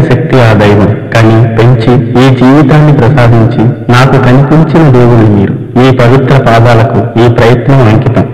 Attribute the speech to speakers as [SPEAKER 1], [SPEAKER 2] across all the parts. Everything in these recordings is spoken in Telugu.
[SPEAKER 1] శక్తి ఆ దైవం కని పెంచి ఈ జీవితాన్ని ప్రసాదించి నాకు కనిపించిన దేవుని మీరు మీ పవిత్ర పాదాలకు ఈ ప్రయత్నం అంకితం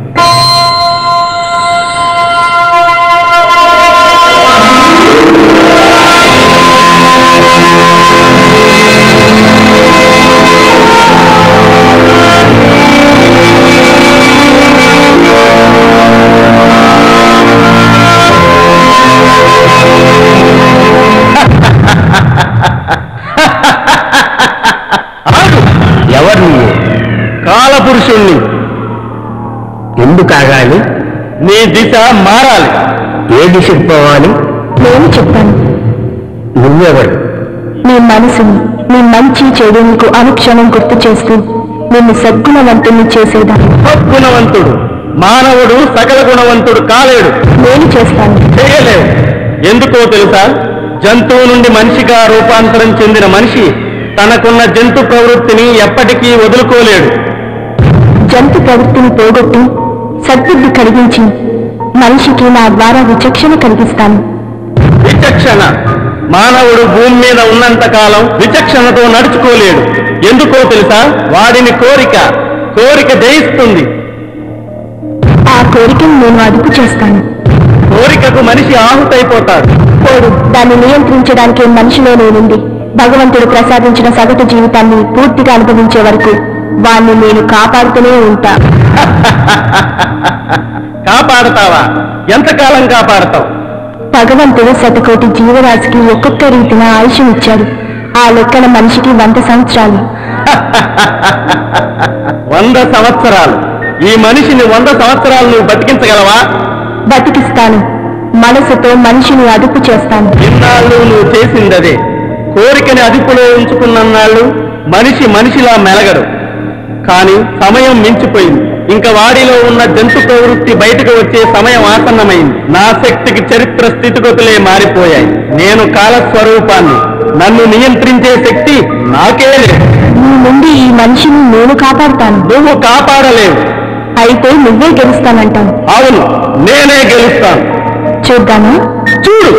[SPEAKER 1] ఎవరు నువ్వు కాలపురుషుణ్ణి ఎందుకు ఆగాలి నీ దిశ మారాలి ఏ దిశకు పోవాలి
[SPEAKER 2] నేను చెప్పాను
[SPEAKER 1] నువ్వెవరు
[SPEAKER 2] నీ మనసుని నీ మంచి చెడు నీకు అనుక్షణం గుర్తు చేస్తూ నిన్ను సద్గుణవంతుని చేసేదాన్ని
[SPEAKER 1] గుణవంతుడు మానవుడు సకల గుణవంతుడు కాలేడు
[SPEAKER 2] నేను చేస్తాను
[SPEAKER 1] చేయలేవు ఎందుకో తెలుసా జంతువు నుండి మనిషిగా రూపాంతరం చెందిన మనిషి తనకున్న జంతు ప్రవృత్తిని ఎప్పటికీ వదులుకోలేడు
[SPEAKER 2] జంతు ప్రవృత్తిని పోగొట్టి సద్బుద్ధి కలిగించి మనిషికి నా ద్వారా విచక్షణ కలిగిస్తాను
[SPEAKER 1] విచక్షణ మానవుడు భూమి మీద ఉన్నంత కాలం విచక్షణతో నడుచుకోలేడు ఎందుకో తెలుసా వాడిని కోరిక కోరిక జయిస్తుంది
[SPEAKER 2] ఆ కోరికను నేను అదుపు చేస్తాను
[SPEAKER 1] కోరికకు మనిషి ఆహుతైపోతాడు
[SPEAKER 2] పోడు దాన్ని నియంత్రించడానికి మనిషిలో నేనుంది భగవంతుడు ప్రసాదించిన సగటు జీవితాన్ని పూర్తిగా అనుభవించే వరకు వాణ్ణి నేను కాపాడుతూనే ఉంటా
[SPEAKER 1] కాపాడతావా ఎంతకాలం కాపాడతావు
[SPEAKER 2] భగవంతుడు శతకోటి జీవరాశికి ఒక్కొక్క రీతిన ఆయుష్నిచ్చాడు ఆ లెక్కన మనిషికి వంద సంవత్సరాలు
[SPEAKER 1] వంద సంవత్సరాలు ఈ మనిషిని వంద సంవత్సరాలు నువ్వు బతికించగలవా
[SPEAKER 2] బతికిస్తాను మనసుతో మనిషిని అదుపు చేస్తాను
[SPEAKER 1] ఇన్నాళ్ళు నువ్వు చేసిందదే కోరికని అదుపులో ఉంచుకున్నన్నాళ్ళు మనిషి మనిషిలా మెలగడు కానీ సమయం మించిపోయింది ఇంకా వాడిలో ఉన్న జంతు ప్రవృత్తి బయటకు వచ్చే సమయం ఆసన్నమైంది నా శక్తికి చరిత్ర స్థితిగతులే మారిపోయాయి నేను కాలస్వరూపాన్ని నన్ను నియంత్రించే శక్తి నాకే లేదు
[SPEAKER 2] నీ నుండి ఈ మనిషిని నేను కాపాడుతాను
[SPEAKER 1] నువ్వు కాపాడలేవు
[SPEAKER 2] అయితే నువ్వే గెలుస్తానంటాను
[SPEAKER 1] అవును నేనే గెలుస్తాను
[SPEAKER 2] చూద్దామా
[SPEAKER 1] చూడు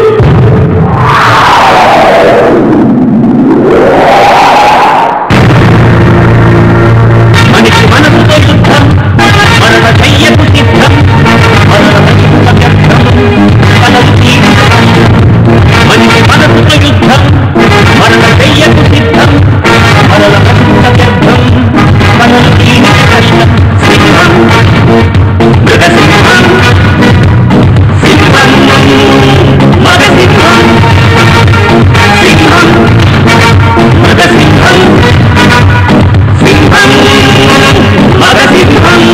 [SPEAKER 3] మనిషి మనసుతో యుద్ధం మరణ చెయ్యకు సిద్ధం మరణ వ్యర్థం కలవు తీర్థం మనిషి మనసుతో యుద్ధం మరణ చెయ్యకు సిద్ధం మరణ వ్యర్థం కలవు తీర్థం సింహం మృగ సింహం సింహం మగ సింహం సింహం మృగ సింహం సింహం మగ సింహం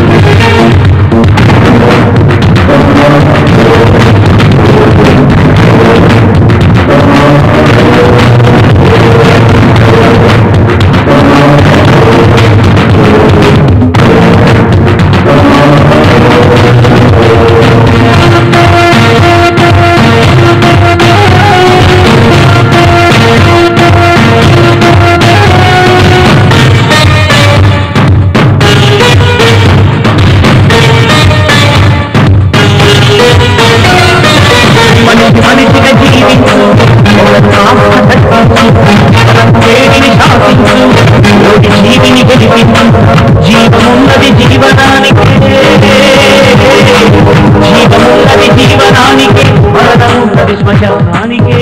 [SPEAKER 3] మనిషి మనిషిగా జీవించు ఒక తాపన తగ్గించు మనం చేడిని శాసించు యోగి జీవిని గెలిపించు జీవమున్నది జీవనానికి జీవమున్నది జీవనానికి మరణమున్నది శ్మశానానికే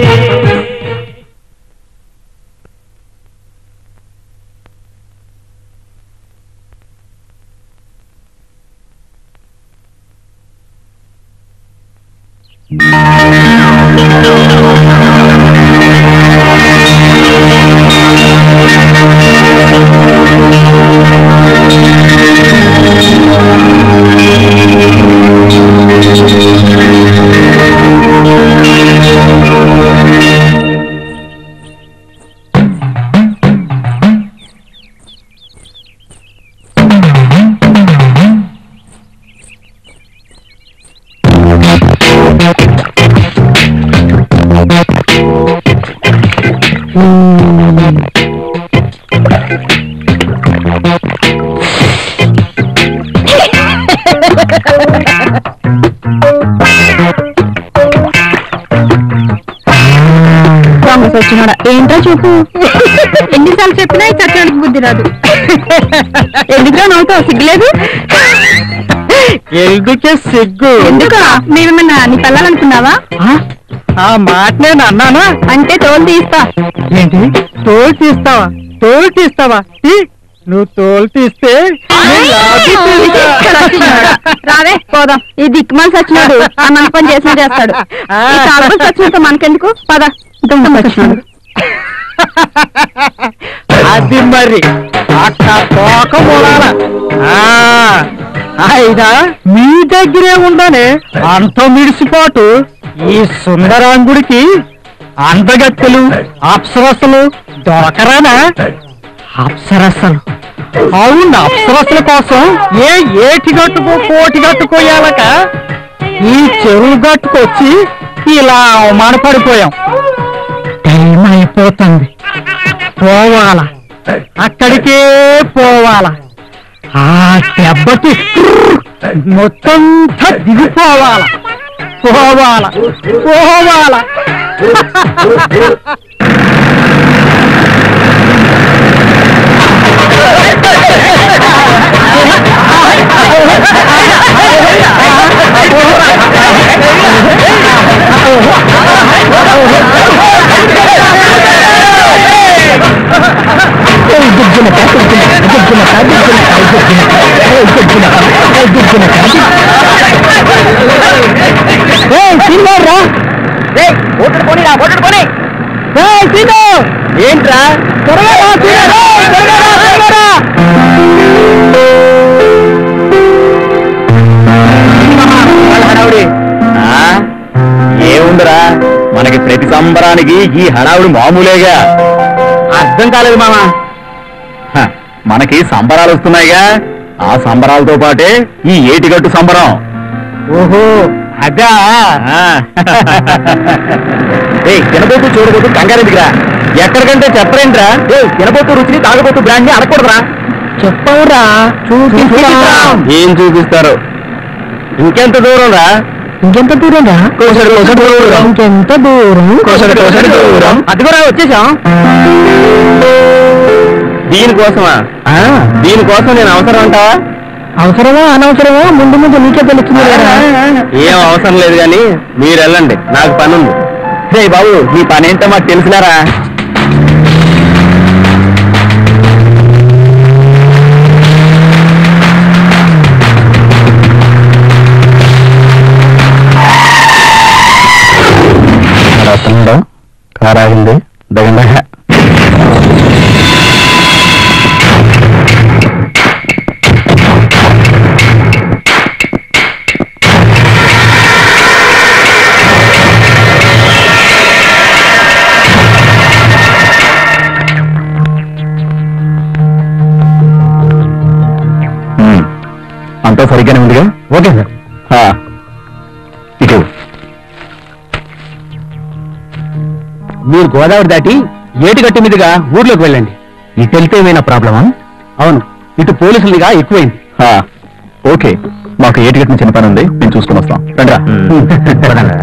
[SPEAKER 2] సచ్చినాడా ఏంటో చూపు ఎన్నిసార్లు చెప్పినా ఈ సత్యానికి బుద్ధి రాదు ఎందుకురా నవ్వుతావు సిగ్గులేదు
[SPEAKER 1] ఎందుకే సిగ్గు
[SPEAKER 2] ఎందుకు మేమేమన్నా నీ పిల్లలనుకున్నావా
[SPEAKER 1] ఆ మాట నేను అన్నానా
[SPEAKER 2] అంటే తోలు తీస్తా
[SPEAKER 1] ఏంటి తోలు తీస్తావా తోలు తీస్తావా తీ. నువ్వు తోలు తీస్తే నేను లాగి తీస్తా.
[SPEAKER 2] రావే పోదాం ఈ దిక్కుమాలి సచ్చినాడు ఆ మన పని చేసిన చేస్తాడు ఈ తాగుబోతు సచ్చినట్టు మనకెందుకు పద దుమ్మ సచ్చినాడు
[SPEAKER 1] అది మరి అక్క తోక మూలాల ఆ, అయినా మీ దగ్గరే ఉండనే అంత మిడిసిపాటు ఈ సుందరాంగుడికి అందగత్తెలు అప్సరసలు దొరకరానా అప్సరసలు అవును అప్సరసల కోసం ఏ ఏటి గట్టుకో కోటి గట్టుకోయాలక ఈ చెరువు గట్టుకొచ్చి ఇలా అవమానపడిపోయాం టైం అయిపోతుంది పోవాలా అక్కడికే పోవాలా ఆ దెబ్బకి మొత్తంతా దిగిపోవాలా పోవాలా పోవాలా ఏంట్రా త్వరగా రా, సీను, రా, త్వరగా రా, త్వరగా రా. హడావుడి ఏముందిరా మనకి ప్రతి సంబరానికి ఈ హడావుడి మామూలేగా అర్థం కాలేదు మామ మనకి సంబరాలు వస్తున్నాయిగా ఆ సంబరాలతో పాటే ఈ ఏటిగట్టు సంబరం ఓహో అదా ఏ తినబోతు చూడబోతు కంగారెందుకురా ఎక్కడికంటే చెప్పరేంట్రా ఏ తినబోతు రుచిని తాగబోతు బ్రాండ్ ని అనకూడదురా చెప్పవురా ఏం చూపిస్తారు ఇంకెంత దూరం రా ఇంకెంత దూరం రా కోసడి కోసడి దూరం ఇంకెంత దూరం కోసడి కోసడి దూరం అదిగోరా వచ్చేసాం దీనికోసమా దీనికోసం నేను అవసరం అంటావా అవసరమా అనవసరమా ముందు ముందు నీకే తెలుస్తుంది ఏం అవసరం లేదు కానీ మీరు వెళ్ళండి నాకు పని ఉంది రే బాబు మీ పని ఏంటో మాకు తెలుసులారా వస్తుండో కారాగింది దగండగ అంతా సరిగ్గానే ఉందిగా ఓకే సార్ ఇటు మీరు గోదావరి దాటి ఏటిగట్టు మీదుగా ఊర్లోకి వెళ్ళండి ఇటు వెళ్తే ఏమైనా ప్రాబ్లమా అవును ఇటు పోలీసులుగా ఎక్కువైంది ఓకే మాకు ఏటిగట్టు చిన్న పని ఉంది మేము చూసుకుని వస్తాం రండి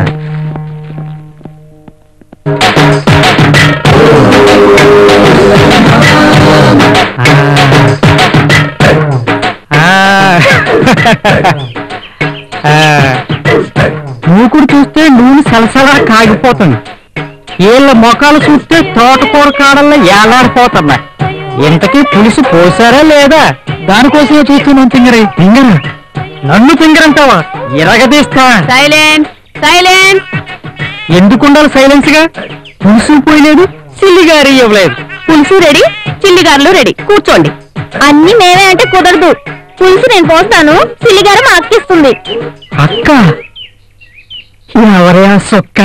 [SPEAKER 1] మూకుడు చూస్తే నూనె సలసలా కాగిపోతుంది వీళ్ళ మొఖాలు చూస్తే తోటకూర కాడల్లో ఏలాడిపోతున్నాయి ఇంతకీ పులుసు పోసారా లేదా దానికోసమే చూస్తున్నాం తింగరి తింగర నన్ను తింగరంటావా ఇరగదీస్తా
[SPEAKER 2] సైలెంట్ సైలెంట్
[SPEAKER 1] ఎందుకుండాలి సైలెన్స్ గా పులుసు పోయలేదు సిల్లిగారి ఇవ్వలేదు
[SPEAKER 2] పులుసు రెడీ చిల్లిగారులు రెడీ కూర్చోండి అన్ని మేమే అంటే కుదరదు పులుసు నేను పోస్తాను చిల్లిగారు మా అక్కిస్తుంది
[SPEAKER 1] అక్క ఎవరే ఆ సొక్క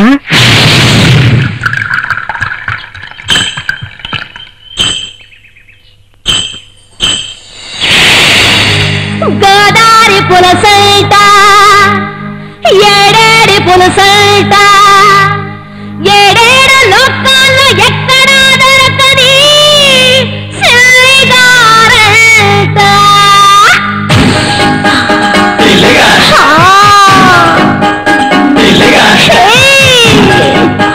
[SPEAKER 2] గోదారి పులసల్ట ఏడేడి పులసల్ట ఏడేడు లోకాల్లో ఎక్కడా దొరకది సిల్లిగారంట ఆ. ఏయ్!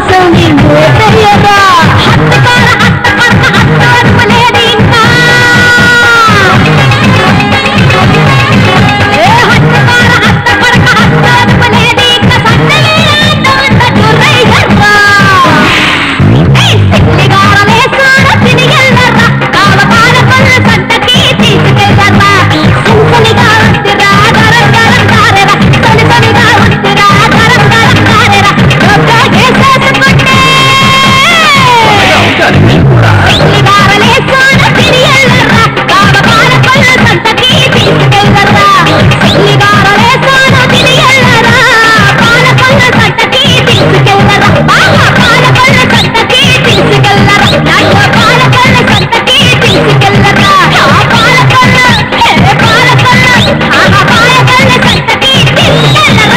[SPEAKER 2] కోసం నిన్నే తెలియదా హత్తుకోర హత్తుకొరక హత్తు అదుపులేదు ఇంకా ఏ హత్తుకోర హత్తుకొరక హత్తు అదుపులేదు ఇంకా సందవేలాంటోంత దుర్రైగర్రా ఏయ్ సిల్లిగారలేసాడ తిరిగెళ్ళర్రా కావపాల పళ్ళు సంతకి తీసుకెళ్ళర్రా సుంసనిగా ఉంటిరా గరం గరం కారెరా సొని సొనిగా ఉంటిరా గరం గరం కారెరా డొక్క వేసేసుకుంటే సిల్లిగారలేసాడ తిరిగెళ్ళర్రా కావపాల పళ్ళు సంతకి తీసుకెళ్ళర్రా సిల్లిగారలేసాడ తిరిగెళ్ళరా పాల పళ్ళు సంతకి తీసుకెళ్ళరా బాగా పాల పళ్ళు సంతకి తీసుకెళ్ళరా నాకు పాల పళ్ళు సంతకి తీసుకెళ్ళరా ఆ పాల పళ్ళు ఏ పాల పళ్ళు ఆహా పాల పళ్ళు సంతకి తీసుకెళ్ళరా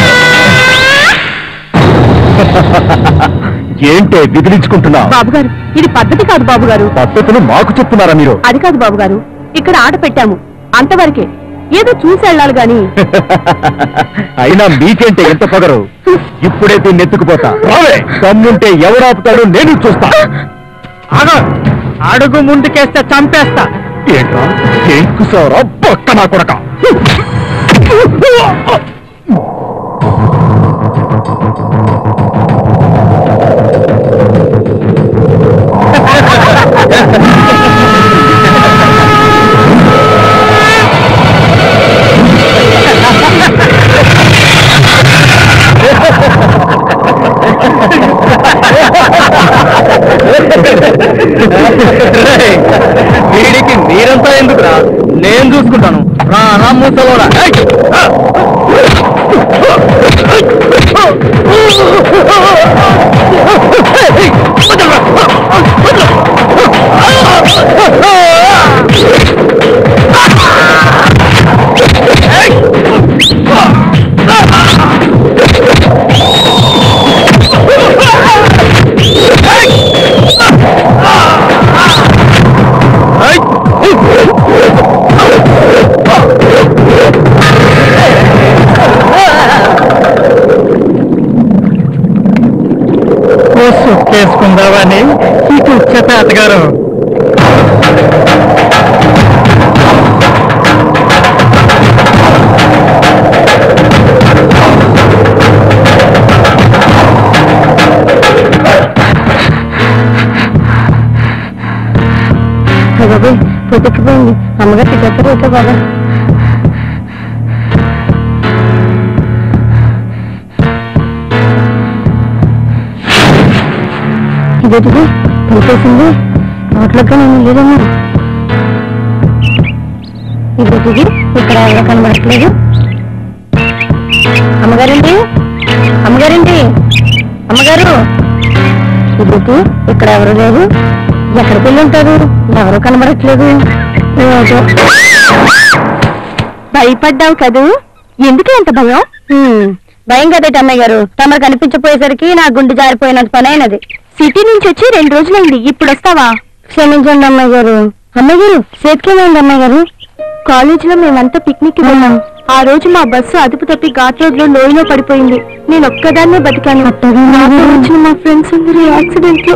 [SPEAKER 1] ఏంటే విదిలించుకుంటున్నావు
[SPEAKER 2] బాబు గారు ఇది పద్ధతి కాదు బాబు గారు
[SPEAKER 1] పద్ధతులు మాకు చెప్తున్నారా మీరు
[SPEAKER 2] అది కాదు బాబు గారు ఇక్కడ ఆట పెట్టాము అంతవరకే ఏదో చూసి వెళ్ళాలి గాని
[SPEAKER 1] అయినా మీకేంటే ఎంత పొగరు ఇప్పుడే దీన్ని ఎత్తుకుపోతా రావే దమ్ముంటే ఎవరాపుతాడో నేను చూస్తా అడుగు ముందుకేస్తే చంపేస్తా ఏంట్రా ఏం కుసావరా పక్క నా కొడక వీడికి మీరంతా ఎందుకురా నేను చూసుకుంటాను రా రా మూసలోరా సుక్కేసుకుందామని ఇటు వచ్చే తాతగారు
[SPEAKER 2] బాబు పొద్దుకుపోయింది అమ్మగారు టికెట్ అయితే బాబా ఇదేంటిది తెలిపేసింది నోట్లోకి నేను లేదమ్మా ఇదేంటిది ఇక్కడ ఎవరో కనబడట్లేదు అమ్మగారండి అమ్మగారండి అమ్మగారు ఇదేంటి ఇక్కడ ఎవరు లేరు ఎక్కడికి వెళ్ళి ఉంటారు ఎవరు కనబడట్లేదు ఏదో. భయపడ్డావు కదూ ఎందుకు ఎంత భయం భయం కదట అమ్మాయి గారు తమరు కనిపించపోయేసరికి నా గుండె జారిపోయినంత పని అయినది సిటీ నుంచి వచ్చి రెండు రోజులైంది ఇప్పుడు వస్తావా క్షమించండి అమ్మాయి గారు అమ్మాయి గారు చేతికేమైంది అమ్మాయి గారు కాలేజీలో మేమంతా పిక్నిక్ వెళ్ళాం ఆ రోజు మా బస్సు అదుపు తప్పి ఘాట్ రోడ్ లో లోయలో పడిపోయింది నేను ఒక్కదాన్నే బతికాను నాతో వచ్చిన మా ఫ్రెండ్స్ అందరూ యాక్సిడెంట్ లో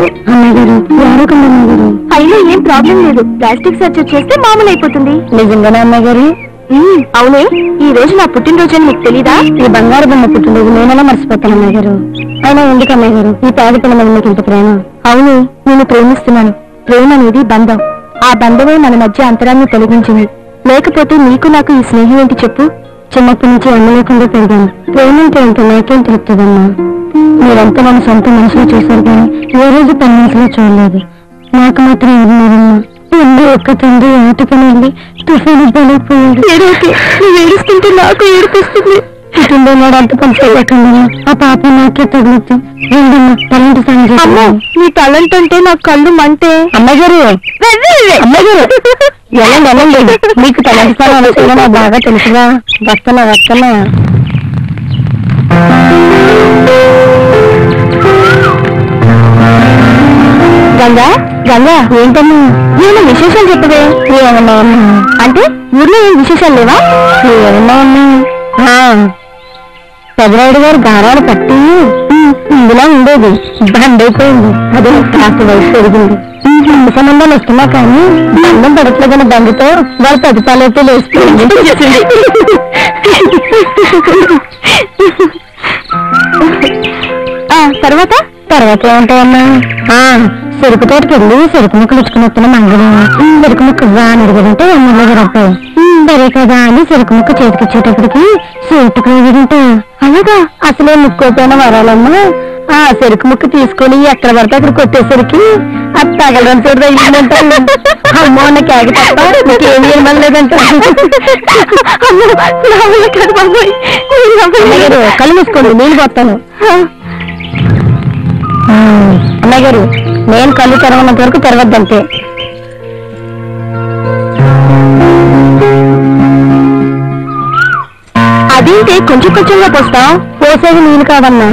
[SPEAKER 2] అయినా ఏం ప్రాబ్లం లేదు ప్లాస్టిక్ సర్జరీ చేస్తే మామూలు అయిపోతుంది నిజంగానే అమ్మాయి గారు అవునే ఈ రోజు నా పుట్టినరోజు అని మీకు తెలీదా ఈ బంగారు బొమ్మ పుట్టినరోజు నేనెలా మర్చిపోతాను అమ్మాయి గారు అయినా ఎందుకు అమ్మాయి గారు ఈ పేద పిల్ల మీద మీకు ఇంత ప్రేమ అవును నేను ప్రేమిస్తున్నాను ప్రేమ అనేది బంధం ఆ బంధమే మన మధ్య అంతరాన్ని తొలగించింది లేకపోతే నీకు నాకు ఈ స్నేహం ఏంటి చెప్పు చిన్నప్పటి నుంచి అమ్మ లేకుండా పెరిగాను ప్రేమ అంటే ఏంటో నాకేం తెలుస్తుందమ్మా మీరంతా మన సొంత మనుషులు చూశారు కానీ ఏ రోజు పని మనుషులు చూడలేదు నాకు మాత్రం ఎవరున్నారమ్మా ఎందు ఒక్క తండ్రి ఆటకని వెళ్ళి తుఫాను బలైపోయాడు నువ్వు ఏడుస్తుంటే నాకు ఏడుపిస్తుంది కుటుంబం నాడు అంత పంచుకోకుండా ఆ పాప నాకే తగులుతూ వెళ్ళమ్మా తలంటి సాయం చేద్దాం. నీ తలంట అంటే నా కళ్ళు మంటే అమ్మగారు అమ్మగారు వెళ్ళండి వెళ్ళండి మీకు తలంటి స్థానం విషయంలో నాకు బాగా తెలుసుగా వస్తున్నా వస్తున్నా గంగా గంగా ఏంటమ్మా ఏమైనా విశేషాలు చెప్పవే ఏమన్నా అంటే ఊర్లో ఏం విశేషాలు లేవా ఏమన్నా ఉన్నా పెదరాయుడు గారు గారాలు పట్టి పందిలా ఉండేది బండ్ అయిపోయింది అదే కాస్త వయసు పెరిగింది ఇంటి సంబంధాలు వస్తున్నా కానీ బంధం పడట్లేదని బండితో వాళ్ళ ప్రతిపాలైతే లేసిపోయింది ఆ, తర్వాత తర్వాత ఏమంటాయమ్మా ఆ, చెరుకు తోటకి వెళ్ళి చెరుకు ముక్కలు ఇచ్చుకుని వస్తున్న మంగళం చెరుకు ముక్క ఇవ్వా అని అడిగదంటే ఎమ్మెల్యే గారు అబ్బాయి సరే కదా అని చెరుకు ముక్క చేతికిచ్చేటప్పటికి చేతికి లేదంట అలాగా అసలే ముక్కోపోయిన వరాలమ్మా ఆ చెరుకు ముక్క తీసుకొని ఎక్కడ పడితే అక్కడ కొట్టేసరికి అది తగలడం చూడ తగిలిందంట అమ్మో అన్న కేక తప్ప ఇంకేం చేయమలేదంట కళ్ళు మూసుకోండి నేను పోతాను అన్నయ్య గారు నేను కళ్ళు తెరవనంత వరకు తెరవద్దంతే అదేంటి కొంచెం కొంచెంగా పోస్తాం పోసేది నేను కాదన్నా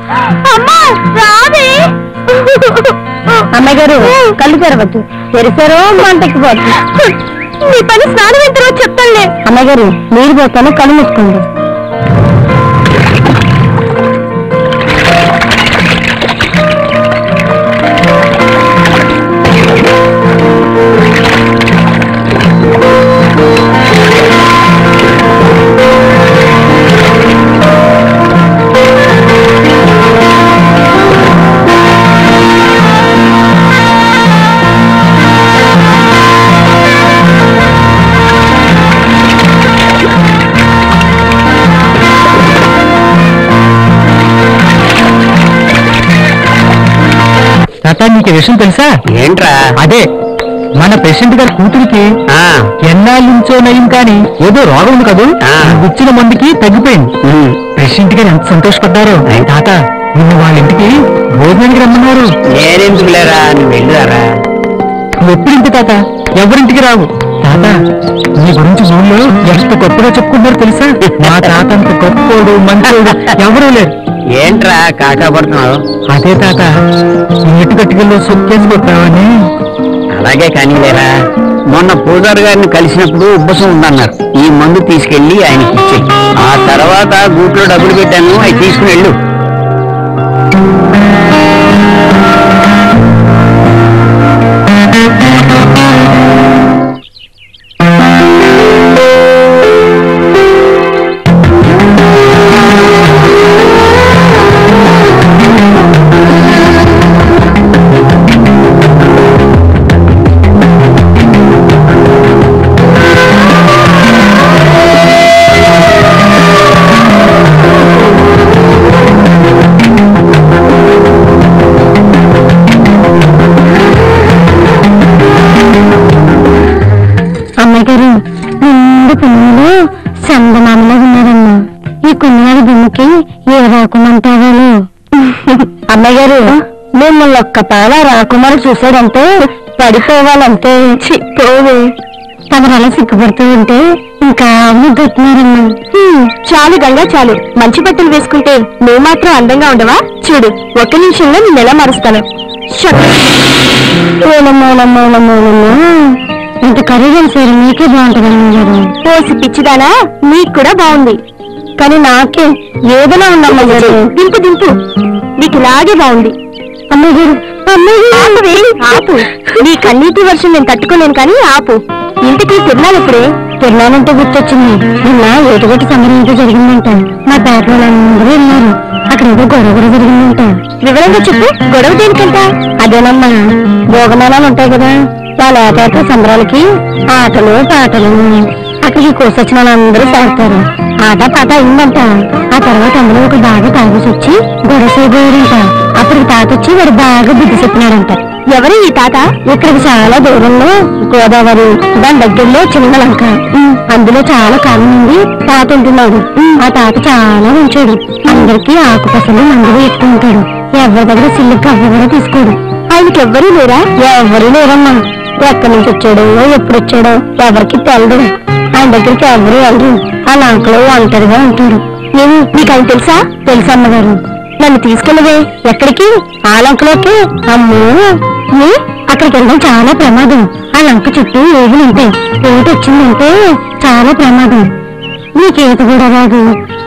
[SPEAKER 2] అమ్మాయి గారు కళ్ళు తెరవద్దు తెరిసారో మంటెక్కిపోద్దు మీ పని స్నానం ఎంత చెప్తానులే అమ్మాయి గారు నీరు పోతాను కళ్ళు మూసుకోండి
[SPEAKER 1] తాత నీకు ఈ విషయం తెలుసా
[SPEAKER 3] ఏంట్రా
[SPEAKER 1] అదే మన ప్రెసిడెంట్ గారి కూతురికి
[SPEAKER 3] ఆ,
[SPEAKER 1] ఎన్నాళ్ళ నుంచో నయం కానీ ఏదో రోగం ఉంది కదూ
[SPEAKER 3] ఆ.
[SPEAKER 1] నువ్వు ఇచ్చిన మందుకి తగ్గిపోయింది
[SPEAKER 3] ఉమ్,
[SPEAKER 1] ప్రెసిడెంట్ గారు ఎంత సంతోషపడ్డారో తాత నిన్ను వాళ్ళ ఇంటికి భోజనానికి రమ్మన్నారు
[SPEAKER 3] నేనెందుకు లేరా నువ్వు వెళ్ళారా
[SPEAKER 1] నువ్వు ఎప్పుడింటి తాత ఎవరింటికి రావు తాత నీ గురించి ఊళ్ళో ఎంత గొప్పగా చెప్పుకుంటారో తెలుసా మా తాత అంత గొప్పోడు మంచోడు ఎవరూ లేరు
[SPEAKER 3] ఏంట్రా కాకా పడుతున్నావు
[SPEAKER 1] అదే తాత నీటి కట్టుకెళ్ళి సొక్కేసి కొట్టావని
[SPEAKER 3] అలాగే కానీ లేరా మొన్న పూజారి గారిని కలిసినప్పుడు ఉబ్బసం ఉందన్నారు ఈ మందు తీసుకెళ్లి ఆయనకి ఇచ్చేయి ఆ తర్వాత గూట్లో డబ్బులు పెట్టాను అవి తీసుకుని వెళ్ళు
[SPEAKER 2] అమ్మాయి గారు రెండు పిల్లలు చందమామలో ఉన్నారమ్మా ఈ కున్నాడు బొమ్మకి ఏ రాకుమంటావాలు అమ్మాయి గారు మిమ్మల్ని ఒక్క పాల రాకుమారు చూశారంటే పడిపోవాలంటే పోవే తమరు అలా సిగ్గుపడుతూ ఉంటే ఇంకా ముద్దొస్తున్నారమ్మా చాలు గంగా చాలు మంచి బట్టలు వేసుకుంటే నువ్వు మాత్రం అందంగా ఉండవా చూడు ఒక నిమిషంలో నేను ఎలా మారుస్తాను మూలమూలమూలమూలమూ ఇంత ఖరీదైన సీర మీకే బాగుంటుంది గారు పోసి పిచ్చిదానా నీకు కూడా బాగుంది కానీ నాకే ఏదైనా ఉందమ్మా గారు దింపు దింపు నీకు ఇలాగే బాగుంది అమ్మగారు అమ్మగారు ఆపు నీ కన్నీటి వర్షం నేను తట్టుకోలేను కానీ ఆపు ఇంటికి తిరునాలు ఇప్పుడే తిరునాలంటే గుర్తొచ్చింది నిన్న ఏటుగట్టి సంబరం ఏంటో జరిగిందంట మా పేట వాళ్ళందరూ వెళ్ళారు అక్కడ ఏదో గొడవ కూడా జరిగిందంట వివరంగా చెప్పు గొడవ దేనికంట అదేనమ్మా భోగమానాలు ఉంటాయి కదా వాళ్ళ ఏటాట సంబరాలకి ఆటలు పాటలు అక్కడికి కోసొచ్చిన వాళ్ళందరూ చేస్తారు ఆట పాట అయిందంట ఆ తర్వాత అందులో ఒక బాగా తాగేసి వచ్చి గొడవ చేయబోయారంట అప్పుడు తాత వచ్చి వాడు బాగా బుద్ధి చెప్పినాడంట ఎవరు ఈ తాత ఇక్కడికి చాలా దూరంలో గోదావరి దాని దగ్గరలో చిన్న లంక అందులో చాలా కాలం నుండి తాత ఉంటున్నాడు ఆ తాత చాలా మంచోడు అందరికీ ఆకుపసలు మందులు ఎక్కువ ఉంటాడు ఎవరి దగ్గర సిల్లు కవ్వ కూడా తీసుకోడు ఆయనకి ఎవ్వరూ లేరా ఎవ్వరూ లేరమ్మా ఎక్కడి నుంచి వచ్చాడో ఎప్పుడు వచ్చాడో ఎవరికి తెలదు ఆయన దగ్గరికి ఎవరు వెళ్ళరు ఆ లంకలో ఒంటరిగా ఉంటాడు ఏమి నీకు ఆయన తెలుసా తెలుసా అమ్మగారు నన్ను తీసుకెళ్ళవే ఎక్కడికి ఆ లంకలోకి అమ్మో ఏ? అక్కడికి వెళ్ళడం చాలా ప్రమాదం ఆ లంక చుట్టూ ఏగులు ఉంటాయి ఏటి వచ్చిందంటే చాలా ప్రమాదం నీకు ఈత కూడా రాదు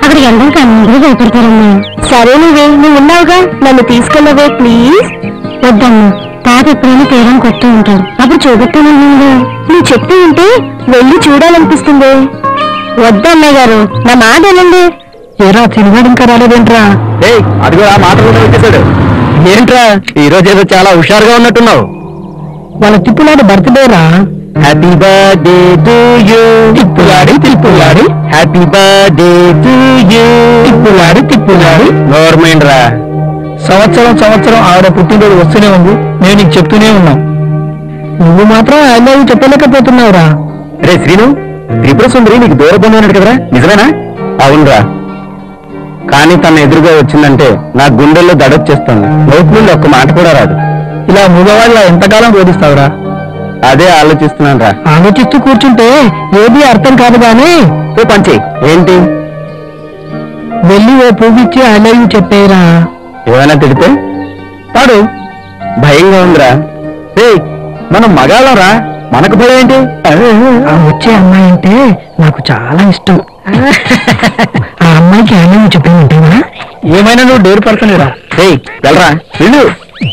[SPEAKER 2] అక్కడ ఎండకి అందరూ భయపడతారమ్మా సరే నువ్వే నువ్వు ఉన్నావుగా నన్ను తీసుకెళ్ళవే ప్లీజ్ వద్దమ్మా తాత ఎప్పుడైనా తీరం కొడుతూ ఉంటాడు అప్పుడు చూపెట్టాను నువ్వు చెప్తూ ఉంటే వెళ్ళి చూడాలనిపిస్తుంది వద్దన్నయ్య గారు నా మాట వినండి
[SPEAKER 3] ఏరా తినవాడు ఇంకా రాలేదేంట్రా
[SPEAKER 1] ఏయ్ అదిగో ఆ మాట కూడా వచ్చేసాడు
[SPEAKER 3] ఏంట్రా
[SPEAKER 1] ఈ రోజు ఏదో చాలా హుషారుగా ఉన్నట్టున్నావు
[SPEAKER 3] వాళ్ళ తిప్పులాడి బర్త్డే రా
[SPEAKER 1] హ్యాపీ బర్త్డే టు యూ
[SPEAKER 3] తిప్పులాడి తిప్పులాడి
[SPEAKER 1] హ్యాపీ బర్త్డే టు యూ
[SPEAKER 3] తిప్పులాడి తిప్పులాడి
[SPEAKER 1] గవర్నమెంట్ రా
[SPEAKER 3] సంవత్సరం సంవత్సరం ఆవిడ పుట్టినరోజు వస్తూనే ఉంది నేను నీకు చెప్తూనే ఉన్నా నువ్వు మాత్రం ఐ లవ్ యూ చెప్పలేకపోతున్నావురా
[SPEAKER 1] రే శ్రీను త్రిపుర సుందరి నీకు దూర బంధువు కదరా నిజమేనా అవునరా కానీ తన ఎదురుగా వచ్చిందంటే నా గుండెల్లో దడొచ్చేస్తుంది నోటి నుండి ఒక్క మాట కూడా రాదు
[SPEAKER 3] ఇలా మగవాళ్ళ ఎంతకాలం బోధిస్తావురా
[SPEAKER 1] అదే ఆలోచిస్తున్నాను రా
[SPEAKER 3] ఆలోచిస్తూ కూర్చుంటే ఏది అర్థం కాదు గానీ
[SPEAKER 1] ఓ పంచి ఏంటి
[SPEAKER 3] వెళ్ళి ఓ పువ్వు ఇచ్చి ఐ లవ్ యూ చెప్పేరా
[SPEAKER 1] ఏమైనా తిడితే పాడు భయంగా ఉందిరా రే మనం మగాళ్ళం రా మనకు భయం ఏంటి
[SPEAKER 3] ఆ వచ్చే అమ్మాయి అంటే నాకు చాలా ఇష్టం ఆ అమ్మాయికి ఐ లవ్ యూ చెప్పేమంటావా ఏమైనా నువ్వు డేరు పడుతున్నారా
[SPEAKER 1] రేయ్ వెళ్ళరా వెళ్ళు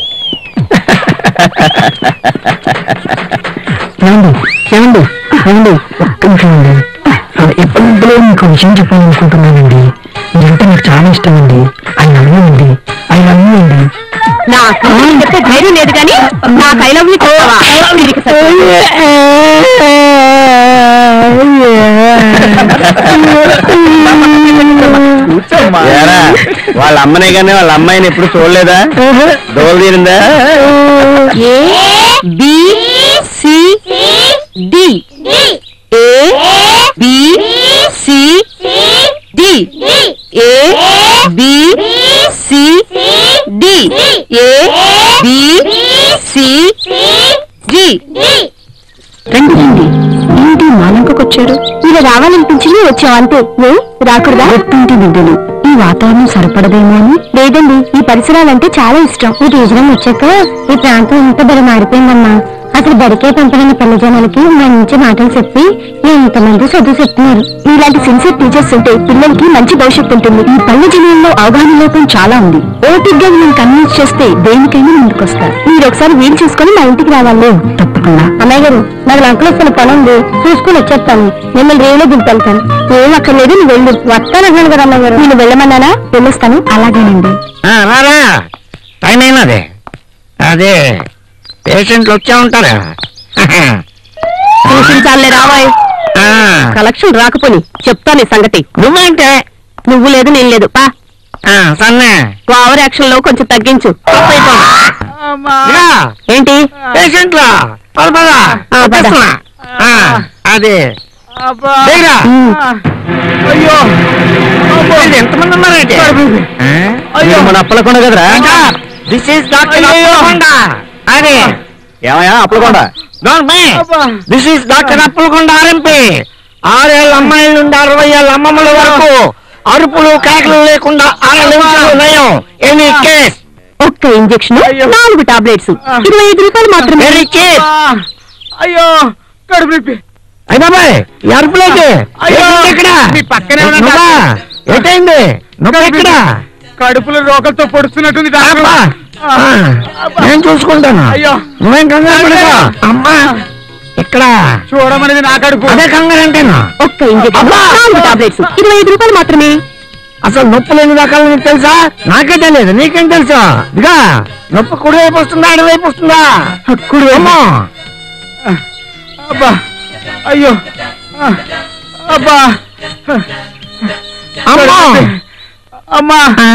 [SPEAKER 3] ఏమండి ఏమండి ఏమండి ఒక్క నిమిషం అండి ఆ, ఎప్పుడో మీకు విషయం చెప్పాలనుకుంటున్నానండి మీరంటే నాకు చాలా ఇష్టం అండి ఐ లవ్ యూ అండి ఐ లవ్ యూ అండి
[SPEAKER 2] నాకు చెప్పే ధైర్యం లేదు కానీ నాకు ఐ లవ్ యూ చెప్పవా వీరికి సత్యం.
[SPEAKER 1] ఏరా, వాళ్ళ అమ్మనే కానీ వాళ్ళ అమ్మాయిని ఎప్పుడు చూడలేదా దోలు తీరిందా
[SPEAKER 2] A B C D A B C D A B C D A B C D రండి రండి ఏంటి మాలంకొచ్చారు ఇలా రావాలనిపించింది వచ్చాం అంతే ఏ రాకూడదా ఒట్టింటి బిడ్డలు ఈ వాతావరణం సరిపడదేమో అని లేదండి ఈ పరిసరాలంటే చాలా ఇష్టం ఈ రీజనం వచ్చాక ఈ ప్రాంతం ఎంత బలి మారిపోయిందమ్మా అసలు బడికే పంపలేని పిల్ల జనాలకి మంచి మాటలు చెప్పి ఎంతమంది చదువు చెప్తున్నారు ఇలాంటి సిన్సియర్ టీచర్స్ ఉంటే పిల్లలకి మంచి భవిష్యత్తు ఉంటుంది ఈ పల్లె జనంలో అవగాహన లోపం చాలా ఉంది ఓపిగ్గా నేను కన్విన్స్ చేస్తే దేనికైనా ముందుకొస్తారు మీరు ఒకసారి వీలు చూసుకొని మా ఇంటికి రావాలి తప్పకుండా అన్నయ్య గారు నాకు లంకలు వస్తున్న పని ఉంది చూసుకుని వచ్చేస్తాను మిమ్మల్ని రేవులో దింపెళ్తాను ఏం అక్కర్లేదు నువ్వు వెళ్ళు వస్తానన్నాను కదా అన్నయ్య గారు నేను వెళ్ళమన్నానా వెళ్ళొస్తాను అలాగేనండి
[SPEAKER 3] రారా టైం అయినది అదే పేషెంట్లు వచ్చా ఉంటారా
[SPEAKER 2] చూసించాలే రావాయ్
[SPEAKER 3] ఆ,
[SPEAKER 2] కలెక్షన్ రాకపోని చెప్తాను ఈ సంగతి
[SPEAKER 3] నువ్వేంటే
[SPEAKER 2] నువ్వు లేదు నేను లేదు పా
[SPEAKER 3] ఆ, సన్నే
[SPEAKER 2] ఓవర్ యాక్షన్ లో కొంచెం తగ్గించు
[SPEAKER 3] ఇదిగో,
[SPEAKER 2] ఏంటి
[SPEAKER 3] పేషెంట్లా పద పద
[SPEAKER 2] ఆ, పద.
[SPEAKER 3] వచ్చేస్తున్నా. ఆ, అదే దిగరా.
[SPEAKER 1] అయ్యో
[SPEAKER 3] ఇది ఎంతమంది ఉన్నారంటే
[SPEAKER 1] అయ్యో మన అప్పలకొండ కదరా
[SPEAKER 3] దిస్ ఈస్ డాక్టర్
[SPEAKER 1] అయ్యయ్యో.
[SPEAKER 3] అప్పలకొండ అదే
[SPEAKER 1] ఏమయ్యా Appalakonda
[SPEAKER 3] don't may this is doctor Appalakonda RMP ఆరేళ్ళ అమ్మాయిల నుండి అరవై ఏళ్ళ అమ్మమ్మల వరకు అరుపులు కేకలు లేకుండా అర నిమిషాలు నయం ఎనీ కేస్
[SPEAKER 2] ఒక్క ఇంజెక్షన్ నాలుగు టాబ్లెట్స్ ఇరవై ఐదు రూపాయలు మాత్రమే
[SPEAKER 3] వెరీ చీప్
[SPEAKER 1] అయ్యో కడుపు నొప్పి
[SPEAKER 3] అయ్య బాబాయ్ ఈ అరుపులేంటి
[SPEAKER 1] అయ్యో,
[SPEAKER 3] ఏంటి ఇక్కడ
[SPEAKER 1] మీ పక్కనే ఉన్న
[SPEAKER 3] నువ్వా?
[SPEAKER 1] డాక్టర్.
[SPEAKER 3] ఏంటైంది నువ్వు ఎక్కడ
[SPEAKER 1] కడుపులో రోగంతో పొడుస్తున్నట్టుంది
[SPEAKER 3] అబ్బా. ఆ, నేను చూసుకుంటాను
[SPEAKER 1] అయ్యో.
[SPEAKER 3] నువ్వేం కంగారు పడకు. అమ్మా ఇక్కడ
[SPEAKER 1] చూడమనేది నా కడుపు
[SPEAKER 3] అదే కంగారు అంటేను
[SPEAKER 2] ఒక్క ఇంజెక్షన్
[SPEAKER 3] అబ్బా.
[SPEAKER 2] నాలుగు టాబ్లెట్స్ ఇరవై ఐదు రూపాయలు మాత్రమే
[SPEAKER 3] అసలు నొప్పులు ఎన్ని రకాలు నీకు తెలుసా నాకే తెలియదు నీకేం తెలుసా ఇదిగా నొప్పి కుడి వైపు వస్తుందా అడి వైపు వస్తుందా కుడి వైపు
[SPEAKER 1] అబ్బా అయ్యో ఆ, అబ్బా
[SPEAKER 3] అమ్మా
[SPEAKER 1] అమ్మా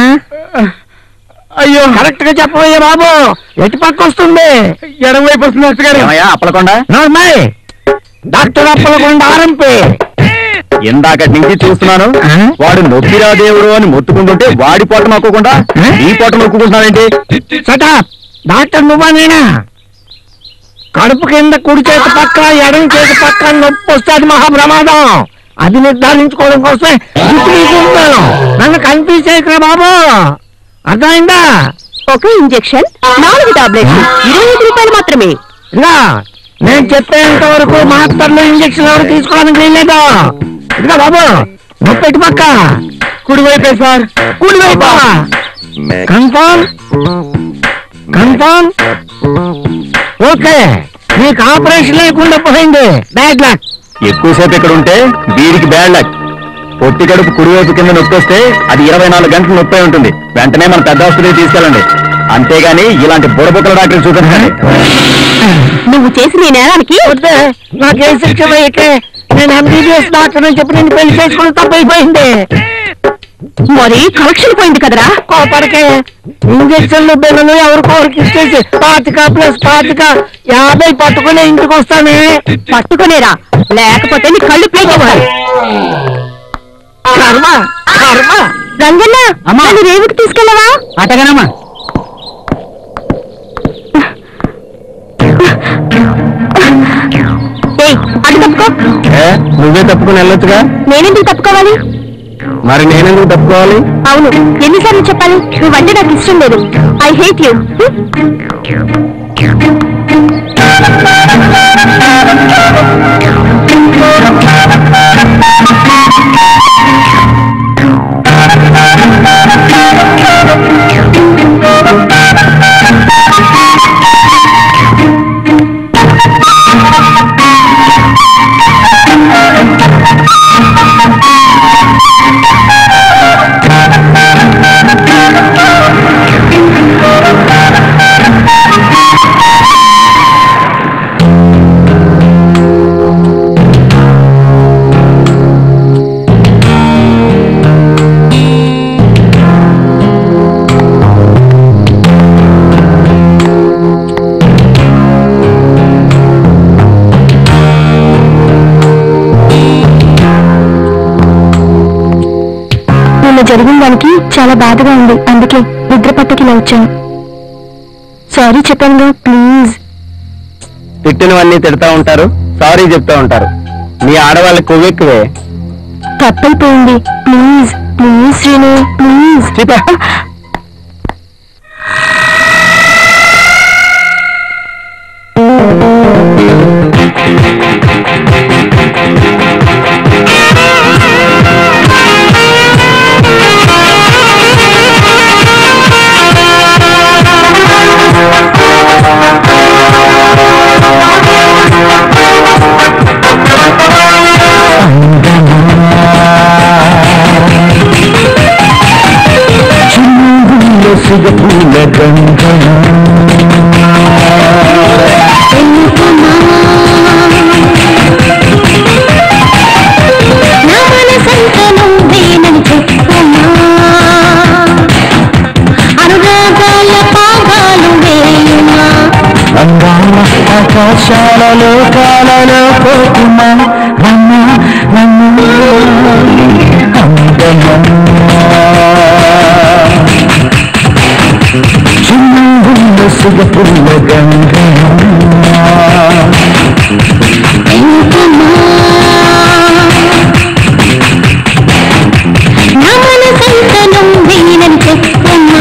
[SPEAKER 1] అయ్యో
[SPEAKER 3] కరెక్ట్ గా చెప్పబోయే బాబు ఎటు పక్క వస్తుంది
[SPEAKER 1] ఎడం వైపు వస్తుంది doctor garu Appalakonda
[SPEAKER 3] normal doctor Appalakonda RMP
[SPEAKER 1] ఇందాక నుంచి చూస్తున్నాను
[SPEAKER 3] ఆ?
[SPEAKER 1] వాడు నొప్పిరా దేవుడు అని మొత్తుకుంటుంటే వాడి పొట్ట నొక్కకుండా
[SPEAKER 3] ఆ?
[SPEAKER 1] ఈ పొట్ట నొక్కుకుంటున్నావేంటి
[SPEAKER 3] సటాప్ డాక్టర్ నువ్వా నేనా కడుపు కింద కుడి చేతి పక్క ఎడం చేతి పక్క నొప్పి వస్తే అది మహాప్రమాదం అది నిర్ధారించుకోవడం కోసం జుట్టు తీసుకుంటున్నాను నన్ను కన్ఫ్యూజ్ చేయకురా బాబు అర్థమైందా
[SPEAKER 2] ఒక ఇంజెక్షన్ నాలుగు టాబ్లెట్స్ ఇరవై ఐదు రూపాయలు మాత్రమే
[SPEAKER 3] ఇలా నేను చెప్పేంత వరకు మాత్రలు ఇంజక్షన్ ఎవరు తీసుకోవడానికి వీల్లేదు ఇదిగా బాబు నొప్పి ఎటు పక్క
[SPEAKER 1] కుడివైపే సార్
[SPEAKER 3] కుడివైపా కన్ఫర్మ్ కన్ఫర్మ్ ఓకే నీకు ఆపరేషన్ లేకుండా పోయింది బ్యాడ్ లక్
[SPEAKER 1] ఎక్కువసేపు ఇక్కడ ఉంటే వీడికి బ్యాడ్ లక్ పొట్టి కడుపు కుడివైపు కింద నొప్పి వస్తే అది ఇరవై నాలుగు గంటలు నొప్పి ఉంటుంది వెంటనే మన పెద్ద ఆసుపత్రికి తీసుకెళ్ళండి అంతేగాని ఇలాంటి బుడబుక్కల డాక్టర్ చూపించండి
[SPEAKER 2] నువ్వు చేసిన ఈ నేరానికి
[SPEAKER 3] వద్దే నాకు ఏ శిక్ష వేయకే నేను ఎంబీబీఎస్ డాక్టర్ అని చెప్పి నేను పెళ్లి చేసుకుని తప్పైపోయింది
[SPEAKER 2] మరి కలెక్షన్ పోయింది కదరా
[SPEAKER 3] కోపడికే ఇంజక్షన్లు బిల్లలు ఎవరికొరికి ఇచ్చేసి పాతిక ప్లస్ పాతిక యాభై పట్టుకుని ఇంటికి వస్తానే
[SPEAKER 2] పట్టుకునేరా లేకపోతే నీ కళ్ళు పీకేవారు
[SPEAKER 3] కర్మ కర్మ
[SPEAKER 2] రంగన్న
[SPEAKER 1] అమ్మా.
[SPEAKER 2] నన్ను రేవుకి తీసుకెళ్ళవా
[SPEAKER 1] అటగనమ్మా
[SPEAKER 2] ఏయ్ అటు తప్పుకో
[SPEAKER 1] నువ్వే తప్పుకుని వెళ్ళొచ్చుగా
[SPEAKER 2] నేనెందుకు తప్పుకోవాలి
[SPEAKER 1] మరి నేనెందుకు తప్పుకోవాలి
[SPEAKER 2] అవును ఎన్నిసార్లు చెప్పాలి నువ్వంటే నాకు ఇష్టం లేదు ఐ హేట్ యూ నిన్న జరిగిన దానికి చాలా బాధగా ఉంది అందుకే నిద్ర పట్టకి ఇలా వచ్చాను సారీ చెప్పానుగా ప్లీజ్
[SPEAKER 1] తిట్టినవన్నీ తిడతా ఉంటారు సారీ చెప్తా ఉంటారు మీ ఆడవాళ్ళ కొవ్వెక్కువే
[SPEAKER 2] తప్పైపోయింది ప్లీజ్ ప్లీజ్ శ్రీను ప్లీజ్
[SPEAKER 1] చెప్పా
[SPEAKER 2] నా మనసంతా నువ్వేనని చెప్పుమా అనురాగాల పాగాలు వేయుమా
[SPEAKER 3] అందాల ఆకాశాలలో కాలలో పోకుమా రమ్మ రమ్మ అందమా చిన్న సుగపుల్ల గంగా
[SPEAKER 2] ఎందుకమ్మా నా మనసంతా నువ్వేనని చెప్పుమా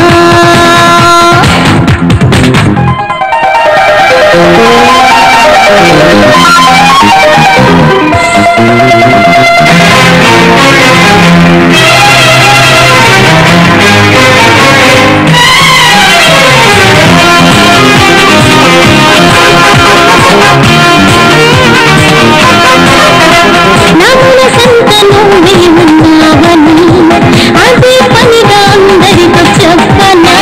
[SPEAKER 2] నా మనసంతా నువ్వే ఉన్నావని అదే పనిగా అందరితో చెప్పనా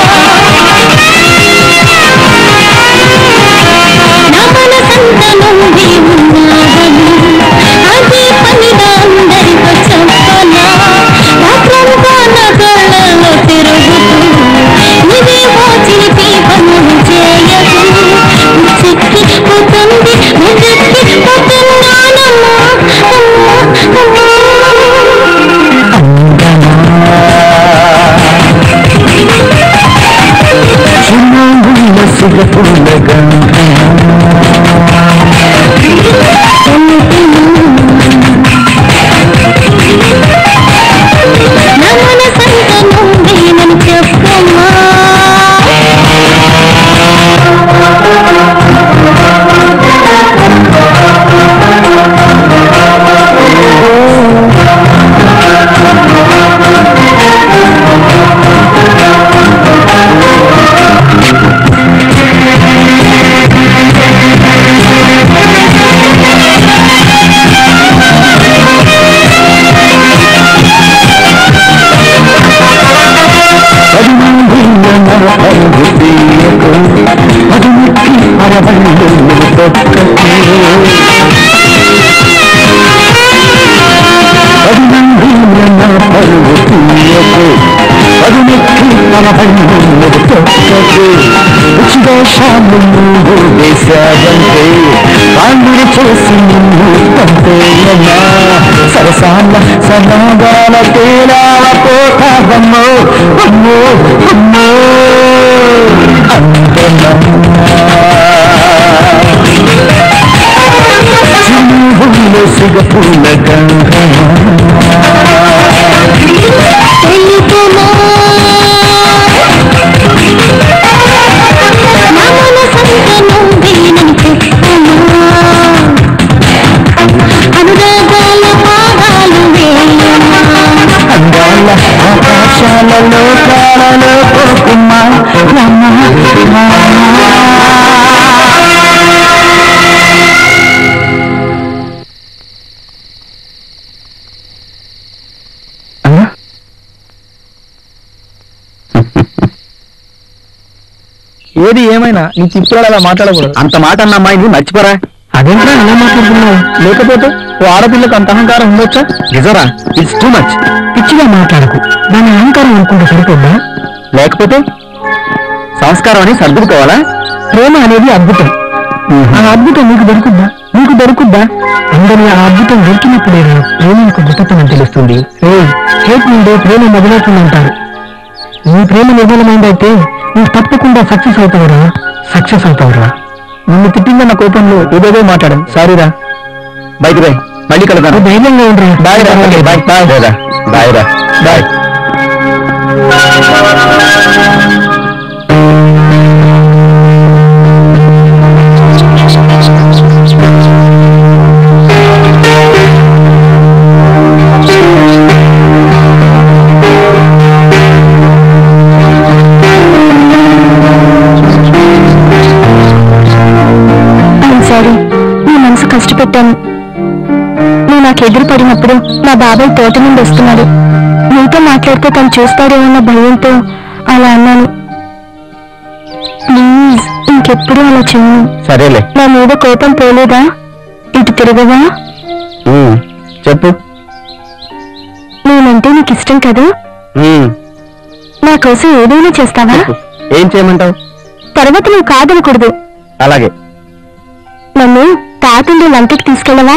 [SPEAKER 2] నా మనసంతా నువ్వే ఉన్నావని అదే పనిగా అందరితో చెప్పనా రాత్రంతా నా కళ్ళలో తిరుగుతూ నువ్వేమో చిలిపి పనులు చేయకు చెక్కి పోతుంది ముద్దెక్కి పోతున్నానమ్మా అమ్మా అమ్మా
[SPEAKER 3] చిన్న సుగపుల్ల గంగా
[SPEAKER 2] నా మనసంతా నువ్వేనని చెప్పమ్మా
[SPEAKER 3] తీయకు పదునెక్కి పరవళ్ళు తొక్కకు పదునంది నా పరువు తీయకు పదునెక్కి పరవళ్ళు తొక్కకు రుచిదోషాలు నువ్వు వేశావంటే కాళ్ళుడి చేసి నిన్ను పంపేయమ్మా సరసాల సమాగాల తేలాల పోతావమ్మో అమ్మో అమ్మో చిన్నులో సిగపూల గంగమా
[SPEAKER 2] తెలుపుమా నా మనసంతా నువ్వేనని చెప్పుమా అనురాగాల పాదాలు వేయమా
[SPEAKER 3] అందాల ఆకాశాలలో కాలలో పోకుమా రమ్మా
[SPEAKER 1] ఏది ఏమైనా నీ ఇప్పుడు అలా మాట్లాడకూడదు అంత మాట అన్న అమ్మాయిని మర్చిపోరా
[SPEAKER 3] అదేంట్రా ఎలా మాట్లాడుతున్నావు
[SPEAKER 1] లేకపోతే ఓ ఆడపిల్లకు అంత అహంకారం ఉండొచ్చా నిజరా ఇట్స్ టూ మచ్
[SPEAKER 3] పిచ్చిగా మాట్లాడకు దాని అహంకారం అనుకుంటే సరిపోద్దా
[SPEAKER 1] లేకపోతే సంస్కారం అని సర్దుకోవాలా
[SPEAKER 3] ప్రేమ అనేది అద్భుతం ఆ అద్భుతం నీకు దొరుకుద్దా నీకు దొరుకుద్దా అందరి ఆ అద్భుతం దొరికినప్పుడేనా ప్రేమ యొక్క గొప్పతనం తెలుస్తుంది ఏ హేట్ నుండే ప్రేమ మొదలవుతుందంటారు నీ ప్రేమ నిర్మలమైందైతే నువ్వు తప్పకుండా సక్సెస్ అవుతావురా సక్సెస్ అవుతావురా
[SPEAKER 1] నిన్ను తిట్టిందన్న కోపంలో ఏదేదో మాట్లాడం సారీరా బైక్ బాయ్ మళ్ళీ కలుద్దాం
[SPEAKER 3] నువ్వు ధైర్యంగా ఉండరా
[SPEAKER 1] బాయ్ రా బాయ్ బాయ్ రా బాయ్ రా బాయ్
[SPEAKER 2] ఐమ్ సారీ నీ మనసు కష్టపెట్టాను నువ్వు నాకు ఎదురు పడినప్పుడు మా బాబాయ్ తోట నుండి వస్తున్నాడు నీతో మాట్లాడితే తను చూస్తాడేమన్న భయంతో అలా అన్నాను ప్లీజ్ ఇంకెప్పుడు అలా చెయ్యి
[SPEAKER 1] సరేలే
[SPEAKER 2] నా మీద కోపం పోలేదా ఇటు తిరగవా
[SPEAKER 1] ఉమ్, చెప్పు
[SPEAKER 2] నేనంటే నీకు ఇష్టం కదా
[SPEAKER 1] ఉమ్,
[SPEAKER 2] నా కోసం ఏదైనా చేస్తావా
[SPEAKER 1] చెప్పు. ఏం చేయమంటావు
[SPEAKER 2] తర్వాత నువ్వు కాదనకూడదు
[SPEAKER 1] అలాగే
[SPEAKER 2] నన్ను తాతుండే లంకకి తీసుకెళ్ళవా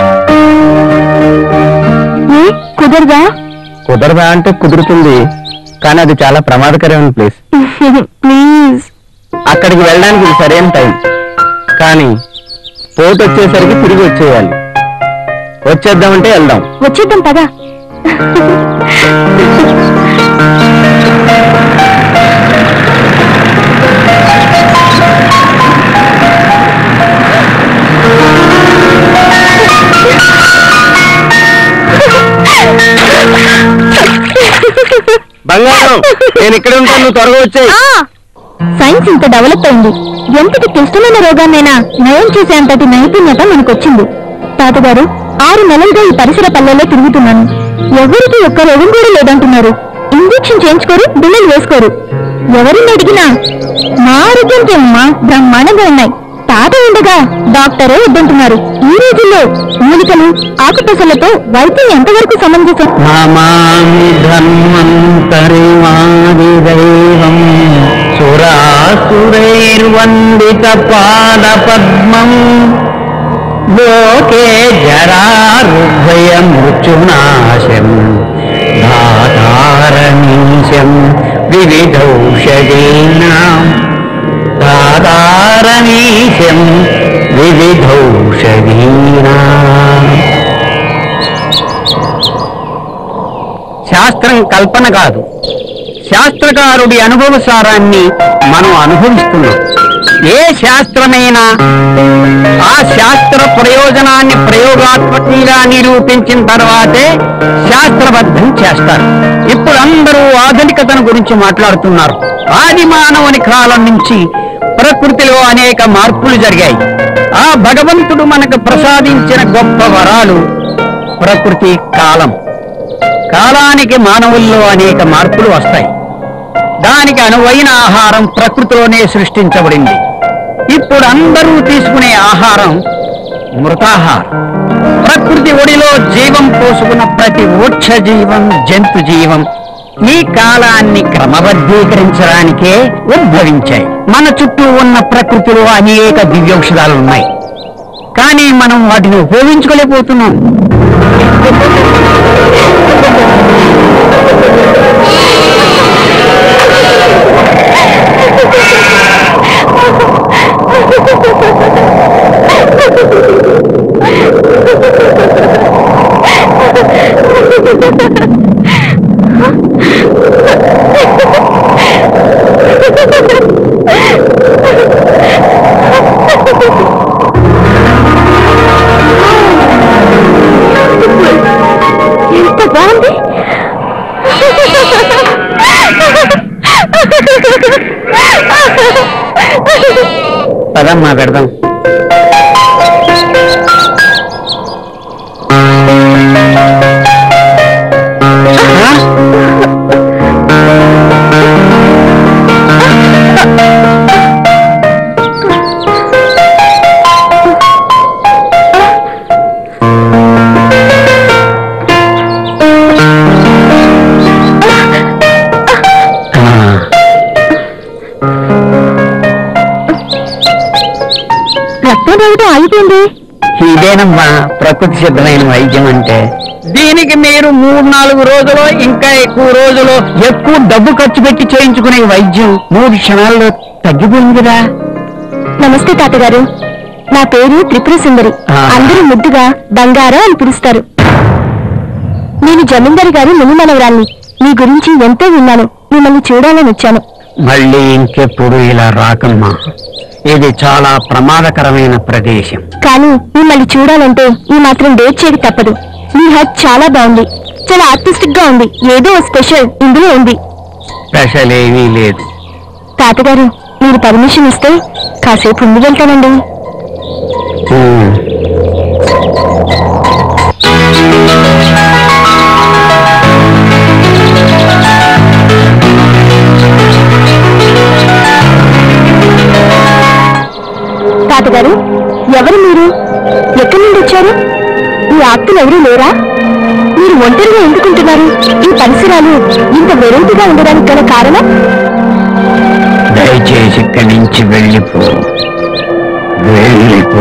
[SPEAKER 2] ఏ కుదరదా
[SPEAKER 1] కుదరదా అంటే కుదురుతుంది కానీ అది చాలా ప్రమాదకరమైన ప్లేస్
[SPEAKER 2] ప్లీజ్
[SPEAKER 1] అక్కడికి వెళ్ళడానికి ఇది సరైన టైం కానీ పోటు వచ్చేసరికి తిరిగి వచ్చేయాలి వచ్చేద్దామంటే వెళ్దాం
[SPEAKER 2] వచ్చేద్దాం పదా
[SPEAKER 1] బంగారం నేను ఇక్కడ ఉంటాను నువ్వు త్వరగా వచ్చేయి
[SPEAKER 2] సైన్స్ ఇంత డెవలప్ అయింది ఎంతటి క్లిష్టమైన రోగాన్నైనా నయం చేసేంతటి నైపుణ్యత మనకొచ్చింది తాతగారు ఆరు నెలలుగా ఈ పరిసర పల్లెల్లో తిరుగుతున్నాను ఎవరికి ఒక్క రోగం కూడా లేదంటున్నారు ఇంజెక్షన్ చేయించుకోరు బిల్లలు వేసుకోరు ఎవరిని అడిగినా మా ఆరోగ్యంకి అమ్మా బ్రహ్మాండంగా ఉన్నాయి తాత ఉండగా డాక్టరే వద్దంటున్నారు ఈ రోజుల్లో మూలికలు ఆకుపసలతో వైద్యం ఎంతవరకు సమంజసం
[SPEAKER 3] నమామి ధన్వంతరిమాది దైవం సురాసురైర్వందిత పాద పద్మం లోకే జరారుభయ మృత్యునాశం దాతారమీశం వివిధౌషధీనాం దాతారమీశం వివిధౌషధీనాం శాస్త్రం కల్పన కాదు శాస్త్రకారుడి అనుభవ సారాన్ని మనం అనుభవిస్తున్నాం ఏ శాస్త్రమైనా ఆ శాస్త్ర ప్రయోజనాన్ని ప్రయోగాత్మకంగా నిరూపించిన తర్వాతే శాస్త్రబద్ధం చేస్తారు ఇప్పుడు అందరూ ఆధునికతను గురించి మాట్లాడుతున్నారు ఆది మానవుని కాలం నుంచి ప్రకృతిలో అనేక మార్పులు జరిగాయి ఆ భగవంతుడు మనకు ప్రసాదించిన గొప్ప వరాలు ప్రకృతి కాలం కాలానికి మానవుల్లో అనేక మార్పులు వస్తాయి దానికి అనువైన ఆహారం ప్రకృతిలోనే సృష్టించబడింది ఇప్పుడు అందరూ తీసుకునే ఆహారం మృతాహారం ప్రకృతి ఒడిలో జీవం పోసుకున్న ప్రతి వృక్ష జీవం జంతు జీవం ఈ కాలాన్ని క్రమబద్ధీకరించడానికే ఉద్భవించాయి మన చుట్టూ ఉన్న ప్రకృతిలో అనేక దివ్యౌషధాలు ఉన్నాయి కానీ మనం వాటిని ఉపయోగించుకోలేకపోతున్నాం
[SPEAKER 2] ఎంత బాగుంది
[SPEAKER 3] పదమ్మా పెడదాం
[SPEAKER 2] రక్తం రావడం ఆగిపోయింది
[SPEAKER 3] ఇదేనమ్మా ప్రకృతి సిద్ధమైన వైద్యం అంటే దీనికి మీరు మూడు నాలుగు రోజులు ఇంకా ఎక్కువ రోజులు ఎక్కువ డబ్బు ఖర్చు పెట్టి చేయించుకునే వైద్యం మూడు క్షణాల్లో తగ్గిపోయింది కదా
[SPEAKER 2] నమస్తే తాతగారు నా పేరు త్రిపుర సుందరి
[SPEAKER 3] ఆ.
[SPEAKER 2] అందరూ ముద్దుగా బంగారం అని పిలుస్తారు నేను జమీందారి గారు మునిమనవరాల్ని మీ గురించి ఎంతో విన్నాను మిమ్మల్ని చూడాలని వచ్చాను
[SPEAKER 3] మళ్ళీ ఇంకెప్పుడు ఇలా రాకమ్మా ఇది చాలా ప్రమాదకరమైన ప్రదేశం
[SPEAKER 2] కానీ మిమ్మల్ని చూడాలంటే ఈ మాత్రం డేట్ చేయక తప్పదు మీ హెడ్ చాలా బాగుంది చాలా ఆర్టిస్టిక్ గా ఉంది ఏదో స్పెషల్ ఇందులో ఉంది
[SPEAKER 3] స్పెషల్ ఏమీ లేదు
[SPEAKER 2] తాతగారు మీరు పర్మిషన్ ఇస్తే కాసేపు ముందు వెళ్తానండి
[SPEAKER 3] ఉమ్.
[SPEAKER 2] తాతగారు ఎవరు మీరు ఎక్కడి నుండి వచ్చారు ఈ ఆప్తులు ఎవరూ లేరా మీరు ఒంటరిగా ఎందుకుంటున్నారు ఈ పరిసరాలు ఇంత వెరైటీగా ఉండడానికి గల కారణం
[SPEAKER 3] దయచేసి ఇక్కడి నుంచి వెళ్ళిపో వెళ్ళిపో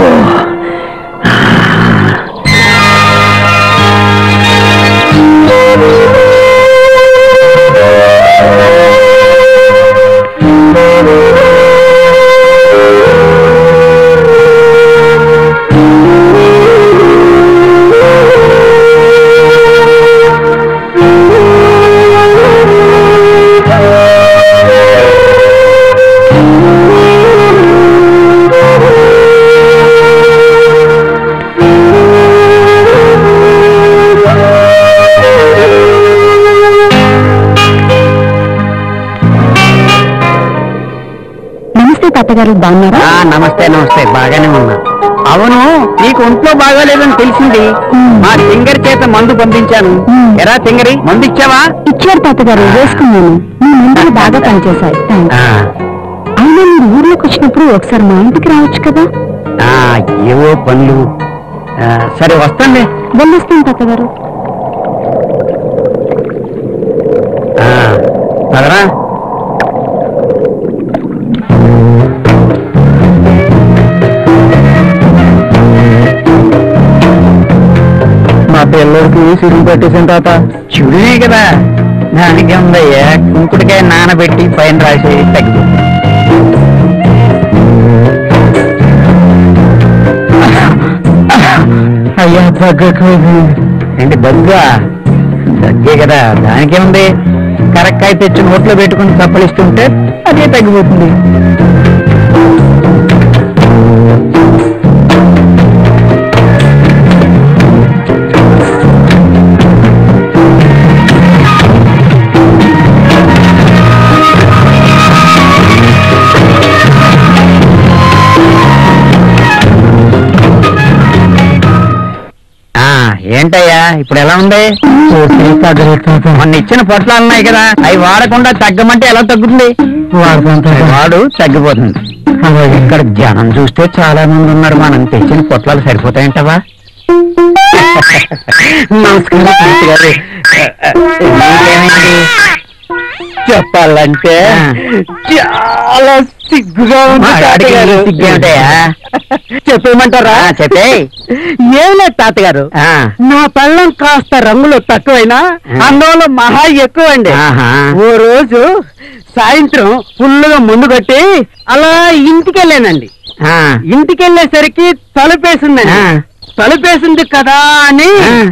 [SPEAKER 2] నమస్తే తాతగారు బాగున్నారా
[SPEAKER 3] ఆ, నమస్తే నమస్తే బాగానే ఉన్నా అవును నీకు ఒంట్లో బాగాలేదని తెలిసింది మా తింగరి చేత మందు పంపించాను
[SPEAKER 2] మ్.
[SPEAKER 3] ఎరా తింగరి మందు ఇచ్చావా
[SPEAKER 2] ఇచ్చారు తాతగారు వేసుకున్నాను మీ మందులు బాగా పనిచేశాయి థాంక్స్.
[SPEAKER 3] ఆ,
[SPEAKER 2] అయినా మీరు ఊర్లోకి వచ్చినప్పుడు ఒకసారి మా ఇంటికి రావచ్చు కదా
[SPEAKER 3] ఆ, ఏవో పనులు ఆ, సరే వస్తానులే
[SPEAKER 2] వెళ్ళొస్తాను తాతగారు
[SPEAKER 3] ఆ, పదరా
[SPEAKER 1] మా పిల్లలకి సిరుగు పెట్టేసాను తాత
[SPEAKER 3] చుడినే కదా దానికి ఉందయ్యా కుంకుడికాయ నానబెట్టి పైన రాసి తగ్గిపోతుంది
[SPEAKER 1] అయ్యా తగ్గకు
[SPEAKER 3] ఏంటి దగ్గా దగ్గే కదా దానికేముంది కరక్కాయ తెచ్చి నోట్లో పెట్టుకుని తప్పలిస్తుంటే అదే తగ్గిపోతుంది ఆ ఏంటయ్యా ఇప్పుడు ఎలా ఉంది మొన్న ఇచ్చిన పొట్లాలు ఉన్నాయి కదా అవి వాడకుండా తగ్గమంటే ఎలా తగ్గుతుంది వాడు తగ్గిపోతుంది ఇక్కడ జనం చూస్తే చాలా మంది ఉన్నారు మనం తెచ్చిన పొట్లాలు సరిపోతాయంటవా నమస్కారం శాంతి గారు నీకేమైంది
[SPEAKER 1] చెప్పాలంటే చాలా సిగ్గుగా ఉంది తాతగారు
[SPEAKER 3] సిగ్గేమిటయా
[SPEAKER 1] చెప్పేయమంటారా
[SPEAKER 3] చెప్పే
[SPEAKER 1] ఏం లేదు తాతగారు నా పళ్ళం కాస్త రంగులో తక్కువైనా అందంలో మహా ఎక్కువ అండి
[SPEAKER 3] ఆహా.
[SPEAKER 1] ఓ రోజు సాయంత్రం ఫుల్లుగా ముందు కొట్టి అలా ఇంటికి వెళ్ళానండి ఇంటికి వెళ్ళేసరికి తలుపేసిందండి
[SPEAKER 3] ఆ.
[SPEAKER 1] తలుపేసింది కదా అని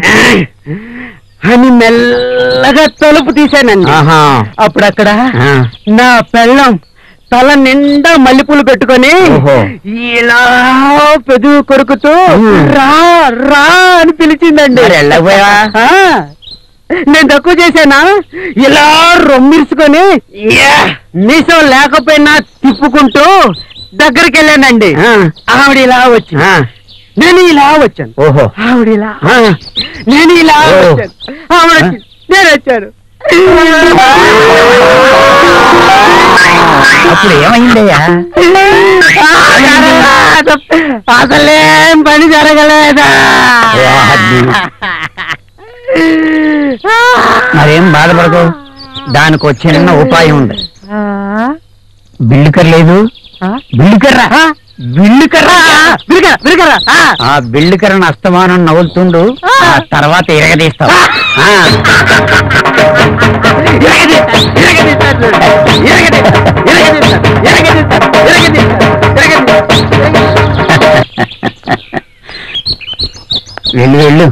[SPEAKER 1] అని మెల్లగా తలుపు తీశానండి అప్పుడు అక్కడ నా పెళ్ళం తల నిండా మల్లెపూలు పెట్టుకొని
[SPEAKER 3] ఓహో.
[SPEAKER 1] ఇలా పెదవు కొరుకుతూ
[SPEAKER 3] ఉమ్.
[SPEAKER 1] రా రా అని పిలిచిందండి
[SPEAKER 3] మరి వెళ్ళకపోయావా?
[SPEAKER 1] ఆ, నేను తక్కువ చేశానా ఇలా రొమ్మిర్చుకొని యా, మీసం లేకపోయినా తిప్పుకుంటూ దగ్గరికి వెళ్ళానండి ఆవిడ ఇలా వచ్చి నేను ఇలా వచ్చాను
[SPEAKER 3] ఓహో
[SPEAKER 1] ఆవిడ ఇలా నేను ఇలా
[SPEAKER 3] ఓ.
[SPEAKER 1] వచ్చాను ఆవిడ వచ్చి నేను వచ్చాను
[SPEAKER 3] అప్పుడు ఏమైందయ్యా
[SPEAKER 1] అసలేం పని జరగలేదా
[SPEAKER 3] వాహ్ది. మరేం బాధపడకు దానికి ఒక చిన్న ఉపాయం ఉంది బిల్లుకర్ లేదు బిల్లుకర్రా బిల్లుకర్రా
[SPEAKER 1] విరగరా విరగరా
[SPEAKER 3] ఆ బిల్లుకర్రను అస్తమానం నవ్వుతుండు ఆ తర్వాత ఇరగదీస్తావు ఆ. వెళ్ళు వెళ్ళు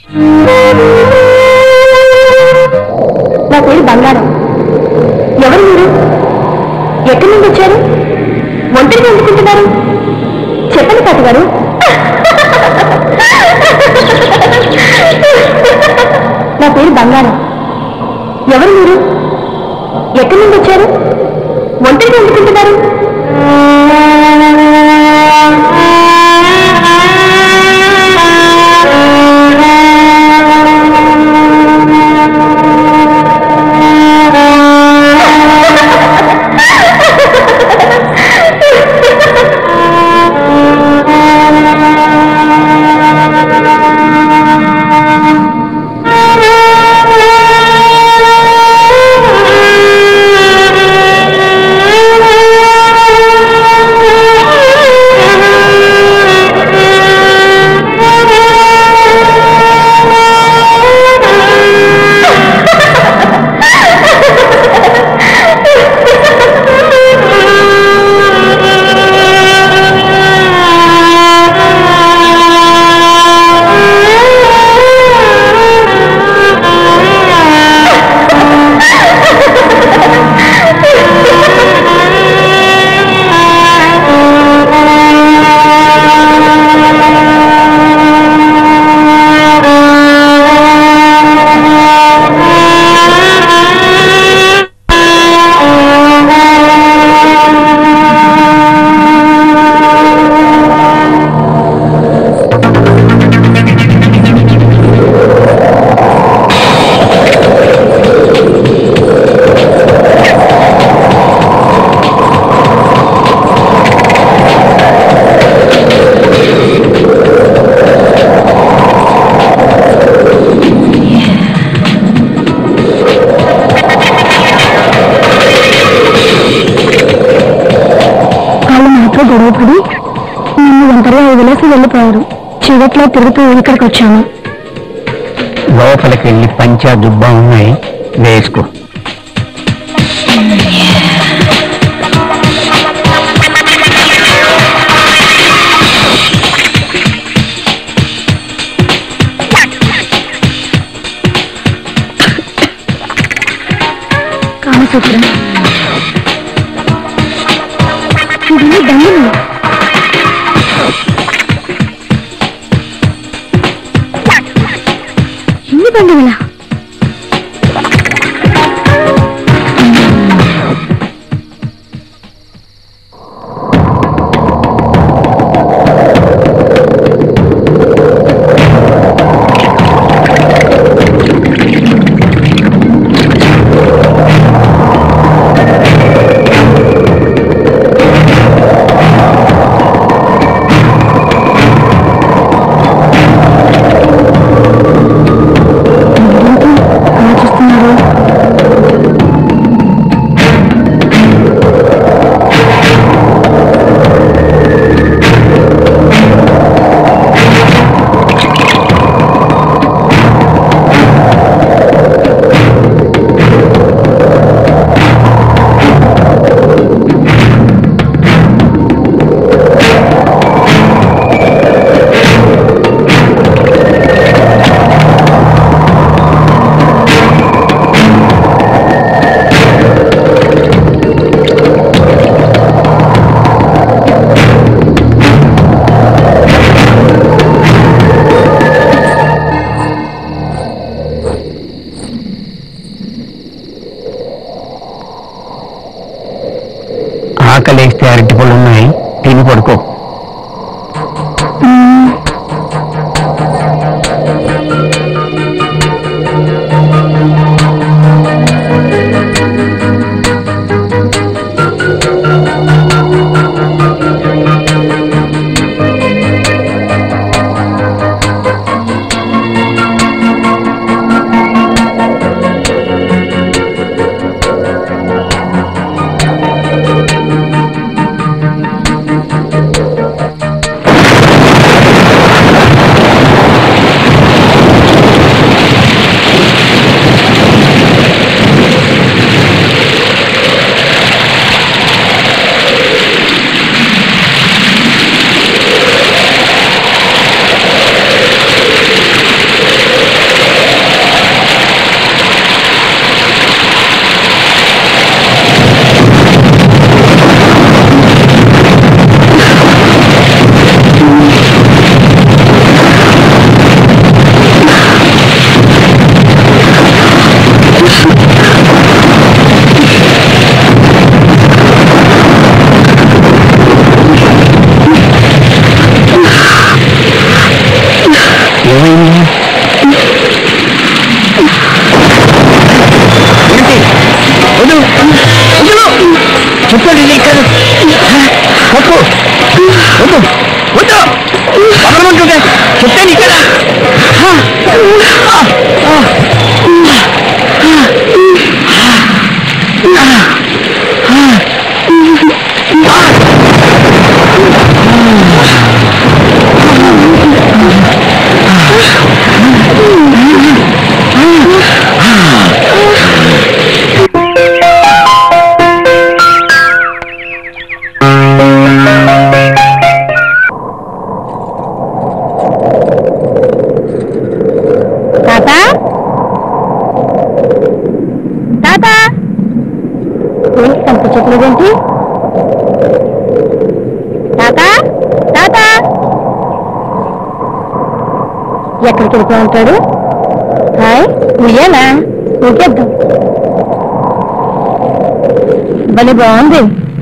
[SPEAKER 2] నా పేరు బంగారం ఎవరు మీరు ఎక్కడి నుండి వచ్చారు ఒంటరిగా ఎందుకుంటున్నారు చెప్పండి తాతగారు నా పేరు బంగారం ఎవరు మీరు ఎక్కడి నుండి వచ్చారు ఒంటరిగా ఎందుకుంటున్నారు వాళ్ళు నాతో గొడవపడి నన్ను ఒంటరిగా వదిలేసి వెళ్ళిపోయారు చివట్లో తిరుగుతూ ఇక్కడికి వచ్చాను
[SPEAKER 3] లోపలికి వెళ్ళి పంచా దుబ్బా ఉన్నాయి వేసుకో
[SPEAKER 2] కామసూత్రం ఇది దండలు ఎన్ని బంధువులా
[SPEAKER 3] అరటి పళ్ళు ఉన్నాయి తిని పడుకో ఏమైంది ఏంటి వద్దు వద్దు చెప్పండి ఇది ఇక్కడ తప్పు వద్దు వద్దు వదలమంటుంటే చెప్తాను ఇక్కడ
[SPEAKER 2] తాత తాత ఏంటి కనిపించట్లేదేంటి తాత తాత ఎక్కడికి వెళ్ళిపోయి ఉంటాడు హాయ్ ఉయ్యాలా ఊకేద్దాం భలే బాగుంది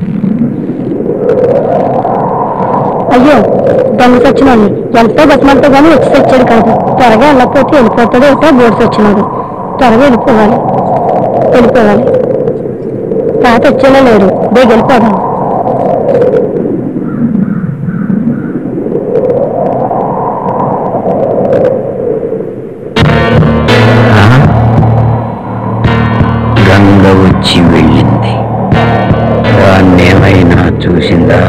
[SPEAKER 2] అయ్యో దొంగ సచ్చినాడు ఎంతో బతిమాలతో కానీ వచ్చి తెచ్చాడు కాదు త్వరగా వెళ్ళకపోతే వెళ్ళిపోతాడు ఏటో బోర్డ్స్ వచ్చినాడు త్వరగా వెళ్ళిపోవాలి వెళ్ళిపోవాలి తాత వచ్చేలా లేడు బేగ వెళ్ళిపోదాం
[SPEAKER 3] గంగ వచ్చి వెళ్ళింది దాన్నేమైనా చూసిందా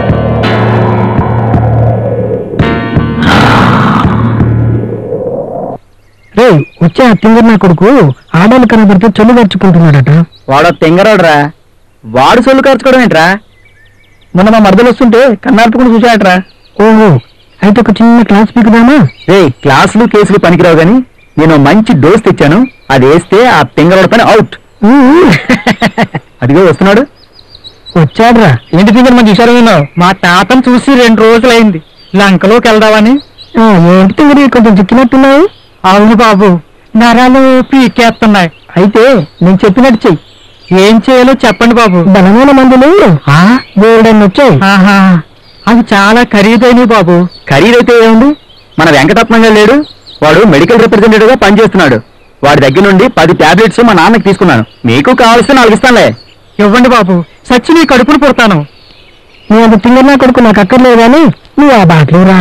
[SPEAKER 3] రే వచ్చే తింగర్ నా కొడుకు ఆడాలి కనబడితే చొల్లు గడుచుకుంటున్నాడట
[SPEAKER 1] వాడు తెంగరాడురా వాడు సొల్లు ఖర్చుకోవడం ఏంట్రా మొన్న మా మరదలు వస్తుంటే కన్నార్పుకుని చూసాడరా
[SPEAKER 3] ఓహో అయితే ఒక చిన్న క్లాస్ పీకుదామా
[SPEAKER 1] రే క్లాసులు కేసులు పనికిరావు గాని నేను మంచి డోస్ తెచ్చాను అది వేస్తే ఆ తెంగరాడు పని అవుట్ అదిగో వస్తున్నాడు
[SPEAKER 3] వచ్చాడ్రా
[SPEAKER 1] ఏంటి ఫింగర్ మంచి విషయాలు విన్నావు మా తాతను చూసి రెండు రోజులైంది లంకలోకి వెళ్దామని
[SPEAKER 3] ఆ, ఏంటి తింగరి కొంచెం చిక్కినట్టున్నావు
[SPEAKER 1] అవును బాబు నరాలు పీకేస్తున్నాయి
[SPEAKER 3] అయితే నేను చెప్పినట్టు చెయ్యి
[SPEAKER 1] ఏం చేయాలో చెప్పండి బాబు
[SPEAKER 3] బలమైన మందులు బోల్డన్ని వచ్చాయి
[SPEAKER 1] ఆహా అవి చాలా ఖరీదైనవి బాబు ఖరీదైతే ఏముంది మన వెంకటరత్నంగా లేడు వాడు మెడికల్ రిప్రజెంటేటివ్ గా పనిచేస్తున్నాడు వాడి దగ్గర నుండి పది టాబ్లెట్స్ మా నాన్నకి తీసుకున్నాను మీకు కావాల్సిన నాలుగు ఇస్తానులే ఇవ్వండి బాబు సచ్చి నీ కడుపును పుడతాను
[SPEAKER 3] నువ్వు అంత తింగర్ నా కొడుకు నాకు అక్కర్లేదు కానీ నువ్వు ఆ బాటలో రా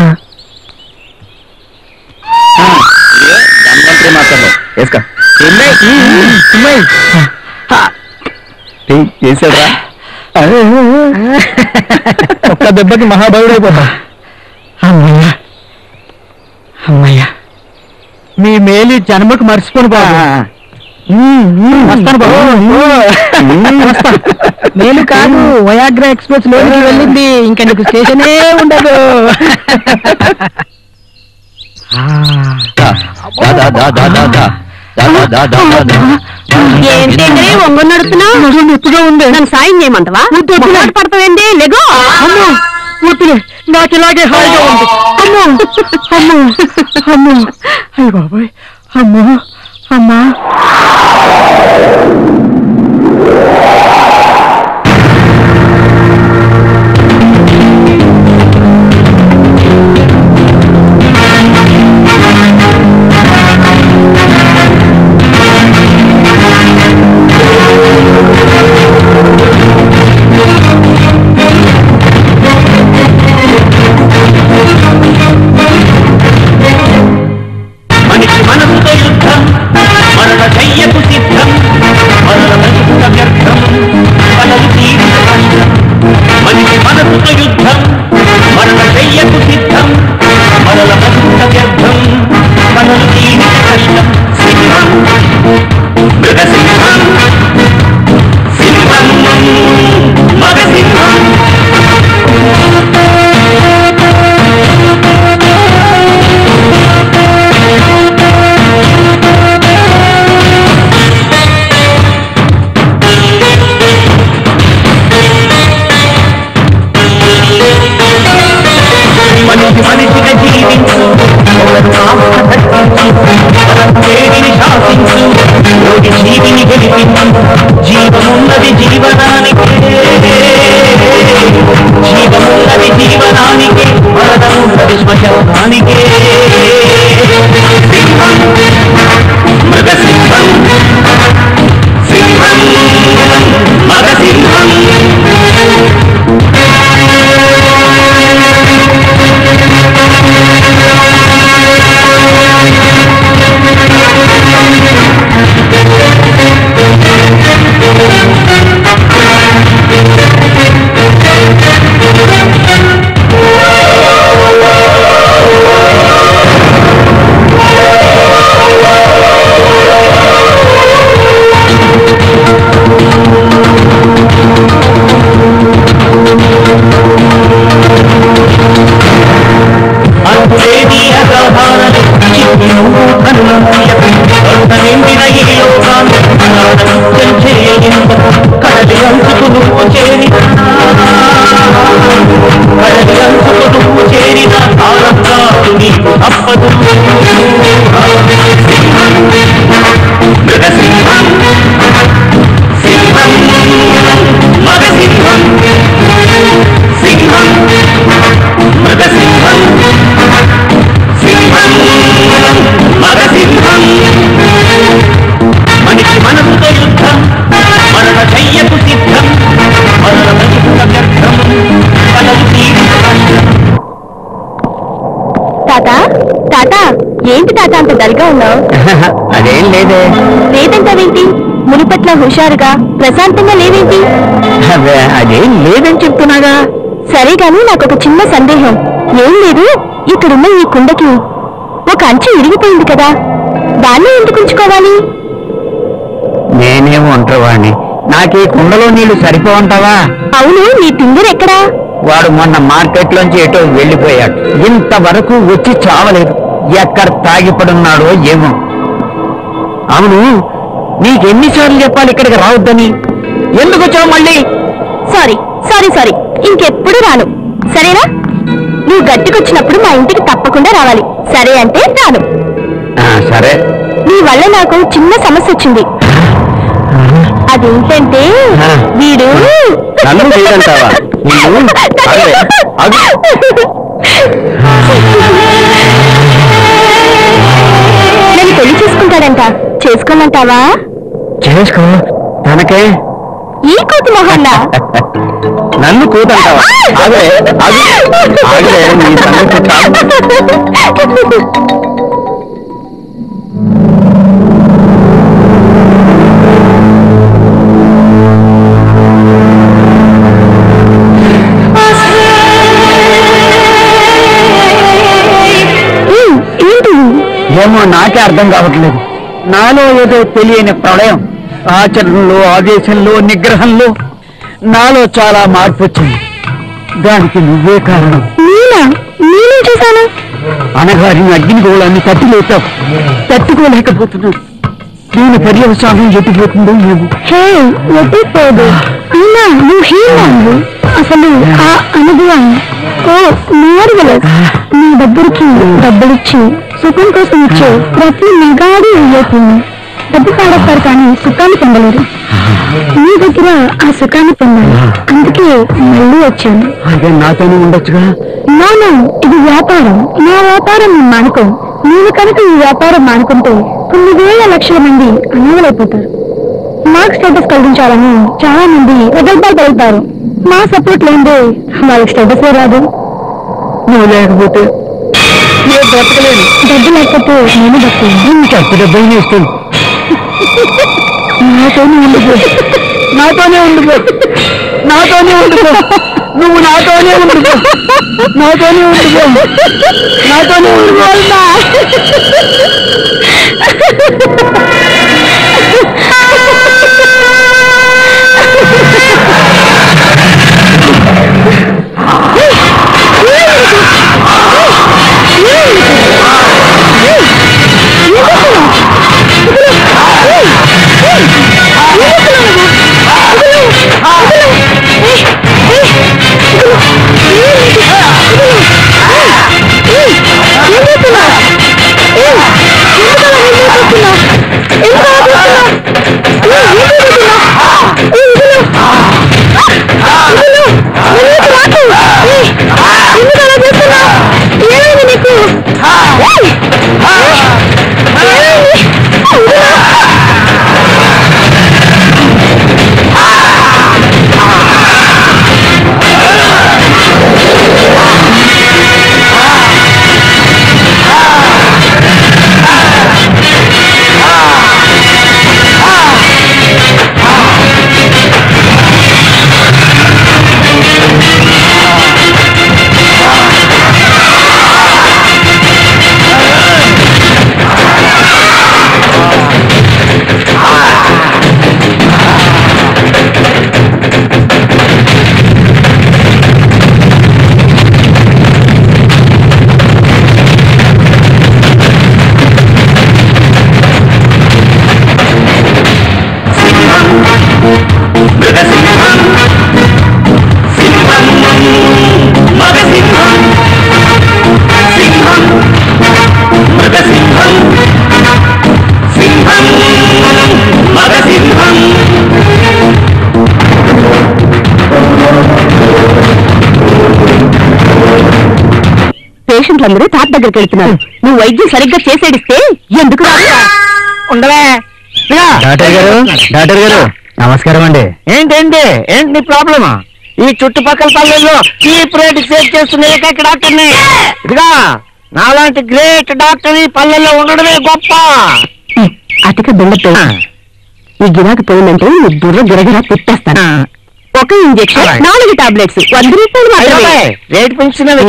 [SPEAKER 1] ధన్వంతరి మాత్రమే వేసుకో వేసాడురా ఒక్క దెబ్బకి మహాభావుడు అయిపోతా
[SPEAKER 3] అమ్మయ్యా అమ్మయ్యా
[SPEAKER 1] మీ మేలు ఈ జన్మకు మర్చిపోను బాబు వస్తాను బాబు వస్తా.
[SPEAKER 3] నేను కాదు వయాగ్రా ఎక్స్ప్రెస్ లోనికి వెళ్ళింది ఇంకా నీకు స్టేషనే ఉండదు
[SPEAKER 2] ఏంటంటే ఒంగొని నడుస్తున్నావు
[SPEAKER 1] ఎప్పుడో ఉంది
[SPEAKER 2] నన్ను సాయం చేయమంటవా మొహమాట పడతావేంటి లెగో
[SPEAKER 1] అమ్మో వద్దులే నాకు ఇలాగే హాయిగా ఉంది అమ్మో అమ్మో అమ్మో అయ్య బాబాయ్ అమ్మో అమ్మా
[SPEAKER 4] మనసు యుద్ధం మరణ చెయ్యకు సిద్ధం మరల బతుక వ్యర్థం కనులు తీరిన కష్టం సింహం మృగసింహం సింహం మగసింహం మనిషి మనిషిగా జీవించు ఒకరు ఆస్థ దక్కించు మనం చేడిని శాసించు యోగి జీవిని గెలిపించు జీవమున్నది జీవనానికి జీవమున్నది జీవనానికి మరణమున్నది శ్మశానానికి సింహం మృగసింహం సింహం మగసింహం అంతేది అగాధారలు చిక్కును కనులు అంత నిండిన ఈ లోకాన్ని నాదనృత్యం చేయనిందు కడలి అంచుకు నువ్వు చేరిన కడలి అంచుకు నువ్వు చేరిన కాలం కాదు నీకు తప్పదు సింహం మృగసింహం సింహం మగసింహం సింహం మృగసింహం సింహం మగసింహం మనిషి మనసుతో యుద్ధం మరణ చెయ్యకు సిద్ధం మరణ బతుక వ్యర్థం కలలు తీరిన కష్టం
[SPEAKER 2] తాత తాత ఏంటి తాత అంత డల్గా ఉన్నావు
[SPEAKER 3] అదేం లేదే
[SPEAKER 2] లేదంటావేంటి మునిపట్ల హుషారుగా ప్రశాంతంగా లేవేంటి
[SPEAKER 3] అదే అదేం లేదని చెప్తున్నాగా
[SPEAKER 2] సరే గాని నాకు ఒక చిన్న సందేహం ఏం లేదు ఇక్కడున్న ఈ కుండకి ఒక అంచు ఇరిగిపోయింది కదా దాన్ని ఎందుకు ఉంచుకోవాలి
[SPEAKER 3] నేనేం ఒంటరివాణ్ణి నాకు ఈ కుండలో నీళ్లు సరిపోవంటావా
[SPEAKER 2] అవును నీ తింగర్ ఎక్కడా
[SPEAKER 3] వాడు మొన్న మార్కెట్ లోంచి ఎటో వెళ్ళిపోయాడు ఇంతవరకు వచ్చి చావలేదు ఎక్కడ తాగిపడున్నాడో ఏమో అవును నీకెన్నిసార్లు చెప్పాలి ఇక్కడికి రావద్దని ఎందుకు వచ్చావు మళ్ళీ
[SPEAKER 2] సారీ సారీ సారీ ఇంకెప్పుడు రాను సరేనా నువ్వు గట్టికొచ్చినప్పుడు మా ఇంటికి తప్పకుండా రావాలి సరే అంటే రాను
[SPEAKER 3] ఆ, సరే
[SPEAKER 2] నీ వల్ల నాకు చిన్న సమస్య వచ్చింది అదేంటంటే
[SPEAKER 3] ఆ.
[SPEAKER 2] వీడు
[SPEAKER 1] నన్ను చేయదంటావా? నిన్ను? అదే, అగు.
[SPEAKER 2] నన్ను పెళ్లి చేసుకుంటాడంట చేసుకోమంటావా
[SPEAKER 3] చేసుకో తనకే
[SPEAKER 2] ఈ కోతి మొహన్న
[SPEAKER 1] నన్ను కూతంటావా ఆగలే ఆగు ఆగలే నీ సంగతి చాలు.
[SPEAKER 2] ఉమ్, ఏంటి
[SPEAKER 3] ఏమో నాకే అర్థం కావట్లేదు నాలో ఏదో తెలియని ప్రళయం ఆచరణలో ఆదేశంలో నిగ్రహంలో నాలో చాలా మార్పు వచ్చింది దానికి నువ్వే కారణం
[SPEAKER 2] నేనా నేనేం చేశాను
[SPEAKER 3] అనగారిన అగ్నిగోళాన్ని తట్టులేచావు తట్టుకోలేకపోతున్నావు దీని పర్యవసానం ఎటుపోతుందో ఏమో
[SPEAKER 2] హే ఎట్టిపోదు అయినా నువ్వు హీనావు అసలు ఆ అనుభవం ఓ మార్వలస్ నీ దగ్గరికి డబ్బులిచ్చి సుఖం కోసం ఇచ్చే ప్రతి మగాడు అయిపోయింది డబ్బు పాడేస్తారు కానీ సుఖాన్ని పొందలేరు నీ దగ్గర ఆ సుఖాన్ని పొందాలి అందుకే మళ్ళీ వచ్చాను
[SPEAKER 3] అదే నాతోనే ఉండొచ్చుగా
[SPEAKER 2] నానా ఇది వ్యాపారం నా వ్యాపారం నేను మానుకో నీవు కనుక ఈ వ్యాపారం మానుకుంటే కొన్ని వేల లక్షల మంది అనాథలైపోతారు మాకు స్టేటస్ కలిగించాలని చాలా మంది ప్రగల్భాలు కలుగుతారు మా సపోర్ట్ లేదే వాళ్ళకి స్టేటస్ రాదు
[SPEAKER 3] నువ్వు లేకపోతే ఏ బ్రతకలేను
[SPEAKER 2] డబ్బు లేకపోతే నేను బతుకుతాను
[SPEAKER 3] ఇంకెప్పుడు డబ్బైనా ఇస్తాను నాతోనే ఉండిపో నాతోనే ఉండిపో నాతోనే ఉండిపో నువ్వు నాతోనే ఉండిపో నాతోనే ఉండిపో నాతోనే ఉండిపో
[SPEAKER 4] మృగసింహం సింహం మగసింహం సింహం మృగసింహం సింహం మగసింహం
[SPEAKER 2] పేషెంట్లందరూ తాత దగ్గరికి వెళ్తున్నారు నువ్వు వైద్యం సరిగ్గా చేసేడిస్తే ఎందుకు రాదు
[SPEAKER 3] ఉండవే ఇదిగో.
[SPEAKER 1] డాక్టర్ గారు డాక్టర్ గారు నమస్కారం అండి
[SPEAKER 3] ఏంటండి ఏంటి నీ ప్రాబ్లమ్ ఈ చుట్టుపక్కల పల్లెల్లో చీప్ రేట్ సేవ్ చేస్తున్న ఏకైక డాక్టర్ని ఇదిగా నాలాంటి గ్రేట్ డాక్టర్ ఈ పల్లెల్లో ఉండడమే గొప్ప
[SPEAKER 2] అతిక బిళ్ళ ఈ గిరాకు పోయిందంటే నీ బుర్ర గిరగిరా తిప్పేస్తాను ఒక ఇంజెక్షన్
[SPEAKER 3] అలాగే.
[SPEAKER 2] నాలుగు టాబ్లెట్స్ వంద రూపాయలు మాత్రమే
[SPEAKER 3] అయ్యోయ్, రేట్ పెంచినవి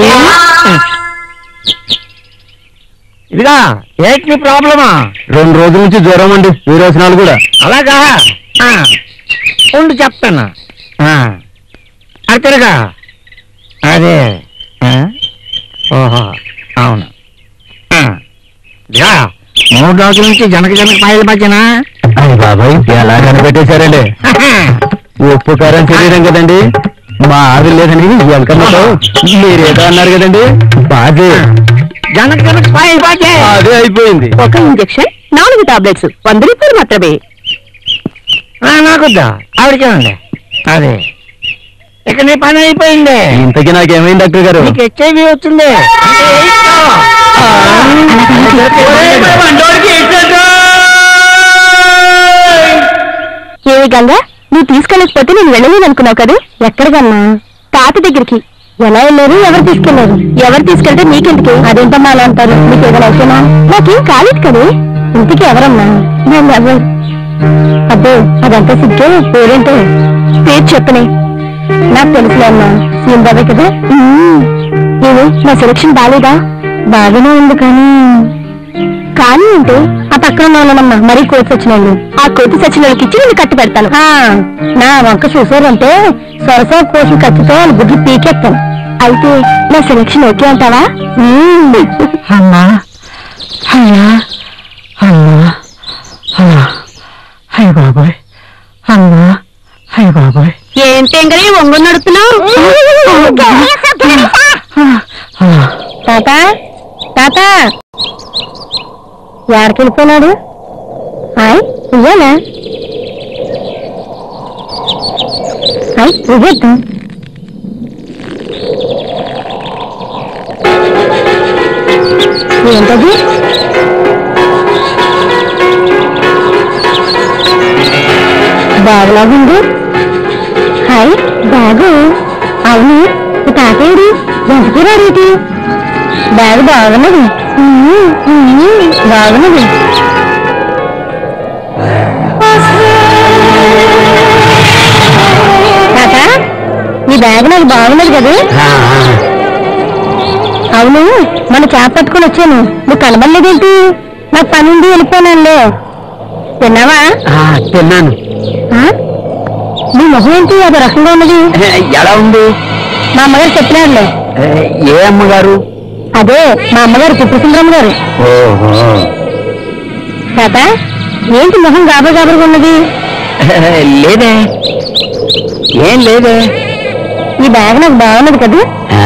[SPEAKER 3] ఇదిగా ఏంటి నీ ప్రాబ్లమా
[SPEAKER 1] రెండు రోజుల నుంచి జ్వరం అండి విరోచనాలు కూడా
[SPEAKER 3] అలాగా ఆ, ఉండు చెప్తాను ఆ, అతరుగా అదే ఆ, ఓహో అవును ఆ, ఇదిగా మూడు రోజుల నుంచి జనక జనక పాయల మధ్యన
[SPEAKER 1] అయ్య బాబాయ్ ఎలా కనిపెట్టేశారండి ఉప్పు కారం శరీరం కదండి మా ఆవిడ లేదండి ఎంకమ్మతో మీరేదో అన్నారు కదండి బాజీ
[SPEAKER 3] జనక జనక పాయల మధ్య
[SPEAKER 1] అదే అయిపోయింది
[SPEAKER 2] ఒక ఇంజెక్షన్ నాలుగు టాబ్లెట్స్ వంద రూపాయలు మాత్రమే
[SPEAKER 3] నాకొద్దా ఆవిడకేమండి అదే ఇక నీ పని అయిపోయింది
[SPEAKER 1] ఇంతకీ నాకేమైంది డాక్టర్ గారు
[SPEAKER 3] నీకు హెచ్ఐవి వచ్చింది అంటే ఎయిడ్స్.
[SPEAKER 2] ఏవి గంగా నువ్వు తీసుకెళ్ళకపోతే నేను వెళ్ళలేను అనుకున్నావు కదా ఎక్కడికన్నా తాత దగ్గరికి ఎలా వెళ్ళారు ఎవరు తీసుకెళ్లారు ఎవరు తీసుకెళ్తే నీకెందుకు అదేంటమ్మా అలా అంటారు నీకు ఏదైనా ఓకేనా నాకేం కాలేదు కదా ఇంటికి ఎవరమ్మా నేను ఎవరు అబ్బో అదంతా సిగ్గే పేరేంటో పేరు చెప్పనే నాకు తెలుసులే అమ్మా సీన్ బాబే కదా ఏమి నా సెలక్షన్ బాలేదా బాగానే ఉంది కానీ కానీ అంటే ఆ పక్కన ఉన్నానమ్మా మరీ కోతి సచ్చినోళ్ళు ఆ కోతి సచ్చినోళ్ళకి ఇచ్చి నేను కట్టి పెడతాను నా వంక చూసారంటే సరసా కోసం కత్తితో వాళ్ళ గుడ్లు పీకేస్తాను అయితే నా సెలక్షన్ ఓకే అంటావా మ్మ్.
[SPEAKER 3] అమ్మా అయ్యా అమ్మా అమ్మా అయ్య బాబాయ్ అమ్మా అయ్య బాబాయ్
[SPEAKER 2] ఏంటంగరే ఒంగు నడుతున్నావు తాత తాత ఎక్కడికి వెళ్ళిపోయినాడు హాయ్ ఇయ్యానా హాయ్ ఇవ్వద్దాం ఏంటది బాగులాగుంది హాయ్ బాగు అవును ఈ తాతేడు ఎంతకి రాడేటి బ్యాగ్ బాగున్నది ఉమ్మ్, ఉమ్మ్, బాగున్నది తాత ఈ బ్యాగ్ నాకు బాగున్నది కదా
[SPEAKER 3] ఆ,
[SPEAKER 2] అవును మన చేప పట్టుకొని వచ్చాను నువ్వు కనబడలేదేంటి నాకు పని ఉంది వెళ్ళిపోయానులే తిన్నావా
[SPEAKER 3] ఆ, తిన్నాను
[SPEAKER 2] ఆ? నీ మొహం ఏంటి అది రకంగా ఉన్నది
[SPEAKER 3] ఎలా ఉంది
[SPEAKER 2] మా అమ్మగారు చెప్పినారులే
[SPEAKER 3] ఏ, ఏ అమ్మగారు
[SPEAKER 2] అదే మా అమ్మగారు పుట్టుసుందరమ్మ గారు
[SPEAKER 3] ఓహో
[SPEAKER 2] తాత ఏంటి మొహం గాబర గాబరగా ఉన్నది
[SPEAKER 3] లేదే ఏం లేదే
[SPEAKER 2] ఈ బ్యాగ్ నాకు బాగున్నది కదా
[SPEAKER 3] ఆ,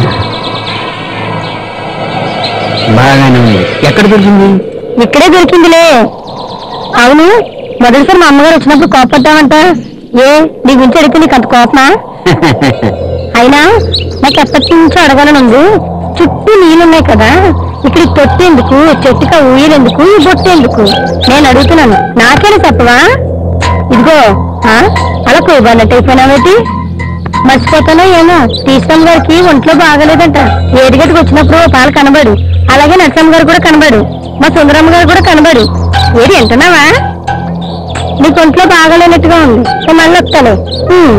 [SPEAKER 3] బాగానే ఉంది ఎక్కడ దొరికింది
[SPEAKER 2] ఇక్కడే దొరికిందిలే అవును మొదటిసారి మా అమ్మగారు వచ్చినప్పుడు కోపడ్డావంట ఏ నీ గురించి అడిగితే నీకు అంత కోపమా అయినా నాకు ఎప్పటి నుంచో అడగాలని ఉంది చుట్టూ నీళ్ళున్నాయి కదా ఇక్కడ ఈ తొట్టి ఎందుకు చెట్టుక ఊయలెందుకు ఈ బొట్టు ఎందుకు నేను అడుగుతున్నాను నాకేనా చెప్పవా ఇదిగో ఆ? అలా కొయ్యబడినట్టు అయిపోయినావేటి మర్చిపోతానో ఏమో టీచరమ్మ గారికి ఒంట్లో బాగలేదంట ఏడిగట్టుకు వచ్చినప్పుడు ఓ పాలు కనబడు అలాగే నరసమ్మ గారు కూడా కనబడు మా సుందరమ్మ గారు కూడా కనబడు ఏది వింటున్నావా నీకు ఒంట్లో బాగలేనట్టుగా ఉంది నేను మళ్ళీ వస్తాను ఉమ్.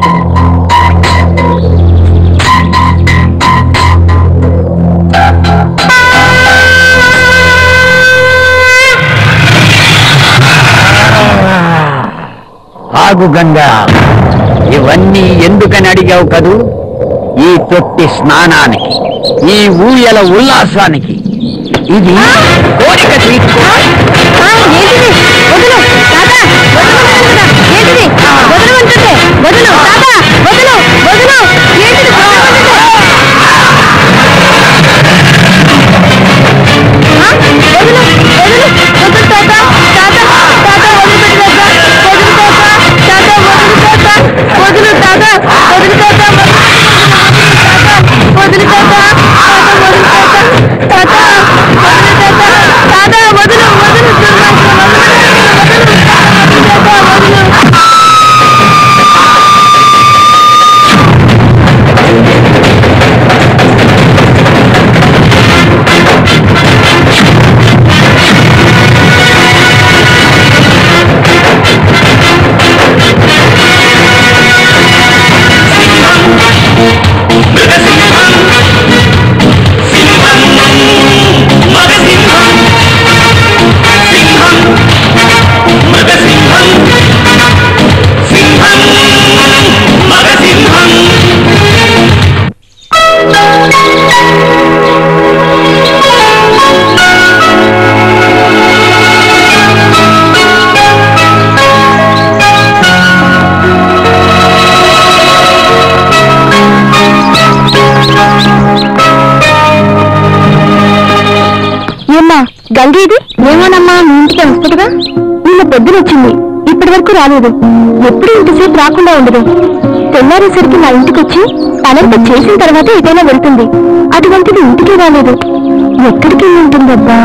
[SPEAKER 3] ఆగు గంగా ఇవన్నీ ఎందుకని అడిగావు కదూ ఈ తొట్టి స్నానానికి ఈ ఊయల ఉల్లాసానికి ఇది కోరిక తీర్చుకో
[SPEAKER 2] ఆ, ఏంటిది? వదులు, తాత, వదులు అంటున్నా. ఏంటిది? వదులు అంటుంటే. వదులు, తాత, వదులు, వదులు. ఏంటిది? వదులు అంటుంటే. ఆ, వదులు, వదులు, వదులు తాత, తాత, తాత, వదిలిపెట్టు తాత, వదులు తాత, తాత, వదులు తాత, వదులు తాత, వదులు తాత, వదులు తాత, తాత, వదులు తాత, తాత, తాత, వదులు తాత, తాత, వదులు, వదులు, దుర్మార్గుడు, వదులు, వదులు, వదులు, తాత, వదులు. ఏమ్మా గంగ ఇది ఏమోనమ్మా మీ ఇంటికి వస్తుందిగా నిన్న పొద్దున వచ్చింది ఇప్పటి వరకు రాలేదు ఎప్పుడు ఇంతసేపు రాకుండా ఉండదు తెల్లారేసరికి నా ఇంటికి వచ్చి పనంతా చేసిన తర్వాత ఏదైనా వెళ్తుంది అటువంటిది ఇంటికి రాలేదు ఎక్కడికి వెళ్ళి ఉంటుందబ్బా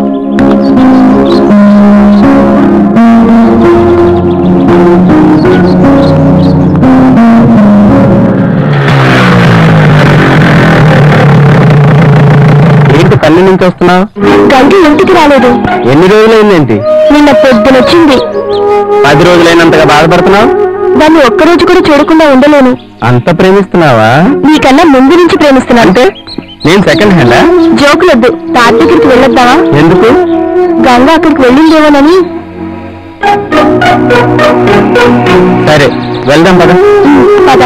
[SPEAKER 1] ఏంటి పల్లె నుంచి వస్తున్నావు
[SPEAKER 2] గంగ ఇంటికి రాలేదు
[SPEAKER 1] ఎన్ని రోజులైందేంటి
[SPEAKER 2] నిన్న పొద్దునొచ్చింది
[SPEAKER 1] పది రోజులైనంతగా బాధపడుతున్నావు
[SPEAKER 2] దాన్ని ఒక్కరోజు కూడా చూడకుండా ఉండలేను
[SPEAKER 1] అంత ప్రేమిస్తున్నావా
[SPEAKER 2] నీకన్నా ముందు నుంచి ప్రేమిస్తున్నాను
[SPEAKER 1] అంటే నేను సెకండ్ హ్యాండా
[SPEAKER 2] జోకులొద్దు తాత దగ్గరికి వెళ్ళొద్దామా
[SPEAKER 1] ఎందుకు
[SPEAKER 2] గంగ అక్కడికి వెళ్ళిందేమోనని
[SPEAKER 1] సరే వెళ్దాం పద
[SPEAKER 2] పద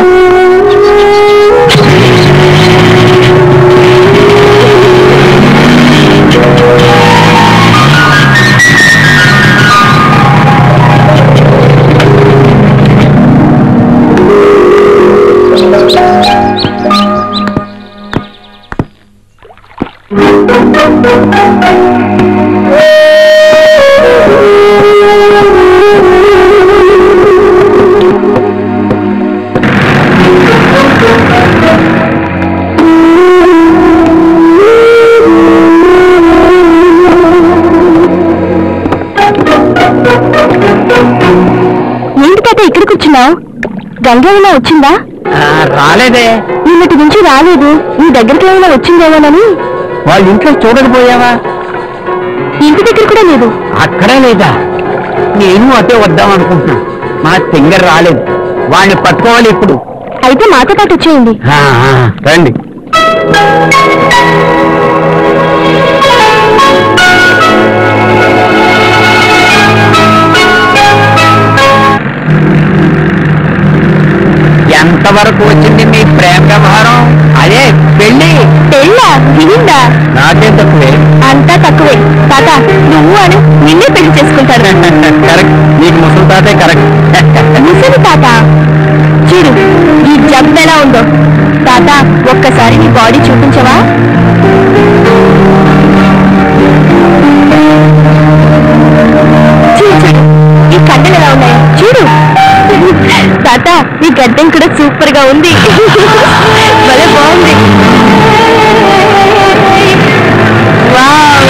[SPEAKER 2] ఏంటి తాత ఇక్కడ కూర్చున్నావు గంగ ఏమైనా వచ్చిందా
[SPEAKER 3] ఆ, రాలేదే
[SPEAKER 2] నిన్నటి నుంచి రాలేదు నీ దగ్గరికి ఏమైనా వచ్చిందేమోనని
[SPEAKER 3] వాళ్ళ ఇంట్లో చూడకపోయావా
[SPEAKER 2] ఇంటి దగ్గర కూడా లేదు
[SPEAKER 3] అక్కడే లేదా నేను అటే వద్దాం అనుకుంటున్నా మా తింగర్ రాలేదు వాడిని పట్టుకోవాలి ఇప్పుడు
[SPEAKER 2] అయితే మాతో పాటు వచ్చేయండి
[SPEAKER 1] రండి
[SPEAKER 3] ఎంతవరకు వచ్చింది మీ ప్రేమ వ్యవహారం అదే పెళ్లి
[SPEAKER 2] పెళ్ళా వినిందా
[SPEAKER 1] నాకేం తక్కువే
[SPEAKER 2] అంతా తక్కువే తాత నువ్వు అను నిన్నే పెళ్లి చేసుకుంటారు
[SPEAKER 1] కరెక్ట్ నీకు ముసలి తాతే కరెక్ట్
[SPEAKER 2] ముసలి తాత చూడు ఈ జబ్బు ఎలా ఉందో తాత ఒక్కసారి నీ బాడీ చూపించవా చూడు చూడు ఈ కండలు ఎలా ఉన్నాయో చూడు తాత ఈ గడ్డం కూడా సూపర్ గా ఉంది భలే బాగుంది వావ్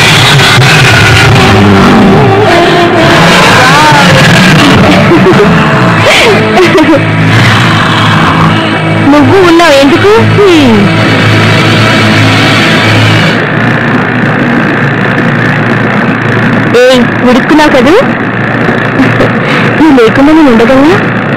[SPEAKER 2] నువ్వు ఉన్నావు ఎందుకు హ్మ్. ఏయ్ ఉడుక్కున్నావు కదూ నువ్వు లేకుండా నేను ఉండగలనా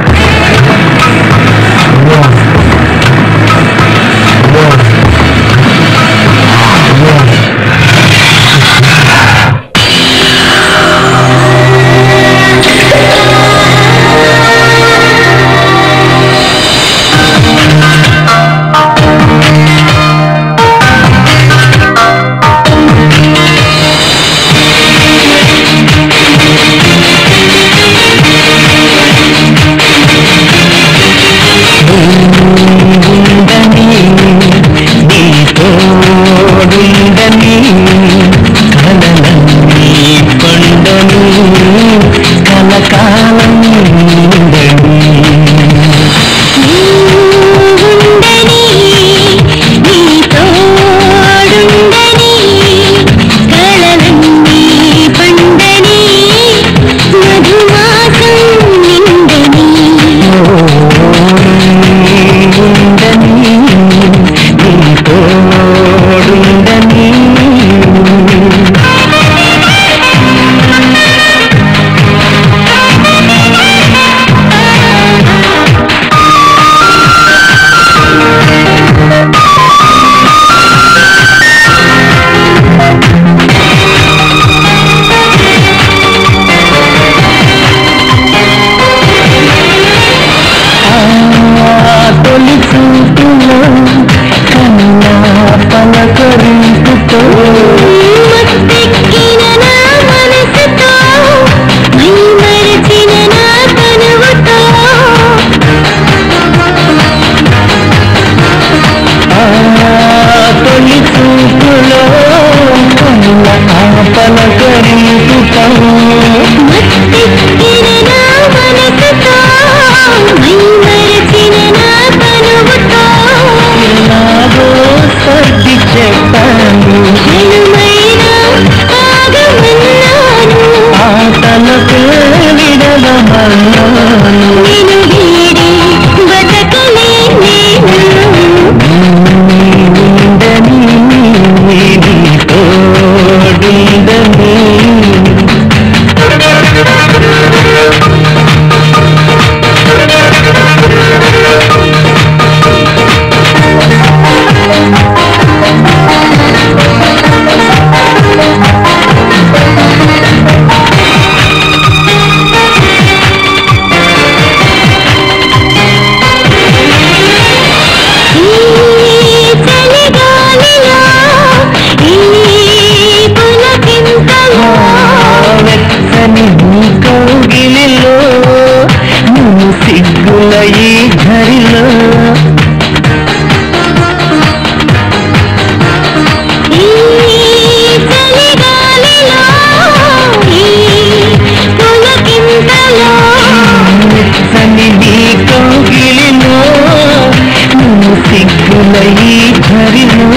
[SPEAKER 3] వెచ్చని నీ కౌగిలిలో నువ్వు సిగ్గుల ఈ ఝరిలో వెచ్చని నీ కౌగిలిలో నువ్వు సిగ్గుల ఈ ఝరిలో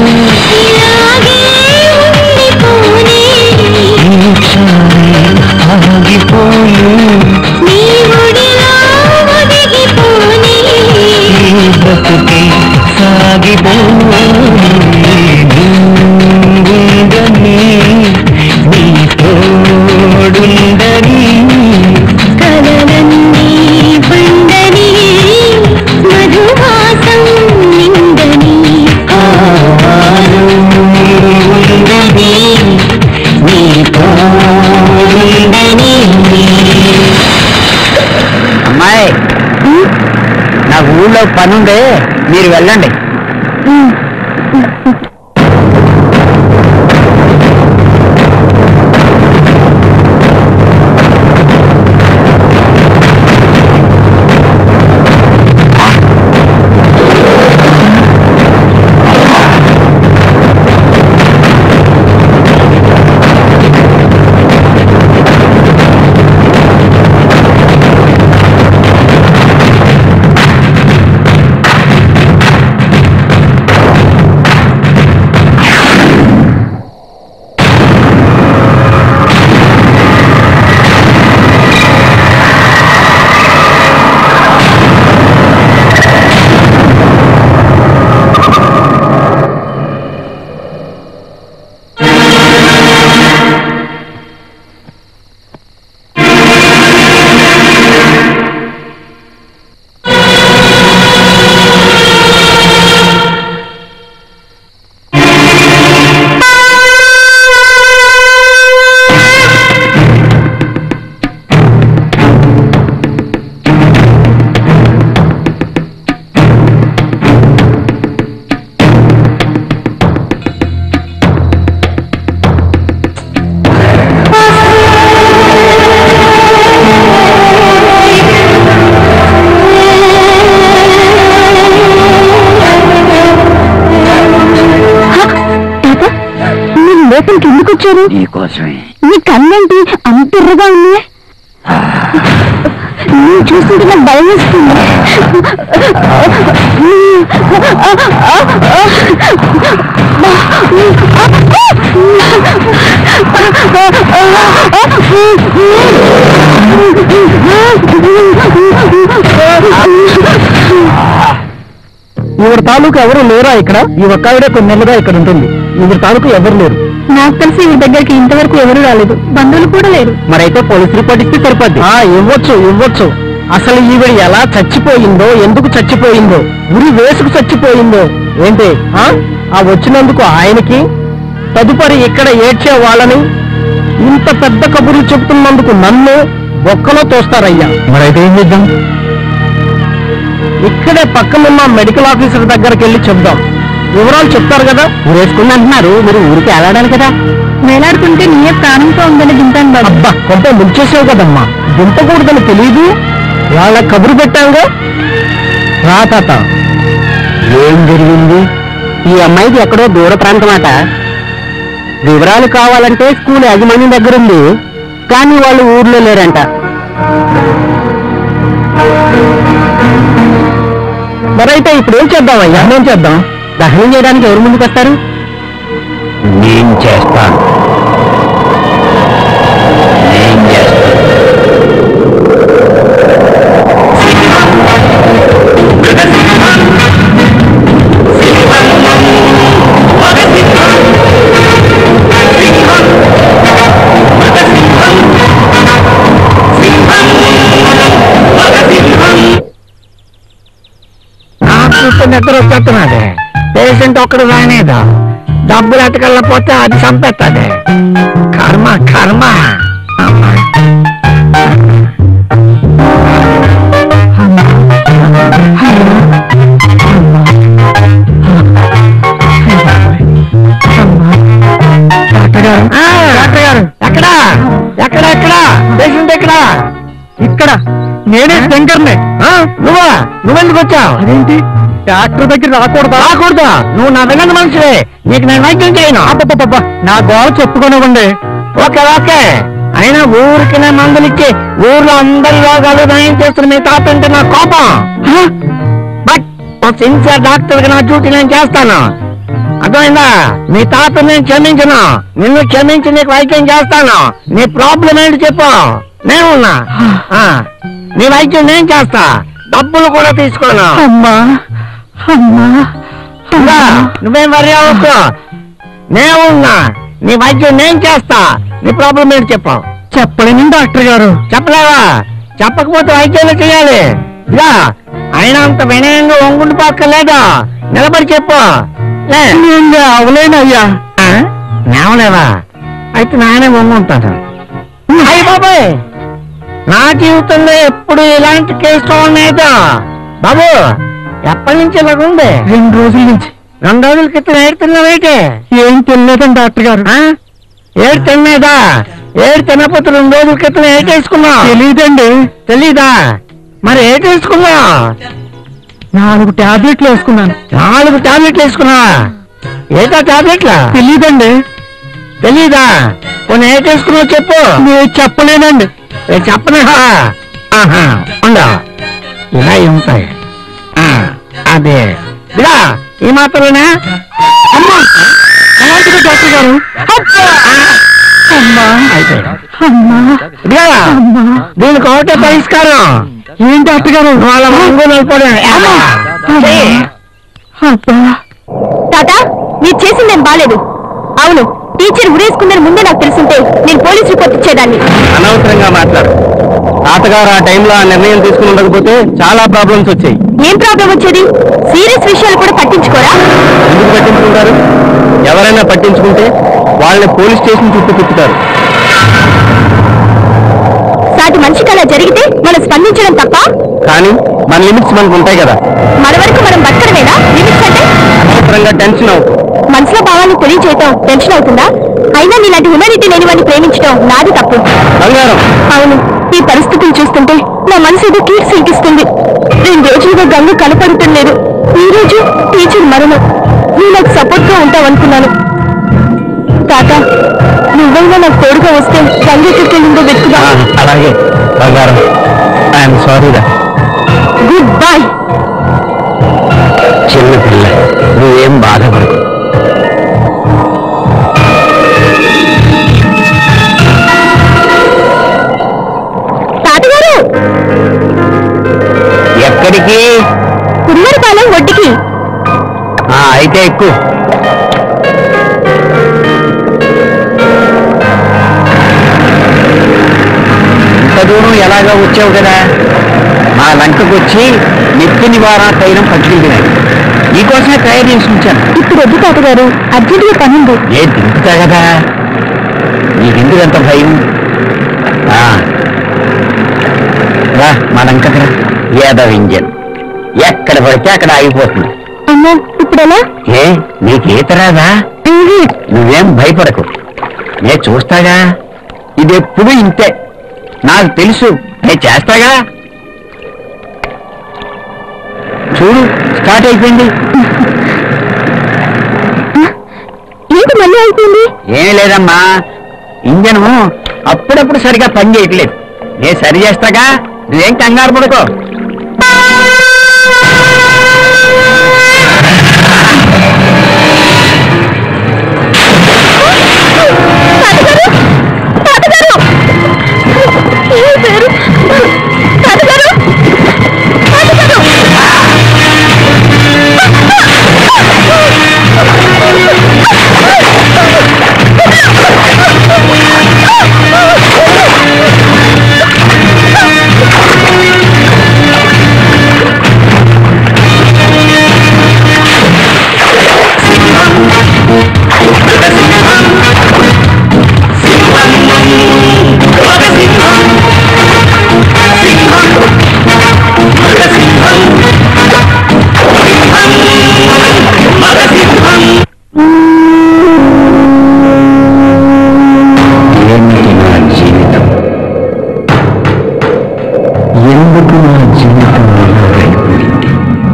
[SPEAKER 3] ఈ క్షణమే ఆగిపోయి ఈ బ్రతుకే సాగిపోయి ఉందని నీ తోడుందని
[SPEAKER 2] కలలన్నీ బండని
[SPEAKER 3] పనుండే మీరు వెళ్ళండి
[SPEAKER 2] తాత మీరు లోపలికి ఎందుకు వచ్చారు
[SPEAKER 3] నీకోసమే
[SPEAKER 2] మీ కన్నేంటి అంత ఎర్రగా ఉంది నేను చూస్తుంటే నాకు భయం వేస్తుంది
[SPEAKER 3] ఈవిడ తాలూకు ఎవరు లేరా ఇక్కడ ఈ ఒక్కావిడే కొన్ని నెలలుగా ఇక్కడ ఉంటుంది ఈవిడ తాలూకు ఎవరు లేరు
[SPEAKER 2] నాకు తెలిసి ఈ దగ్గరికి ఇంతవరకు ఎవరు రాలేదు బంధువులు కూడా లేరు
[SPEAKER 3] మరైతే పోలీసు రిపోర్ట్ ఇస్తే సరిపోద్ది ఇవ్వచ్చు ఇవ్వచ్చు అసలు ఈవిడ ఎలా చచ్చిపోయిందో ఎందుకు చచ్చిపోయిందో ఉరి వేసుకు చచ్చిపోయిందో ఏంటి ఆ? ఆ వచ్చినందుకు ఆయనకి తదుపరి ఇక్కడ ఏడ్చే వాళ్ళని ఇంత పెద్ద కబుర్లు చెప్తున్నందుకు నన్ను బొక్కలో తోస్తారయ్యా మరైతే ఏం చేద్దాం ఇక్కడే పక్కనున్న మెడికల్ ఆఫీసర్ దగ్గరికి వెళ్ళి చెప్దాం వివరాలు చెప్తారు కదా ఊరేసుకుని అంటున్నారు మీరు ఊరికి వెళ్ళాడాలి కదా
[SPEAKER 2] వేలాడుకుంటే నీయే ప్రాణంతో ఉందని దింపాను బాబు
[SPEAKER 3] అబ్బా కొంత ముంచేసావు కదమ్మా దింపకూడదని తెలియదు వాళ్ళ కబురు పెట్టాంగా రా తాత ఏం జరిగింది ఈ అమ్మాయిది ఎక్కడో దూర ప్రాంతం అట వివరాలు కావాలంటే స్కూల్ యాజమాన్యం దగ్గర ఉంది కానీ వాళ్ళు ఊర్లో లేరంట మరైతే ఇప్పుడు ఏం చేద్దామయ్యా ఏం చేద్దాం దహనం చేయడానికి ఎవరు ముందుకు వస్తారు నేను చేస్తాను నేను చేస్తాను నాకు నిద్ర వచ్చేస్తున్నది పేషెంట్ ఒక్కడు రానేదా డబ్బులు ఎట్టకెళ్ళపోతే అది చంపేస్తుంది కర్మ కర్మ అమ్మా. డాక్టర్ గారు డాక్టర్ గారు ఎక్కడ ఎక్కడ ఎక్కడ పేషెంట్ ఎక్కడ ఇక్కడ నేనే శంకర్నే నువ్వా నువ్వెందుకు వచ్చావు అదేంటి డాక్టర్ దగ్గర రాకూడదా రాకూడదా నువ్వు నా వినండి మనిషివే నీకు నేను వైద్యం చేయను అబ్బబ్బబ్బ నా గోడ చెప్పుకోనివ్వండి ఓకే ఓకే అయినా ఊరికి నేను మందులు ఇచ్చి ఊర్లో అందరి రోగాలు నయం చేస్తున్న మీ తాత అంటే నా కోపం బట్ ఒక సిన్సియర్ డాక్టర్ గా నా డ్యూటీ నేను చేస్తాను అర్థమైందా నీ తాత నేను క్షమించను నిన్ను క్షమించి నీకు వైద్యం చేస్తాను నీ ప్రాబ్లం ఏంటి చెప్పు నేనున్నా ఆ, నీ వైద్యం నేను చేస్తా డబ్బులు కూడా తీసుకోను
[SPEAKER 2] అమ్మా అమ్మా
[SPEAKER 3] ఇంకా నువ్వేం వరి అవ్వకు నేనున్నా నీ వైద్యం నేను చేస్తా నీ ప్రాబ్లం ఏంటి చెప్పు చెప్పలేను డాక్టర్ గారు చెప్పలేవా చెప్పకపోతే వైద్యాలు చేయాలి ఇదా అయినా అంత వినయంగా వంగుండి పోక్కర్లేదు నిలబడి చెప్పు అవలేనయ్యా నేవలేవా అయితే నానే వంగుంటాను అయ్యి బాబాయ్ నా జీవితంలో ఎప్పుడు ఇలాంటి కేసు చూడలేదు బాబు ఎప్పటి నుంచి ఇలాగ ఉంది
[SPEAKER 1] రెండు రోజుల నుంచి
[SPEAKER 3] రెండు రోజుల క్రితం ఏడు తిన్నావేంటి
[SPEAKER 1] ఏం తెలియదండి డాక్టర్ గారు
[SPEAKER 3] ఆ? ఏడు తినలేదా ఏడు తినకపోతే రెండు రోజుల క్రితం ఏటి వేసుకున్నావు
[SPEAKER 1] తెలియదండి
[SPEAKER 3] తెలీదా మరి ఏటి వేసుకున్నావు
[SPEAKER 1] నాలుగు టాబ్లెట్లు వేసుకున్నాను
[SPEAKER 3] నాలుగు టాబ్లెట్లు వేసుకున్నా ఏటా టాబ్లెట్లా
[SPEAKER 1] తెలియదండి
[SPEAKER 3] తెలీదా కొన్ని ఏటి వేసుకున్నావు చెప్పు
[SPEAKER 1] నేను చెప్పలేనండి
[SPEAKER 3] ఏ చెప్పనా ఆహా ఉండా ఇలా ఉంటాయి ఆ, అదే ఇలా ఈ మాత్రమేనా
[SPEAKER 1] అమ్మా అలాంటిది డాక్టర్ గారు అమ్మా
[SPEAKER 3] అయితే
[SPEAKER 1] అమ్మా
[SPEAKER 3] ఇదిగా,
[SPEAKER 1] అమ్మా
[SPEAKER 3] దీనికి ఒకటే పరిష్కారం
[SPEAKER 1] ఏం డాక్టర్ గారు
[SPEAKER 3] వాళ్ళ మంగు నిలబడి
[SPEAKER 1] అబ్బా
[SPEAKER 2] తాత మీరు చేసిందేం బాలేదు అవును టీచర్ ఉరేసుకుందని ముందే నాకు తెలుసుంటే నేను పోలీస్ రిపోర్ట్ ఇచ్చేదాన్ని
[SPEAKER 1] అనవసరంగా మాట్లాడు తాతగారు ఆ టైంలో ఆ నిర్ణయం తీసుకుని ఉండకపోతే చాలా ప్రాబ్లమ్స్ వచ్చాయి
[SPEAKER 2] ఏం ప్రాబ్లం వచ్చేది సీరియస్ విషయాలు కూడా పట్టించుకోరా
[SPEAKER 1] ఎందుకు పట్టించుకుంటారు ఎవరైనా పట్టించుకుంటే వాళ్ళని పోలీస్ స్టేషన్ చుట్టూ తిప్పుతారు
[SPEAKER 2] సాటి మనిషికి అలా జరిగితే మనం స్పందించడం తప్ప
[SPEAKER 1] కానీ మన లిమిట్స్ మనకు ఉంటాయి కదా
[SPEAKER 2] మన వరకు మనం బతకడమేనా లిమిట్స్ అంటే
[SPEAKER 1] అనవసరంగా టెన్షన్ అవుతుంది
[SPEAKER 2] మనసులో భావాన్ని తెలియచేయటం టెన్షన్ అవుతుందా అయినా నీలాంటి హ్యుమానిటీ లేని వాడిని ప్రేమించడం నాది తప్పు
[SPEAKER 1] బంగారం
[SPEAKER 2] అవును ఈ పరిస్థితిని చూస్తుంటే నా మనసు ఏదో కీడు సింకిస్తుంది రెండు రోజులుగా గంగ కనపడుతులేదు ఈ రోజు టీచర్ మరణం నువ్వు నాకు సపోర్ట్ గా ఉంటావనుకున్నాను తాత నువ్వైనా నాకు తోడుగా వస్తే గంగ ఎక్కడికి వెళ్ళిందో వెతుకుదా
[SPEAKER 1] అలాగే బంగారం ఐఎమ్ సారీరా
[SPEAKER 2] గుడ్ బాయ్
[SPEAKER 3] చిన్న పిల్ల నువ్వేం బాధపడకు
[SPEAKER 2] తాతగారు
[SPEAKER 3] ఎక్కడికి
[SPEAKER 2] కుమ్మరిపాలెం ఒడ్డుకి
[SPEAKER 3] ఆ, అయితే ఎక్కువ ఇంత దూరం ఎలాగా వచ్చావు కదా మా లంకకు వచ్చి నెత్తి నివారణ తైలం పట్టుకెళ్ళినాయి నీకోసమే తయారు చేసి ఉంచాను
[SPEAKER 2] ఇప్పుడు వద్దు తాతగారు అర్జెంటుగా పనుంది
[SPEAKER 3] ఏ దింపుతా కదా నీకెందుకు అంత భయం ఆ, రా మా లంకకు రా ఏదవ ఇంజన్ ఎక్కడ పడితే అక్కడ ఆగిపోతుంది
[SPEAKER 2] అమ్మో ఇప్పుడు ఎలా
[SPEAKER 3] ఏ నీకు ఈత రాదా నువ్వేం భయపడకు నేను చూస్తాగా ఇది ఎప్పుడు ఇంతే నాకు తెలుసు నేను చేస్తాగా చూడు స్టార్ట్ అయిపోయింది
[SPEAKER 2] ఏంటి మళ్ళీ అయిపోయింది
[SPEAKER 3] ఏం లేదమ్మా ఇంజను అప్పుడప్పుడు సరిగా పని చేయట్లేదు నేను సరి చేస్తాగా నువ్వేం కంగారు పడుకో
[SPEAKER 2] తాతగారు ఏ పేరు తాతగారు తాతగారు
[SPEAKER 3] ఏమిటి నా జీవితం ఎందుకు నా జీవితం ఇలా అయిపోయింది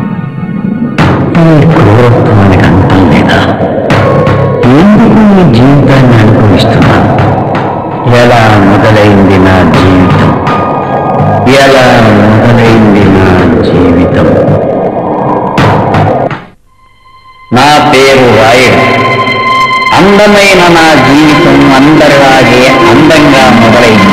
[SPEAKER 3] ఈ క్రూరత్వానికి అంతం లేదా ఎందుకు ఈ జీవితాన్ని అనుభవిస్తున్నాను ఎలా మొదలైంది నా జీవితం ఎలా మొదలైంది నా జీవితం నా పేరు రాయుడు అందమైన నా జీవితం అందరిలాగే అందంగా మొదలైంది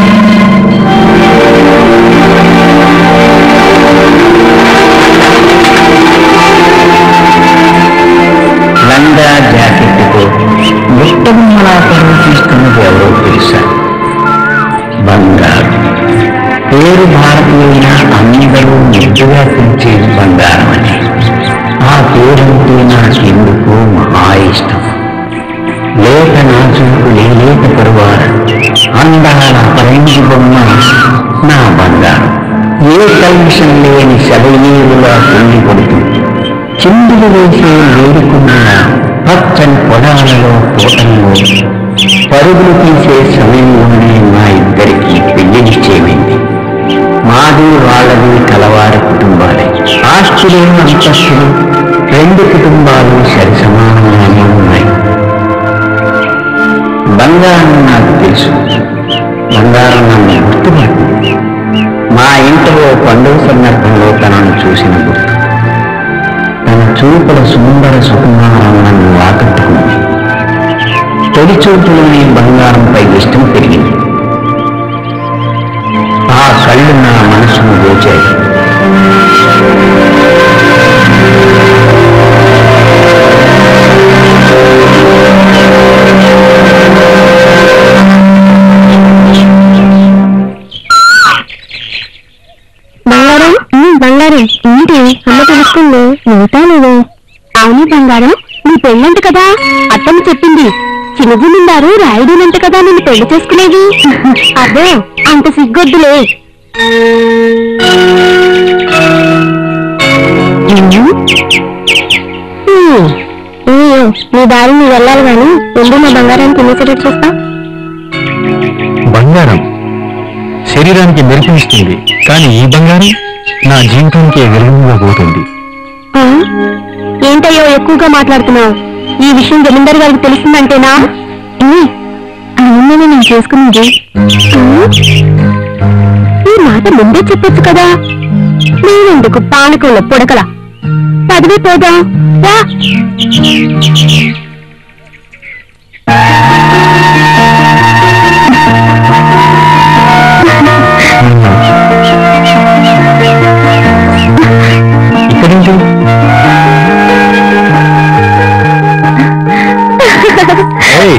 [SPEAKER 3] లంగా జాకెట్తో బుట్టబొమ్మలా ప్రవర్తిస్తున్నది ఎవరో తెలుసా బంగారు పేరు భారతీయుల అందరూ ముద్దుగా పిలిచేది బంగారం అని ఆ పేరంటే నాకెందుకు మహా ఇష్టం లేక నాచుకు లేలేక పరువార అందాల పరంగి బొమ్మ నా బంగారం ఏ కల్మిషన్ లేని శబరీరులా పొంగి పడుతుంది
[SPEAKER 5] చిందులు వేసే లేడుకున్న పచ్చని పొలాలలో తోటంలో పరుగులు తీసే సమయంలోనే మా ఇద్దరికి పెళ్లి నిశ్చయమైంది మాది వాళ్ళది కలవారి కుటుంబాలే ఆస్తులు అంతస్తులు రెండు కుటుంబాలు సరి సమానంగానే ఉన్నాయి బంగారం నాకు తెలుసు బంగారం నన్ను గుర్తుపట్టింది మా ఇంట్లో పండుగ సందర్భంలో తనను చూసిన గుర్తు తన చూపుల సుందర సుకుమారం నన్ను ఆకట్టుకుంది తొలి చూపులోనే బంగారంపై ఇష్టం పెరిగింది ఆ కళ్ళు నా మనసును దోచాయి
[SPEAKER 2] బంగారం బంగారం ఏంటి అమ్మ తెలుస్తుంది ఏటా నువ్వు అవును బంగారం నీ పెళ్ళంట కదా అత్తమ్మ చెప్పింది చిన్న జమీందారు రాయుడునంట కదా నిన్ను పెళ్లి చేసుకునేది అదే అంత సిగ్గొద్దులే హ్మ్. అయ్యో, నీ దారి నువ్వు వెళ్ళాలి గాని ఎందుకు నా బంగారాన్ని తినేసేటట్టు చూస్తా
[SPEAKER 5] బంగారం శరీరానికి మెరుపునిస్తుంది కానీ ఈ బంగారం నా జీవితానికి వెలుగుగా పోతుంది
[SPEAKER 2] ఆ? ఏంటయ్యో ఎక్కువగా మాట్లాడుతున్నావు ఈ విషయం జమీందారు గారికి తెలిసిందంటేనా అవును నేను చేసుకున్నది ఈ మాట ముందే చెప్పొచ్చు కదా నేనెందుకు పానకంలో పొడకల పదవి పోదాం రా
[SPEAKER 5] ఇక్కడేంటి ఏయ్,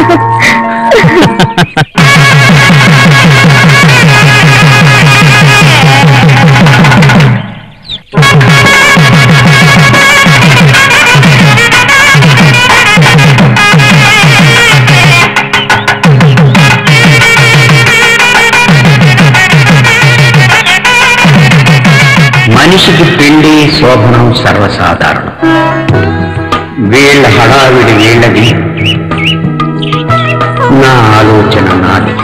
[SPEAKER 6] మనిషికి పెళ్లి శోభనం సర్వసాధారణం వీళ్ళ హడావిడి వీళ్ళది నా ఆలోచన నాది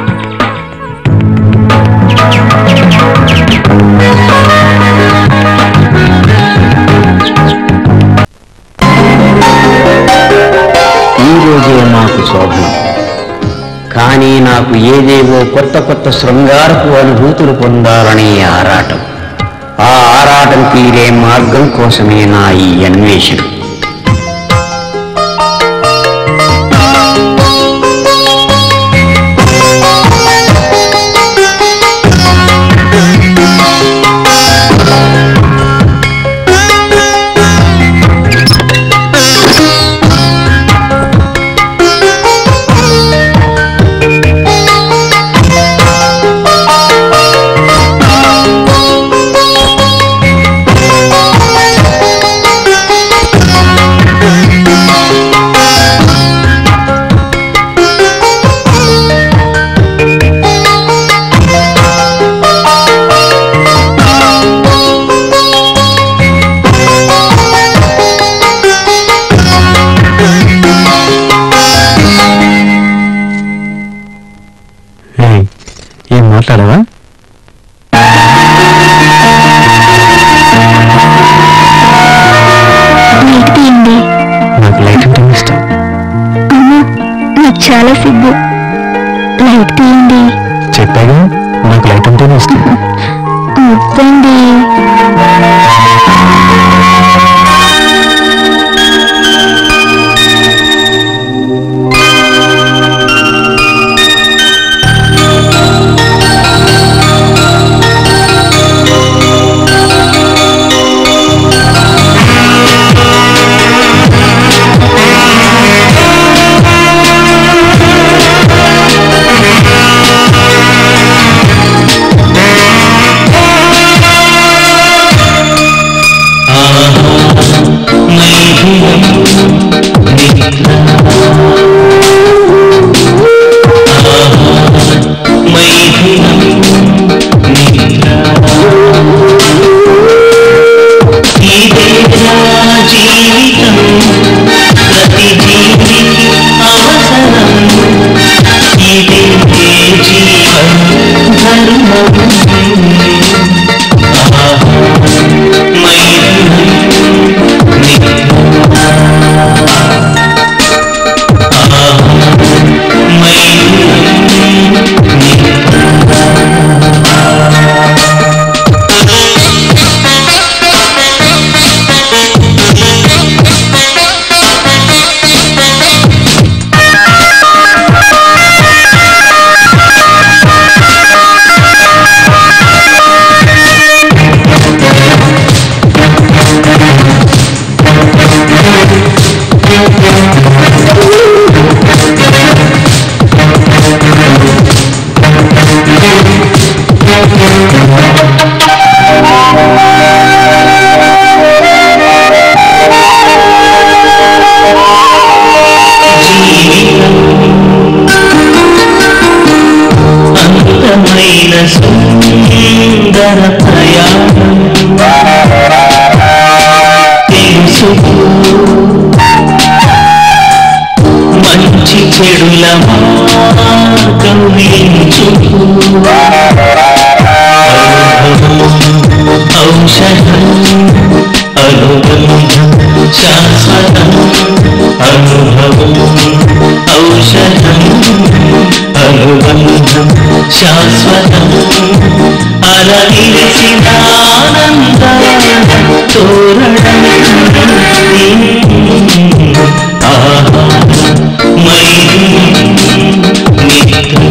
[SPEAKER 6] ఈ రోజే మాకు శోభనం కానీ నాకు ఏదేవో కొత్త కొత్త శృంగారపు అనుభూతులు పొందాలనే ఆరాటం ఆ ఆరాటం తీరే మార్గం కోసమే నా ఈ అన్వేషణ
[SPEAKER 5] ఏయ్, ఏం మాట్లాడవా
[SPEAKER 2] లైట్ తీయండి
[SPEAKER 5] నాకు లైట్ అంటే ఇష్టం
[SPEAKER 2] అమ్మో నాకు చాలా సిగ్గు లైట్ తీయండి
[SPEAKER 5] చెప్పాగా నాకు లైట్ అంటేనే ఇష్టం
[SPEAKER 2] వద్దండి
[SPEAKER 4] ఈ దేశ సుందర ప్రయాణం తెలుసుకో మంచి చెడుల మార్గం ఎంచుకో ఔషధం అనుబంధం శాశ్వతం అనుభవం ఔషధం అనుబంధం శాశ్వతం అలవిసిన ఆనందాల తోరణం ఆహా మై నిత్యం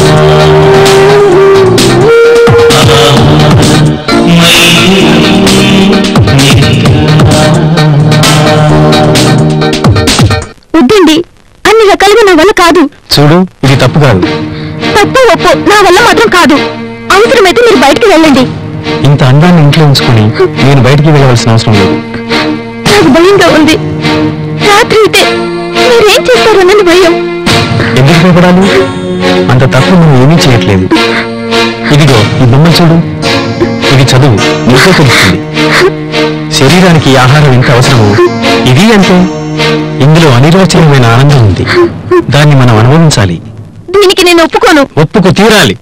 [SPEAKER 2] వద్దండి అన్ని రకాలుగా నా వల్ల కాదు
[SPEAKER 5] చూడు ఇది తప్పు కాదు
[SPEAKER 2] తప్పు ఒప్పు నా వల్ల మాత్రం కాదు అవసరమైతే మీరు బయటికి వెళ్ళండి
[SPEAKER 5] ఇంత అందాన్ని ఇంట్లో ఉంచుకొని నేను బయటికి వెళ్ళవలసిన అవసరం లేదు
[SPEAKER 2] నాకు భయంగా ఉంది రాత్రి అయితే మీరేం చేస్తారోనని భయం
[SPEAKER 5] ఎందుకు భయపడాలి అంత తప్పు మనం ఏమీ చేయట్లేదు ఇదిగో ఈ బొమ్మలు చూడు ఇది చదువు నీకే తెలుస్తుంది శరీరానికి ఈ ఆహారం ఎంత అవసరమో ఇది అంతే ఇందులో అనిర్వచనమైన ఆనందం ఉంది దాన్ని మనం అనుభవించాలి
[SPEAKER 2] దీనికి నేను ఒప్పుకోను
[SPEAKER 5] ఒప్పుకు తీరాలి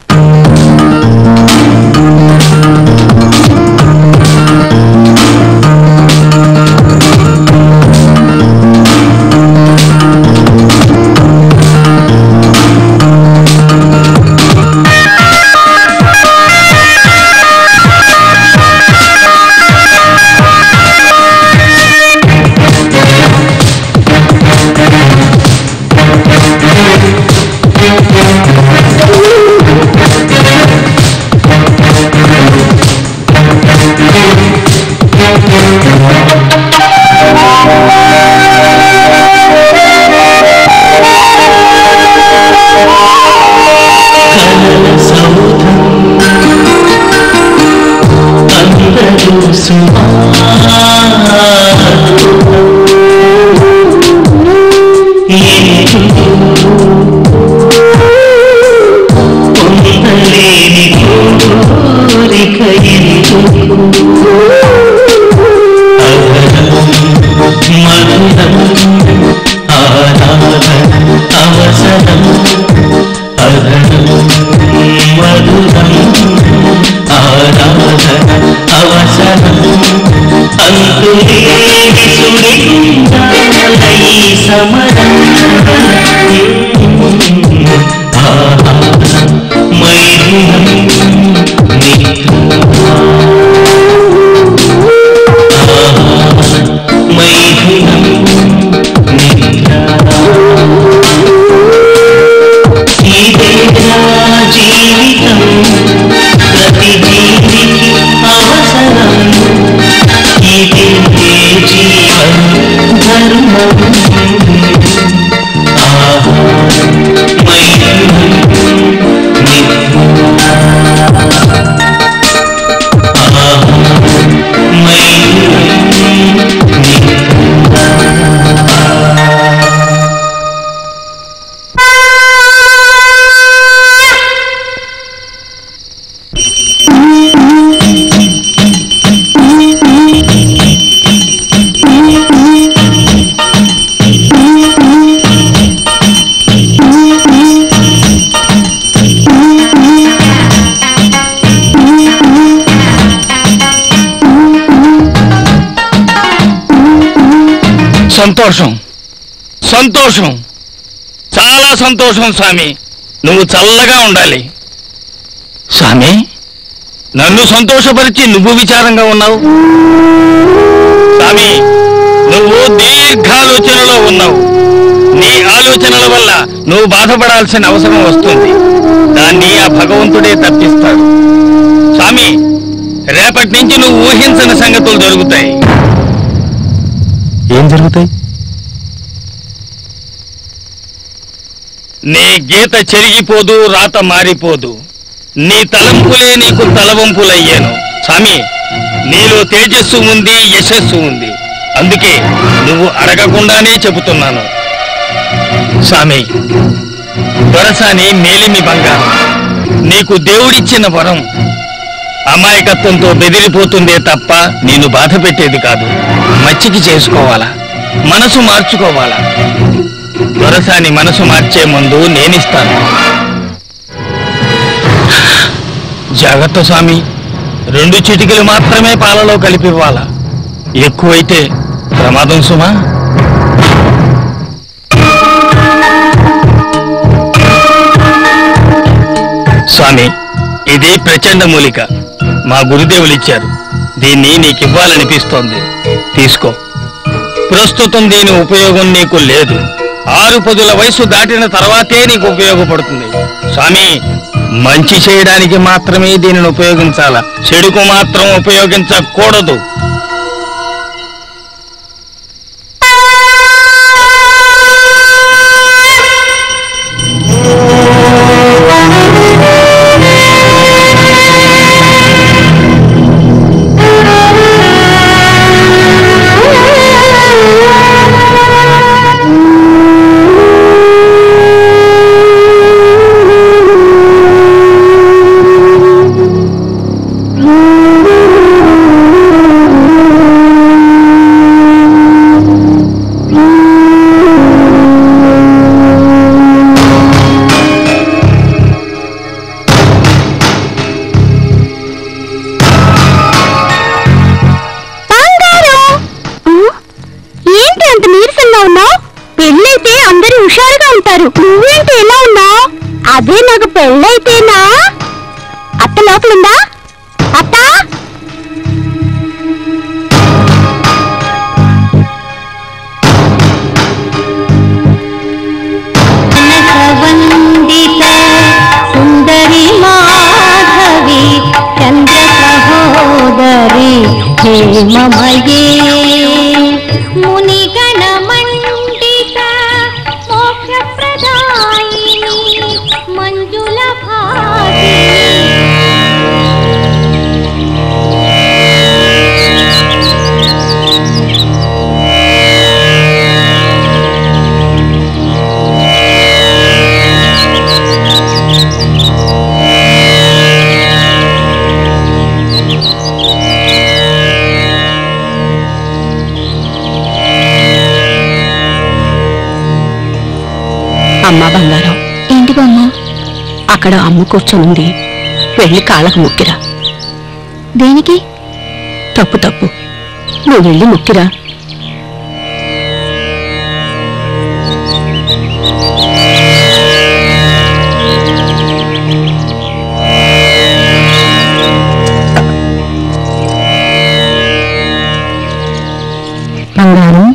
[SPEAKER 4] కలల సౌధం అందరూ పొందలేని కోరిక ఎందుకు అధరం మధురం ఆరాధన అవసరం అధరం మధురం ఆరాధన అవసరం అంతులేని సుడిగుండాలై సమరం ఆహా మైథునం నిత్యం మైథునం నిత్యం ఇదేనా జీవితం ప్రతి జీవికి అవసరం ఇదే జీవన ధర్మం ఆహా మైథునం నిత్యం ఆహా మైథునం నిత్యం
[SPEAKER 1] సంతోషం సంతోషం చాలా సంతోషం స్వామి నువ్వు చల్లగా ఉండాలి స్వామి నన్ను సంతోషపరిచి నువ్వు విచారంగా ఉన్నావు స్వామి నువ్వు దీర్ఘాలోచనలో ఉన్నావు నీ ఆలోచనల వల్ల నువ్వు బాధపడాల్సిన అవసరం వస్తుంది దాన్ని ఆ భగవంతుడే తప్పిస్తాడు స్వామి రేపటి నుంచి నువ్వు ఊహించని సంగతులు జరుగుతాయి
[SPEAKER 5] ఏం జరుగుతాయి
[SPEAKER 1] నీ గీత చెరిగిపోదు రాత మారిపోదు నీ తలంపులే నీకు తలవంపులయ్యాను స్వామి నీలో తేజస్సు ఉంది యశస్సు ఉంది అందుకే నువ్వు అడగకుండానే చెబుతున్నాను స్వామి దొరసాని మేలిమి బంగారం
[SPEAKER 3] నీకు దేవుడిచ్చిన వరం అమాయకత్వంతో బెదిరిపోతుందే తప్ప నేను బాధ పెట్టేది కాదు మచ్చికి చేసుకోవాలా మనసు మార్చుకోవాలా దొరసాని మనసు మార్చే ముందు నేనిస్తాను జాగ్రత్త స్వామి రెండు చిటికలు మాత్రమే పాలలో కలిపివ్వాలా ఎక్కువైతే ప్రమాదం సుమా స్వామి ఇది ప్రచండ మూలిక మా గురుదేవులు ఇచ్చారు దీన్ని నీకివ్వాలనిపిస్తోంది తీసుకో ప్రస్తుతం దీని ఉపయోగం నీకు లేదు ఆరు పదుల వయసు దాటిన తర్వాతే నీకు ఉపయోగపడుతుంది స్వామి మంచి చేయడానికి మాత్రమే దీనిని ఉపయోగించాల చెడుకు మాత్రం ఉపయోగించకూడదు
[SPEAKER 2] బంగారం ఉ? ఏంటి అంత నీరసంగా ఉన్నావు పెళ్ళైతే అందరూ హుషారుగా ఉంటారు నువ్వేంటి ఎలా ఉన్నావు అదే నాకు పెళ్ళైతేనా అత్త లోపలుందా అత్త
[SPEAKER 7] వందిత సుందరి మాధవి చంద్ర సహోదరి హేమమయే మునిగణ మండిత మోక్షప్రదాయిని మంజుల భాసి
[SPEAKER 2] అమ్మా బంగారం ఏంటి బామ్మ అక్కడ అమ్మ కూర్చొనుంది వెళ్ళి కాళ్ళకు ముక్కిరా దేనికి తప్పు తప్పు నువ్వు వెళ్ళి ముక్కిరా బంగారం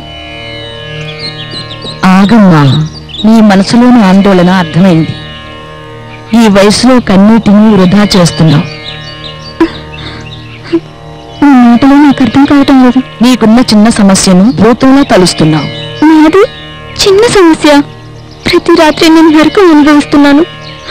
[SPEAKER 2] ఆగమ్మా నీ మనసులోని ఆందోళన అర్థమైంది ఈ వయసులో కన్నీటిని వృధా చేస్తున్నావు మాటలు నాకు అర్థం కావటం లేదు నీకున్న చిన్న సమస్యను భూతంలో తలుస్తున్నావు నాది చిన్న సమస్య ప్రతి రాత్రి నేను నరకం అనుభవిస్తున్నాను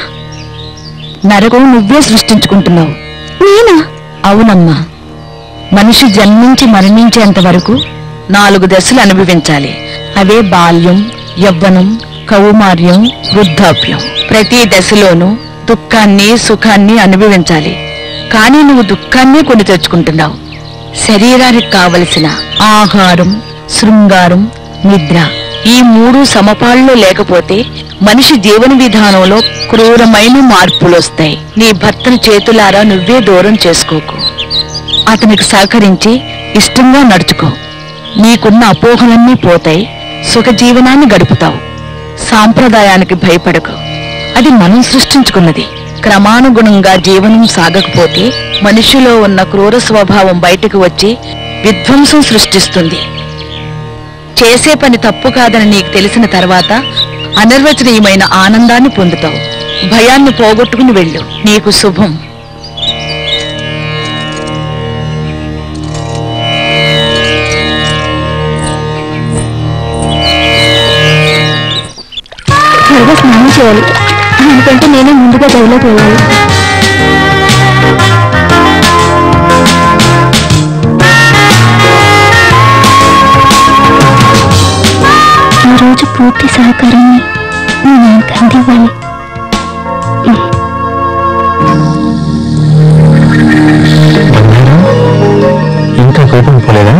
[SPEAKER 2] నరకం నువ్వే సృష్టించుకుంటున్నావు నేనా అవునమ్మా మనిషి జన్మించి మరణించేంత వరకు నాలుగు దశలు అనుభవించాలి అవే బాల్యం యవ్వనం కౌమార్యం వృద్ధాప్యం ప్రతి దశలోనూ దుఃఖాన్ని సుఖాన్ని అనుభవించాలి కానీ నువ్వు దుఃఖాన్ని కొని తెచ్చుకుంటున్నావు శరీరానికి కావలసిన ఆహారం శృంగారం నిద్ర ఈ మూడు సమపాల్లో లేకపోతే మనిషి జీవన విధానంలో క్రూరమైన మార్పులొస్తాయి నీ భర్తను చేతులారా నువ్వే దూరం చేసుకోకు అతనికి సహకరించి ఇష్టంగా నడుచుకో నీకున్న అపోహలన్నీ పోతాయి సుఖ జీవనాన్ని గడుపుతావు సాంప్రదాయానికి భయపడకు అది మనం సృష్టించుకున్నది క్రమానుగుణంగా జీవనం సాగకపోతే మనిషిలో ఉన్న క్రూర స్వభావం బయటకు వచ్చి విధ్వంసం సృష్టిస్తుంది చేసే పని తప్పు కాదని నీకు తెలిసిన తర్వాత అనిర్వచనీయమైన ఆనందాన్ని పొందుతావు భయాన్ని పోగొట్టుకుని వెళ్ళు నీకు శుభం త్వరగా స్నానం చేయాలి ఎందుకంటే నేనే ముందుగా గదిలోకి వెళ్ళాలి ఈరోజు పూర్తి సహకారాన్ని నేను ఆయనకు అందివ్వాలి
[SPEAKER 5] కోపం పోలేదా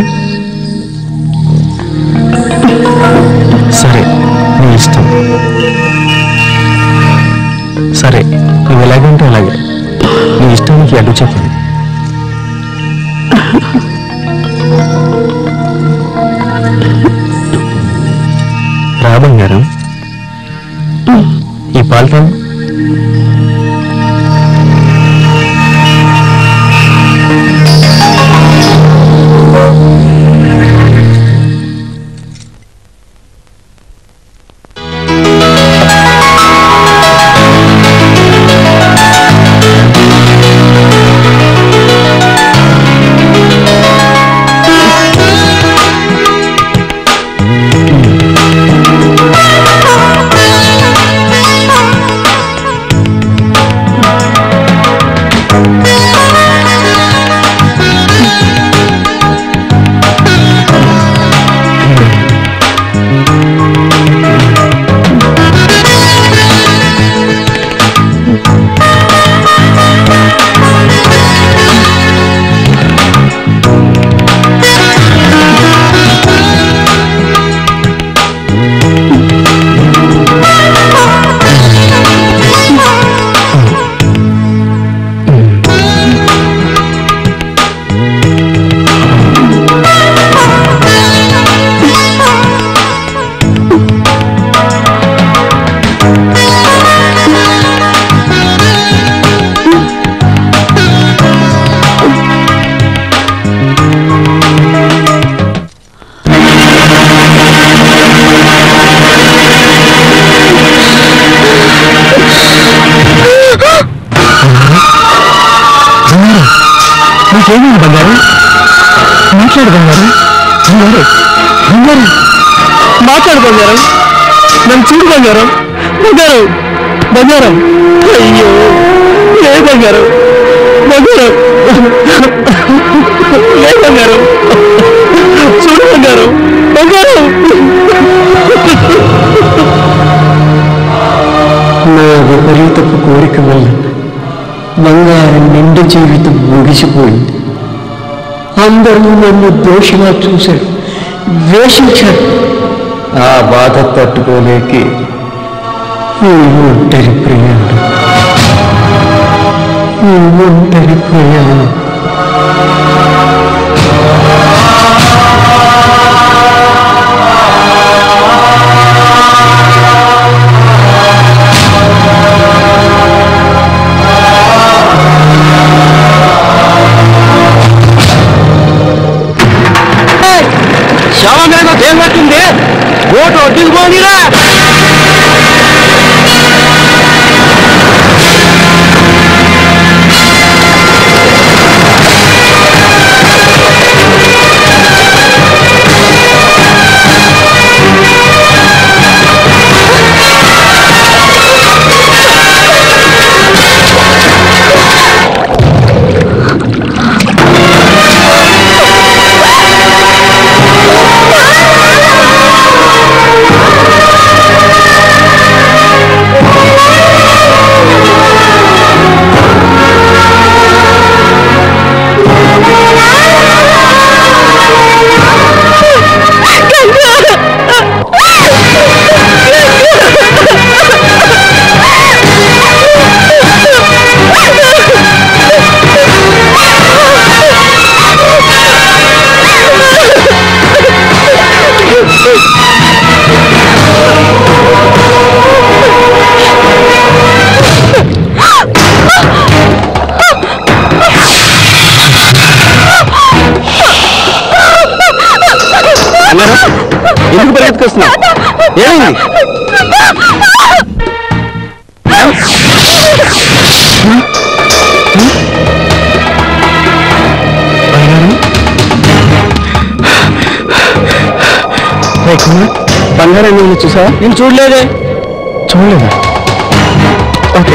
[SPEAKER 5] సరే నీ ఇష్టం సరే నువ్వు ఎలాగంటే అలాగే నీ ఇష్టానికి అడ్డు చెప్పండి రా బంగారం ఈ పాలు తాగు. బంగారం నీకేమైంది బంగారం మాట్లాడు బంగారం బంగారం బంగారం మాట్లాడు బంగారం నన్ను చూడు బంగారం బంగారం బంగారం అయ్యో లే బంగారం బంగారం లే బంగారం చూడు బంగారం బంగారం నా విపరీతపు కోరిక వల్ల బంగారం నిండు జీవితం ముగిసిపోయింది అందరూ నన్ను దోషిగా చూశారు ద్వేషించారు ఆ బాధ తట్టుకోలేకే ఈ ఒంటరి ప్రయాణం ఈ ఒంటరి ప్రయాణం శవం మీద దేని పట్టింది ఓటు వడ్డించుకోనిరా ఎందుకు పరిగెత్తుకొస్తున్నావు ఏమైంది బంగారం నేను చూసా నేను చూడలేదే చూడలేదా ఓకే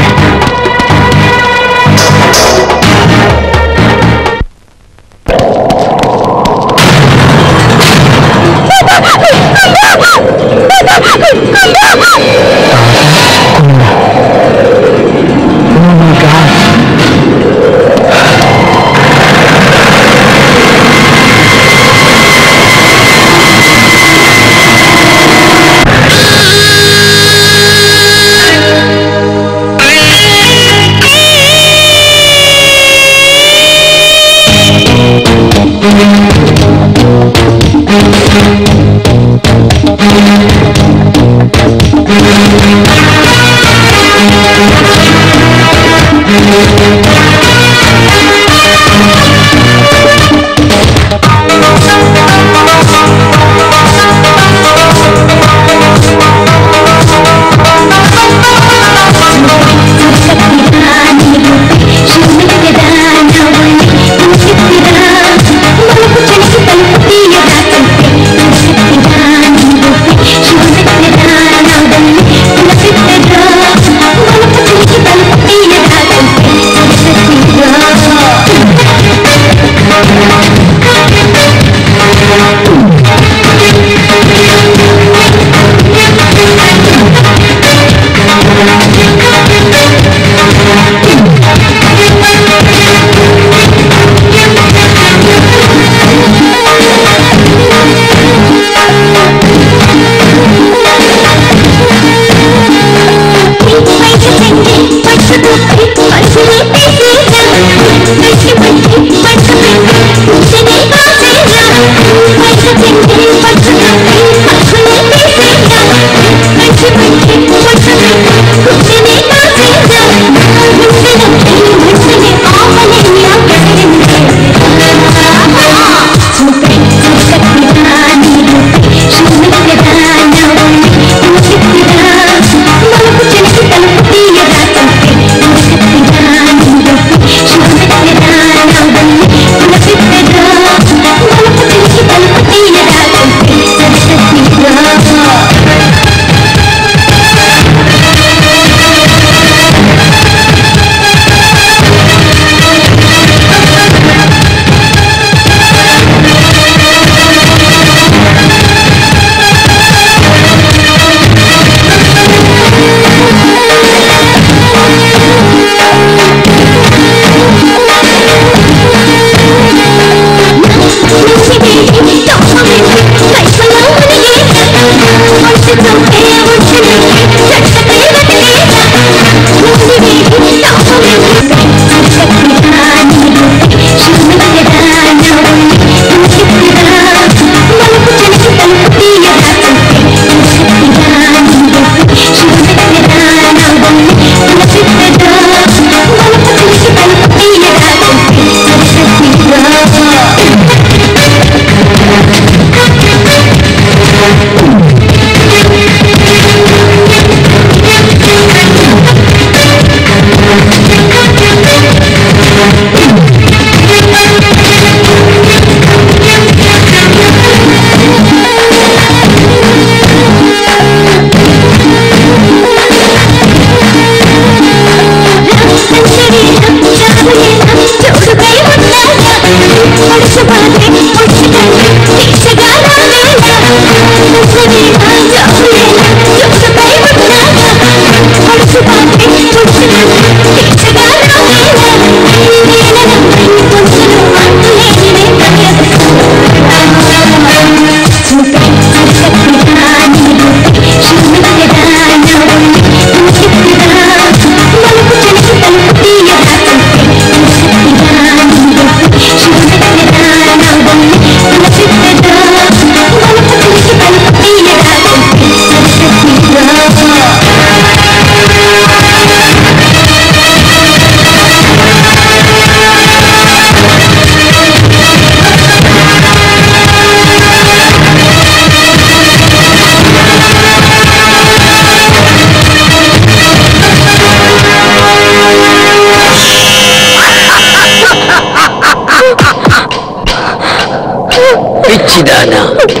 [SPEAKER 6] పిచ్చిదానా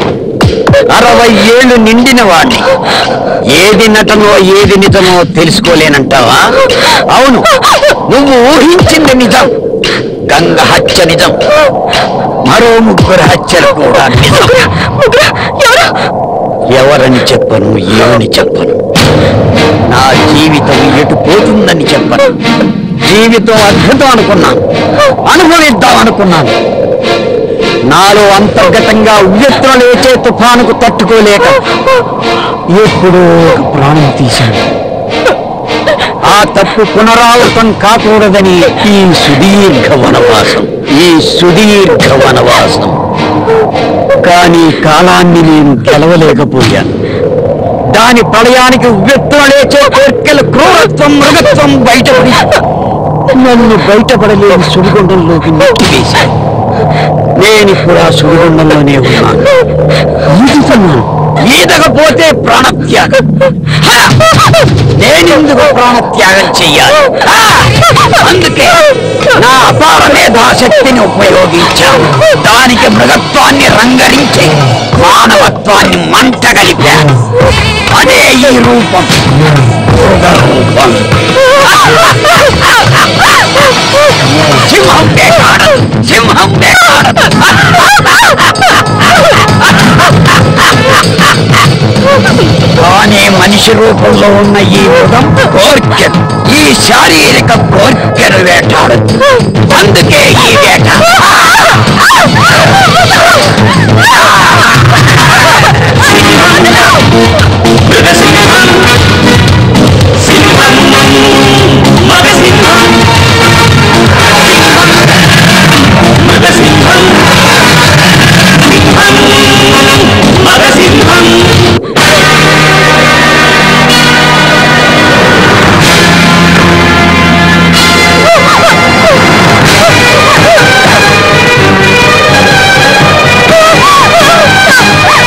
[SPEAKER 6] అరవై ఏళ్ళు నిండిన వాణ్ణి ఏది నటనో ఏది నిజమో తెలుసుకోలేనంటావా అవును నువ్వు ఊహించింది నిజం గంగ హత్య నిజం మరో ముగ్గురు హత్యలు కూడా నిజం ఎవరని చెప్పను ఏమని చెప్పను నా జీవితం ఎటు పోతుందని చెప్పను జీవితం అద్భుతం అనుకున్నాను అనుభవిద్దాం అనుకున్నాను నాలో అంతర్గతంగా ఉవ్వెత్తున లేచే తుఫానుకు తట్టుకోలేక ఎప్పుడో ఒక ప్రాణం తీశాను ఆ తప్పు పునరావృతం కాకూడదని ఈ సుదీర్ఘ వనవాసం ఈ సుదీర్ఘ వనవాసం కానీ కాలాన్ని నేను గెలవలేకపోయాను దాని ప్రళయానికి ఉవ్వెత్తున లేచే కోర్కెల క్రూరత్వం మృగత్వం బయటపడి నన్ను బయటపడలేని సుడిగుండంలోకి నెట్టివేశాను నేనిప్పుడు ఆ సుడిగుండంలోనే ఉన్నాను ఈదుతున్నాను ఈదకపోతే ప్రాణత్యాగం హ! నేనెందుకు ప్రాణత్యాగం చెయ్యాలి ఆ! అందుకే నా అపార మేధాశక్తిని ఉపయోగించాను దానికి మృగత్వాన్ని రంగరించి మానవత్వాన్ని మంట కలిపాను అదే ఈ రూపం మృగ రూపం సింహం వేటాడదు సింహం వేటాడదు కానీ మనిషి రూపంలో ఉన్న ఈ మృగం కోర్కెను ఈ శారీరక కోర్కెను వేటాడదు అందుకే ఈ వేట మృగసింహం సింహం మగసింహం మగసింహం సింహం మగసింహం
[SPEAKER 2] ఆ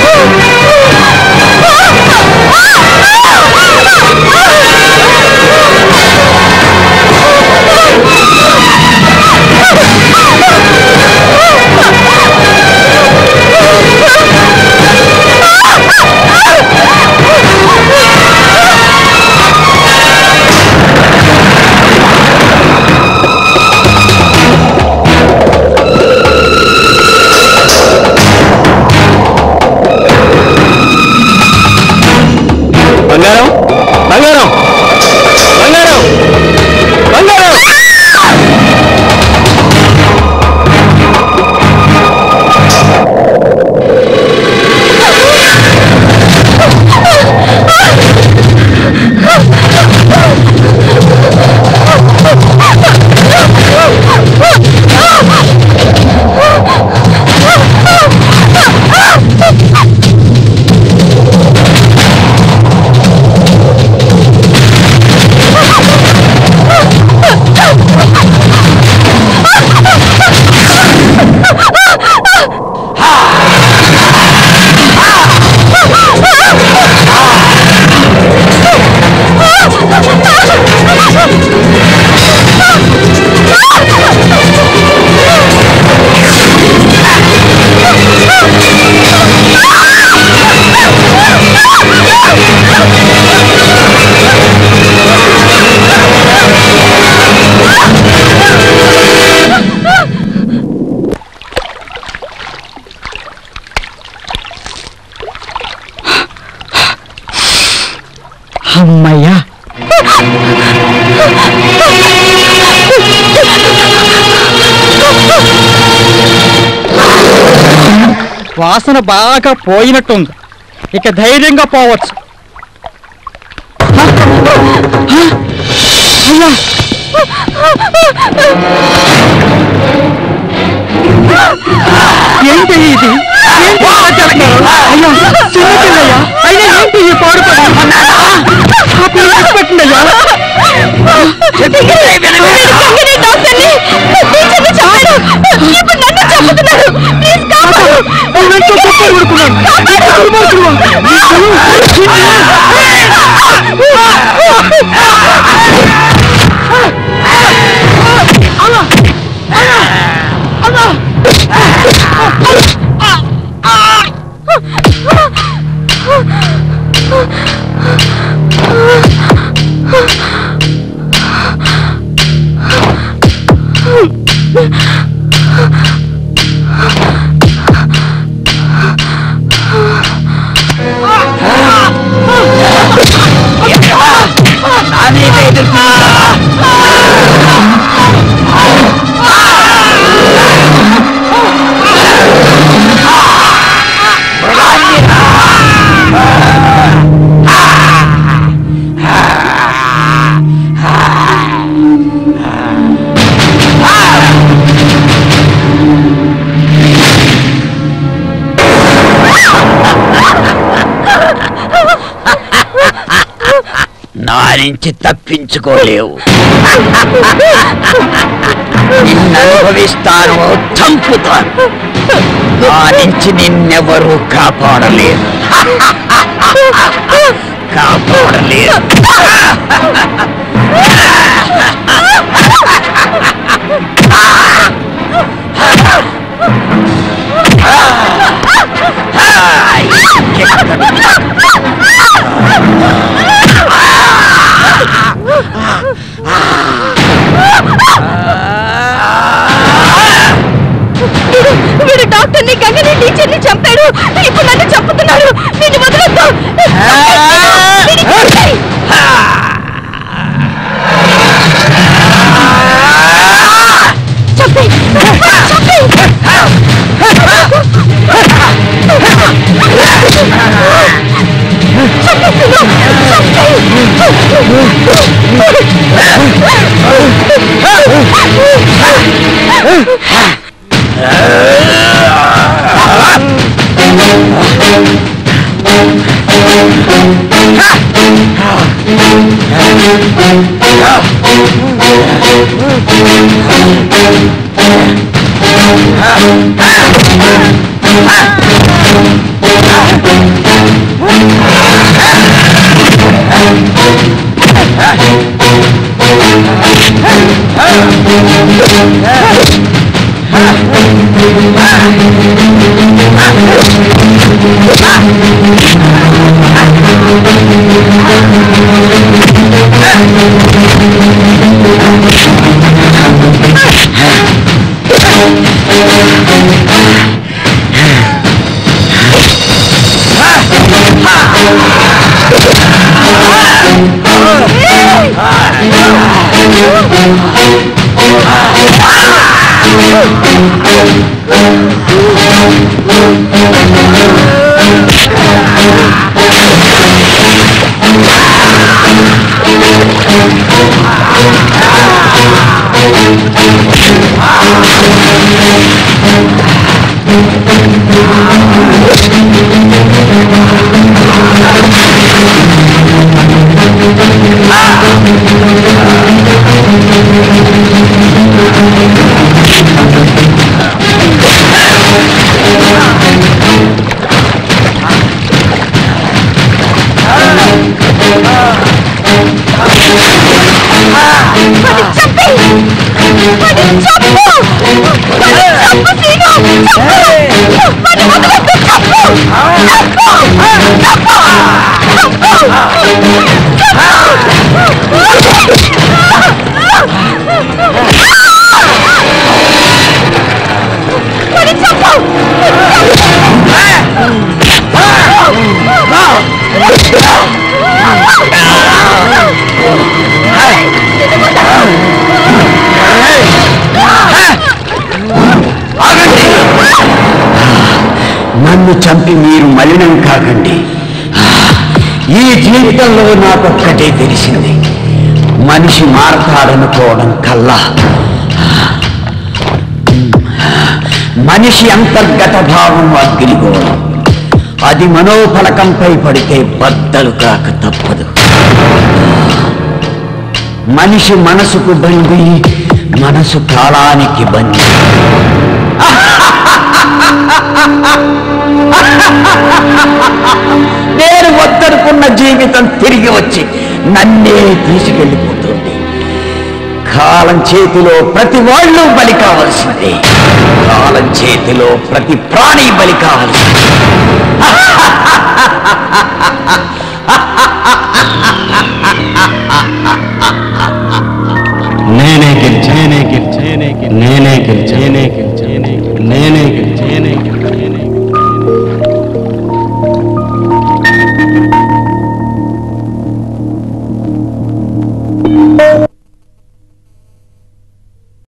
[SPEAKER 3] అమ్మయ్యా
[SPEAKER 1] వాసన బాగా పోయినట్టుంది ఇక ధైర్యంగా పోవచ్చు ఏంటి ఇది ఏంటి ఇలా చేస్తున్నారు? అయ్యా చిన్న పిల్లయ్యా అయ్యా ఏంటి ఈ పాడు పని? ఆ పిల్ల విడిచిపెట్టండి అయ్యా నువ్వెంతో గొప్ప ఊరుకున్నాను
[SPEAKER 6] నా నుంచి తప్పించుకోలేవు నిన్ను అనుభవిస్తాను చంపుతాను నా నుంచి నిన్నెవరూ కాపాడలేరు కాపాడలేరు
[SPEAKER 2] వీడు డాక్టర్ని గంగని టీచర్ని చంపాడు ఇప్పుడు నన్ను చంపుతున్నాడు నిన్ను వదలొద్దు వీడిని చంపేయ్. చంపేయ్. చంపేయ్.
[SPEAKER 6] ఆ చూసి మీరు మలినం కాకండి ఈ జీవితంలో నాకొక్కటే తెలిసింది మనిషి మారతాడనుకోవడం కల్లా మనిషి అంతర్గత భావం అగ్నిగోళం అది మనోఫలకంపై పడితే బద్దలు కాక తప్పదు మనిషి మనసుకు బంది మనసు కాలానికి బంది నేను వద్దనుకున్న జీవితం తిరిగి వచ్చి నన్నే తీసుకెళ్ళిపోతుంది కాలం చేతిలో ప్రతి వాళ్ళు బలి కావలసిందే కాలం చేతిలో ప్రతి ప్రాణి బలి కావలసిందే
[SPEAKER 5] నేనే గెలిచా నేనే గెలిచా నేనే గెలిచా నేనే గెలిచా నేనే